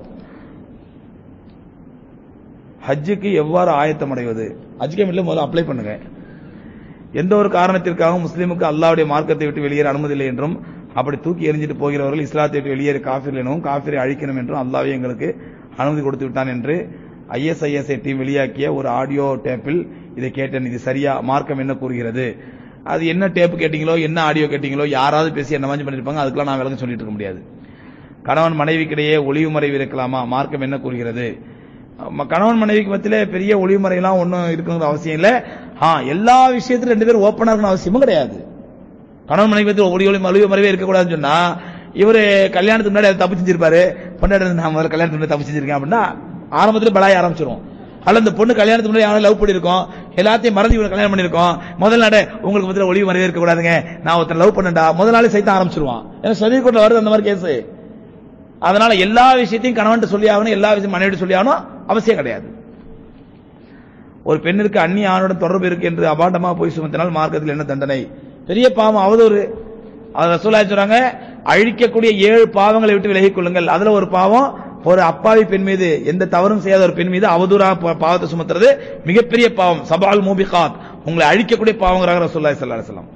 ஹஜ்ஜுக்கு எவ்வாறு ஆயத்தம் அடைவது ஹஜ் கமிட்டில முதல்ல அப்ளை பண்ணுங்க எந்த ஒரு காரணத்திற்காகவும் முஸ்லீமுக்கு அல்லாஹ்வுடைய மார்க்கத்தை விட்டு வெளியேற அனுமதி இல்லை என்றும் அப்படி தூக்கி எறிஞ்சிட்டு போகிறவர்கள் இஸ்லாத்தை விட்டு வெளியேற காஃபிர் எனவும் காஃபிரை அழிக்கணும் என்றும் அல்லாஹ்வே எங்களுக்கு அனுமதி கொடுத்து விட்டான் என்று ஐஎஸ்ஐஎஸ்ஐ டீம் வெளியாக்கிய ஒரு ஆடியோ டேப்பில் இதை கேட்டேன் இது சரியா மார்க்கம் என்ன கூறுகிறது அது என்ன டேப் கேட்டீங்களோ என்ன ஆடியோ கேட்டீங்களோ யாராவது பேசி என்ன மாதிரி பண்ணிருப்பாங்க அதுக்கெல்லாம் நான் விளக்கம் சொல்லிட்டு இருக்க முடியாது கணவன் மனைவிக்கிடையே ஒளிவு மறைவு இருக்கலாமா மார்க்கம் என்ன கூறுகிறது ம- கணவன் மனைவிக்கு மத்தியில பெரிய ஒளிவு மறைவெல்லாம் ஒன்றும் இருக்கணுங்கிற அவசியம் இல்லை ஆ எல்லா விஷயத்திலும் ரெண்டு பேரும் ஓப்பனா இருக்கணும் அவசியமும் கிடையாது கணவன் மனைவி பத்தி ஒளி ஒளி மலிவு மறைவே இருக்கக்கூடாதுன்னு சொன்னா இவரு கல்யாணத்துக்கு முன்னாடி அதை தப்பு செஞ்சிருப்பாரு பொண்டாட்டி நான் முதல்ல கல்யாணத்துக்கு முன்னாடி தப்பு செஞ்சிருக்கேன் அப்படின்னா ஆரம்பத்துல பலாய ஆரம்பிச்சிரும் அல்ல இந்த பொண்ணு கல்யாணத்துக்கு முன்னாடி யாரும் லவ் பண்ணிருக்கோம் எல்லாத்தையும் மறந்து இவரை கல்யாணம் பண்ணிருக்கோம் முதல் நாடு உங்களுக்கு மத்தியில ஒளிவு மறைவே இருக்கக்கூடாதுங்க நான் ஒருத்தன் லவ் பண்ணண்டா முதல் நாளே சைத்த ஆரம்பிச்சிருவான் ஏன்னா சதீர்கோட்டில் வருது அந்த மாதிரி கேஸ் அதனால எல்லா விஷயத்தையும் கணவன் சொல்லி ஆகணும் எல்லா விஷயம் மனைவிட்டு சொல்லி ஆகணும் அவசியம் கிடையாது ஒரு பெண்ணிற்கு அந்நிய ஆணுடன் தொடர்பு இருக்கு என்று அபாண்டமா போய் சுமத்தினால் மார்க்கத்தில் என்ன தண்டனை பெரிய பாவம் அவதூறு அது ரசூலாய் சொல்றாங்க அழிக்கக்கூடிய ஏழு பாவங்களை விட்டு விலகிக் கொள்ளுங்கள் அதுல ஒரு பாவம் ஒரு அப்பாவி பெண் மீது எந்த தவறும் செய்யாத ஒரு பெண் மீது அவதூறா பா- பாவத்தை சுமத்துறது மிகப்பெரிய பாவம் சபால் மூபிகாத் உங்களை அழிக்கக்கூடிய பாவங்கிறாங்க ரசூல்லாய் ஸல்லல்லாஹு அலைஹி வஸல்லம்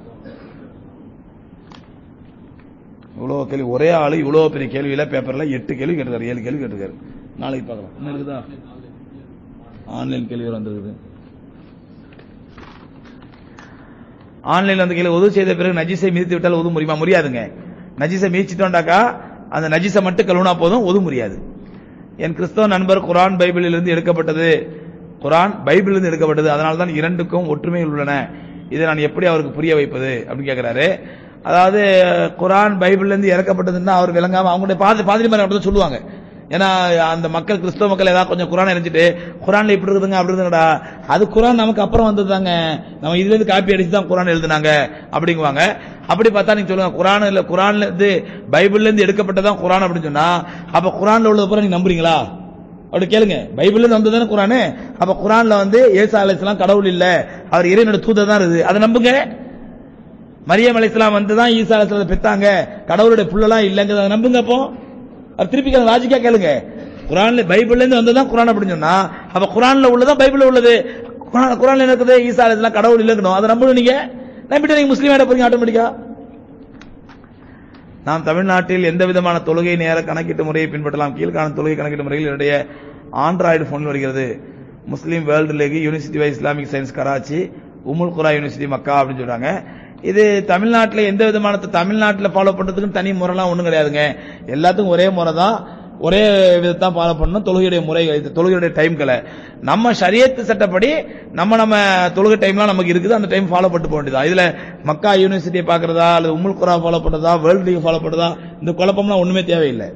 இவ்வளவு கேள்வி ஒரே ஆளு இவ்வளவு பெரிய கேள்வியில பேப்பர்ல எட்டு கேள்வி கேட்டிருக்காரு ஏழு கேள்வி கேட்டிருக்காரு நாளைக்கு பார்க்கலாம் என்ன இருக்குதா ஆன்லைன் கேள்வி வந்திருக்குது ஆன்லைன்ல அந்த கேள்வி உதவு செய்த பிறகு நஜீஸை மிதித்து விட்டால் உது முடியுமா முடியாதுங்க நஜீஸை மிதிச்சிட்டோம்டாக்கா அந்த நஜீஸை மட்டும் கழுவுனா போதும் உது முடியாது என் கிறிஸ்தவ நண்பர் குரான் பைபிளில் இருந்து எடுக்கப்பட்டது குரான் பைபிளில் இருந்து எடுக்கப்பட்டது அதனால தான் இரண்டுக்கும் ஒற்றுமைகள் உள்ளன இதை நான் எப்படி அவருக்கு புரிய வைப்பது அப்படின்னு கேட்கிறாரு அதாவது குரான் பைபிள்ல இருந்து இறக்கப்பட்டதுன்னா அவர் விளங்காம அவங்களுடைய பாதி பாதிரி மாதிரி அப்படி தான் சொல்லுவாங்க ஏன்னா அந்த மக்கள் கிறிஸ்தவ மக்கள் ஏதாவது கொஞ்சம் குரான் இணைச்சிட்டு குரான்ல இப்படி இருக்குதுங்க அப்படி இருக்குங்கடா அது குரான் நமக்கு அப்புறம் வந்ததுதாங்க நம்ம இதுல இருந்து காப்பி அடிச்சு தான் குரான் எழுதுனாங்க அப்படிங்குவாங்க அப்படி பார்த்தா நீங்க சொல்லுங்க குரான் இல்ல குரான்ல இருந்து பைபிள்ல இருந்து எடுக்கப்பட்டதான் குரான் அப்படின்னு சொன்னா அப்ப குரான்ல உள்ளது பூரா நீங்க நம்புறீங்களா அப்படி கேளுங்க பைபிள்ல இருந்து வந்ததுதானே குரானு அப்ப குரான்ல வந்து ஏசா அலைஹிஸ்ஸலாம் கடவுள் இல்ல அவர் இறைவனோட தூதர் தான் இருக்குது அதை நம்புங்க மரியம் அலைஹிஸ்ஸலாம் வந்து தான் ஈசா அலைஹிஸ்ஸலாத்தை பெத்தாங்க கடவுளுடைய புள்ளலாம் இல்லைங்கிறத நம்புங்க அப்போ அது திருப்பி கேளுங்க லாஜிக்கா கேளுங்க குரான்ல பைபிள்ல இருந்து வந்ததுதான் குரான் அப்படின்னு சொன்னா அப்ப குரான்ல உள்ளதான் பைபிள்ல உள்ளது குரான் குரான்ல என்ன இருக்குது ஈசா அலைஹிஸ்ஸலாம் கடவுள் இல்லைங்கணும் அதை நம்பணும் நீங்க நம்பிட்டு நீங்க முஸ்லீம் ஆயிட போறீங்க ஆட்டோமேட்டிக்கா நாம் தமிழ்நாட்டில் எந்த விதமான தொழுகை நேர கணக்கீட்டு முறையை பின்பற்றலாம் கீழ்காணும் தொழுகை கணக்கீட்டு முறையில் என்னுடைய ஆண்ட்ராய்டு போன் வருகிறது Muslim World League University of Islamic Science Karachi Umul Qura University மக்கா அப்படின்னு சொல்றாங்க இது தமிழ்நாட்டில் எந்த விதமான தமிழ்நாட்டில் ஃபாலோ பண்றதுக்கு தனி முறைலாம் ஒன்றும் கிடையாதுங்க எல்லாத்துக்கும் ஒரே முறை தான் ஒரே விதத்தான் ஃபாலோ பண்ணணும் தொழுகையுடைய முறை இது தொழுகையுடைய டைம்களை நம்ம ஷரியத்து சட்டப்படி நம்ம நம்ம தொழுகை டைம்லாம் நமக்கு இருக்குது அந்த டைம் ஃபாலோ பண்ணிட்டு போக வேண்டியதா இதுல மக்கா யூனிவர்சிட்டியை பார்க்கறதா அல்லது உமுல் குரா ஃபாலோ பண்றதா வேர்ல்டு லீக் ஃபாலோ பண்றதா இந்த குழப்பம்லாம் ஒண்ணுமே தேவையில்லை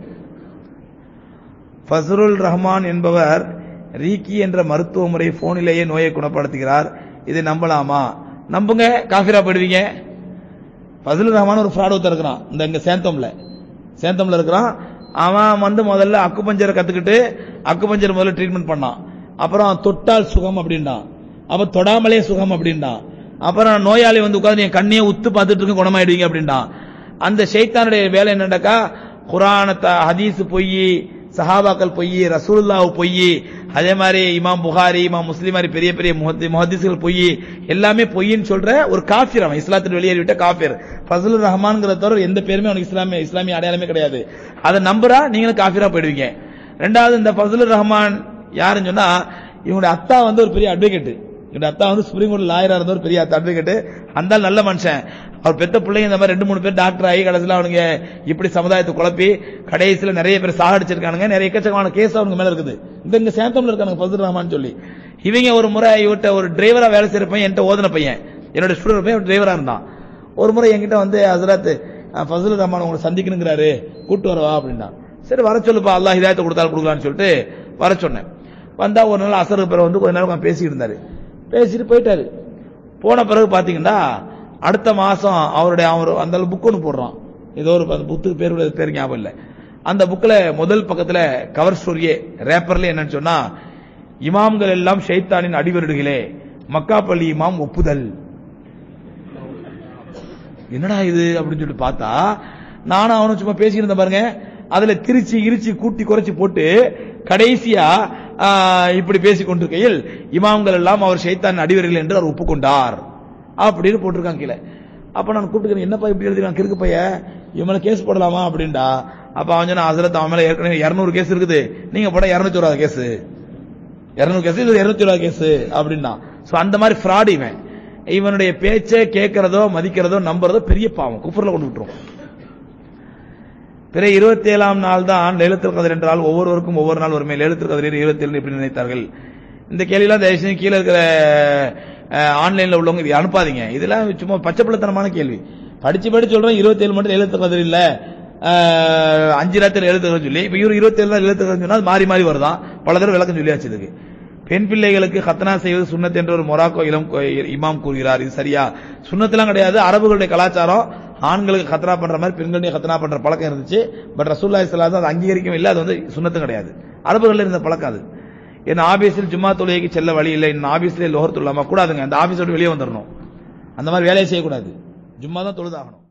ஃபஸ்ருல் ரஹ்மான் என்பவர் ரீக்கி என்ற மருத்துவ முறை போனிலேயே நோயை குணப்படுத்துகிறார் இதை நம்பலாமா நம்புங்க காஃபிரா போயிடுவீங்க ஃபஸ்ருல் ரஹ்மான் ஒரு ஃப்ராட் ஒருத்தர் இருக்கிறான் இந்த இங்க சேந்தம்ல சேந்தம்ல இருக்கிறான் அவன் வந்து முதல்ல அக்குபஞ்சரை கத்துக்கிட்டு அக்குபஞ்சர் முதல்ல ட்ரீட்மெண்ட் பண்ணான் அப்புறம் தொட்டால் சுகம் அப்படின்டான் அப்ப தொடாமலே சுகம் அப்படின்டான் அப்புறம் நோயாளி வந்து உட்கார்ந்து என் கண்ணையே உத்து பார்த்துட்டு இருக்க குணமாயிடுவீங்க அப்படின்டான் அந்த ஷைத்தானுடைய வேலை என்னடாக்கா குரான ஹதீஸ் பொய் சஹாபாக்கள் பொய் ரசூலுல்லாஹ் பொய் அதே மாதிரி இமாம் புகாரி இமாம் முஸ்லிம் மாதிரி பெரிய பெரிய முஹத்தி- முஹத்திஸ்கள் பொய் எல்லாமே பொய்ன்னு சொல்ற ஒரு காஃபிர் அவன் இஸ்லாத்தில் வெளியேறிவிட்ட காஃபிர் ஃபசலுர் ரஹ்மான்ங்கிற தவிர எந்த பேருமே அவனுக்கு இஸ்லாமிய இஸ்லாமிய அடையாளமே கிடையாது அதை நம்புறா நீங்களும் காஃபிரா போயிடுவீங்க ரெண்டாவது இந்த ஃபசலுர் ரஹ்மான் யாருன்னு சொன்னா இவங்களுடைய அத்தா வந்து ஒரு பெரிய அட்வொகேட் இவங்க அத்தா வந்து சுப்ரீம் கோர்ட் லாயரா இருந்த ஒரு பெரிய அட்வொகேட் அந்த ஆள் நல்ல மனுஷன் அவர் பெத்த பிள்ளைங்க இந்த மாதிரி ரெண்டு மூணு பேர் டாக்டர் ஆகி கடைசியில் அவனுங்க இப்படி சமுதாயத்தை குழப்பி கடைசியில் நிறைய பேர் சாகடிச்சிருக்கானுங்க நிறைய எக்கச்சக்கமான கேஸ் அவனுக்கு மேல இருக்குது இந்த இங்க சேந்தம்ல இருக்கானுங்க ஃபசல் ரஹ்மான் சொல்லி இவங்க ஒரு முறை இவர்கிட்ட ஒரு டிரைவரா வேலை செய்யற பையன் என்கிட்ட ஓதுன பையன் என்னோட ஸ்டூடெண்ட் பையன் டிரைவரா இருந்தான் ஒரு முறை என்கிட்ட வந்து ஹசரத் ஃபசல் ரஹ்மான் உங்களை சந்திக்கணுங்கிறாரு கூட்டு வரவா அப்படின்னா சரி வர சொல்லுப்பா அல்லாஹ் ஹிதாயத்தை கொடுத்தாலும் கொடுக்கலான்னு சொல்லிட்டு வர சொன்னேன் வந்தா ஒரு நாள் அசருக்கு பிறகு வந்து கொஞ்ச நேரம் உட்கார்ந்து பேசிட்டு இருந்தாரு பேசிட்டு போயிட்டாரு போன பிறகு பாத்தீங்கன்னா அடுத்த மாசம் அவருடைய அவர் அந்த புக் ஒன்று போடுறான் ஏதோ ஒரு அந்த புத்துக்கு பேர் கூட பேர் ஞாபகம் இல்லை அந்த புக்ல முதல் பக்கத்துல கவர் ஸ்டோரியே ரேப்பர்ல என்னன்னு சொன்னா இமாம்கள் எல்லாம் ஷைத்தானின் அடிவருடுகளே மக்காப்பள்ளி இமாம் ஒப்புதல் என்னடா இது அப்படின்னு சொல்லிட்டு பார்த்தா நானும் அவனும் சும்மா பேசிட்டு இருந்தேன் பாருங்க அதுல திருச்சி இருச்சி கூட்டி குறைச்சி போட்டு கடைசியா ஆ, இப்படி பேசிக் கொண்டிருக்கையில் இமாம்கள் எல்லாம் அவர் ஷைத்தான் அடிவர்கள் என்று அவர் ஒப்புக்கொண்டார் அப்படின்னு போட்டிருக்காங்க கீழே அப்ப நான் கூப்பிட்டுக்கிறேன் என்னப்பா இப்படி எழுதிருக்கான் கிறுக்கு பைய இவன் மேல கேஸ் போடலாமா அப்படின்டா அப்ப அவன் சொன்னா ஹசரத் அவன் மேல ஏற்கனவே இருநூறு கேஸ் இருக்குது நீங்க போட இருநூத்தி ஒரு கேஸ் இருநூறு கேஸ் இது இருநூத்தி ஒரு கேஸ் அப்படின்னா சோ அந்த மாதிரி ஃப்ராட் இவன் இவனுடைய பேச்சை கேட்கறதோ மதிக்கிறதோ நம்புறதோ பெரிய பாவம் குஃபர்ல கொண்டு விட்டுரும் பிற இருபத்தி ஏழாம் நாள் தான் லேலத்தில் கதிர் என்றால் ஒவ்வொருவருக்கும் ஒவ்வொரு நாள் வருமே லேலத்தில் கதிர் இருபத்தி ஏழு எப்படி நினைத்தார்கள் இந்த கேள்வியெல்லாம் தயவு செஞ்சு கீழே இருக்கிற ஆன்லைன்ல உள்ளவங்க இது அனுப்பாதீங்க இதெல்லாம் சும்மா பச்சை பிள்ளைத்தனமான கேள்வி படிச்சு படிச்சு சொல்றோம் இருபத்தி ஏழு மட்டும் லேலத்தில் கதிர் இல்ல அஹ், அஞ்சு ராத்திரி எழுத்துக்கள் சொல்லி இப்ப இவரு இருபத்தி ஏழு எழுத்துக்கள் சொன்னா அது மாறி மாறி வருதான் பல தடவை விளக்கம் சொல்லியாச்சு இதுக்கு பெண் பிள்ளைகளுக்கு ஹத்னா செய்வது சுன்னத் என்று ஒரு மொராக்கோ இளம் கோ- இமாம் கூறுகிறார் இது சரியா சுன்னத்தெல்லாம் கிடையாது அரபுகளுடைய கலாச்சாரம் ஆண்களுக்கு ஹத்னா பண்ற மாதிரி பெண்களுடைய ஹத்னா பண்ற பழக்கம் இருந்துச்சு பட் ரசூல்லா இஸ்லாம் அது அங்கீகரிக்கவும் இல்லை அது வந்து சுன்னத்தும் கிடையாது அரபுகளில் இருந்த பழக்கம் அது என் ஆபீஸில் ஜும்மா தொழுகைக்கு செல்ல வழி இல்லை என் ஆபீஸ்ல லோகர் தொல்லாமா கூடாதுங்க அந்த ஆபீஸோட வெளியே வந்துடணும் அந்த மாதிரி வேலையை செய்யக்கூடாது ஜும்மா தான் தொழுதாகணும்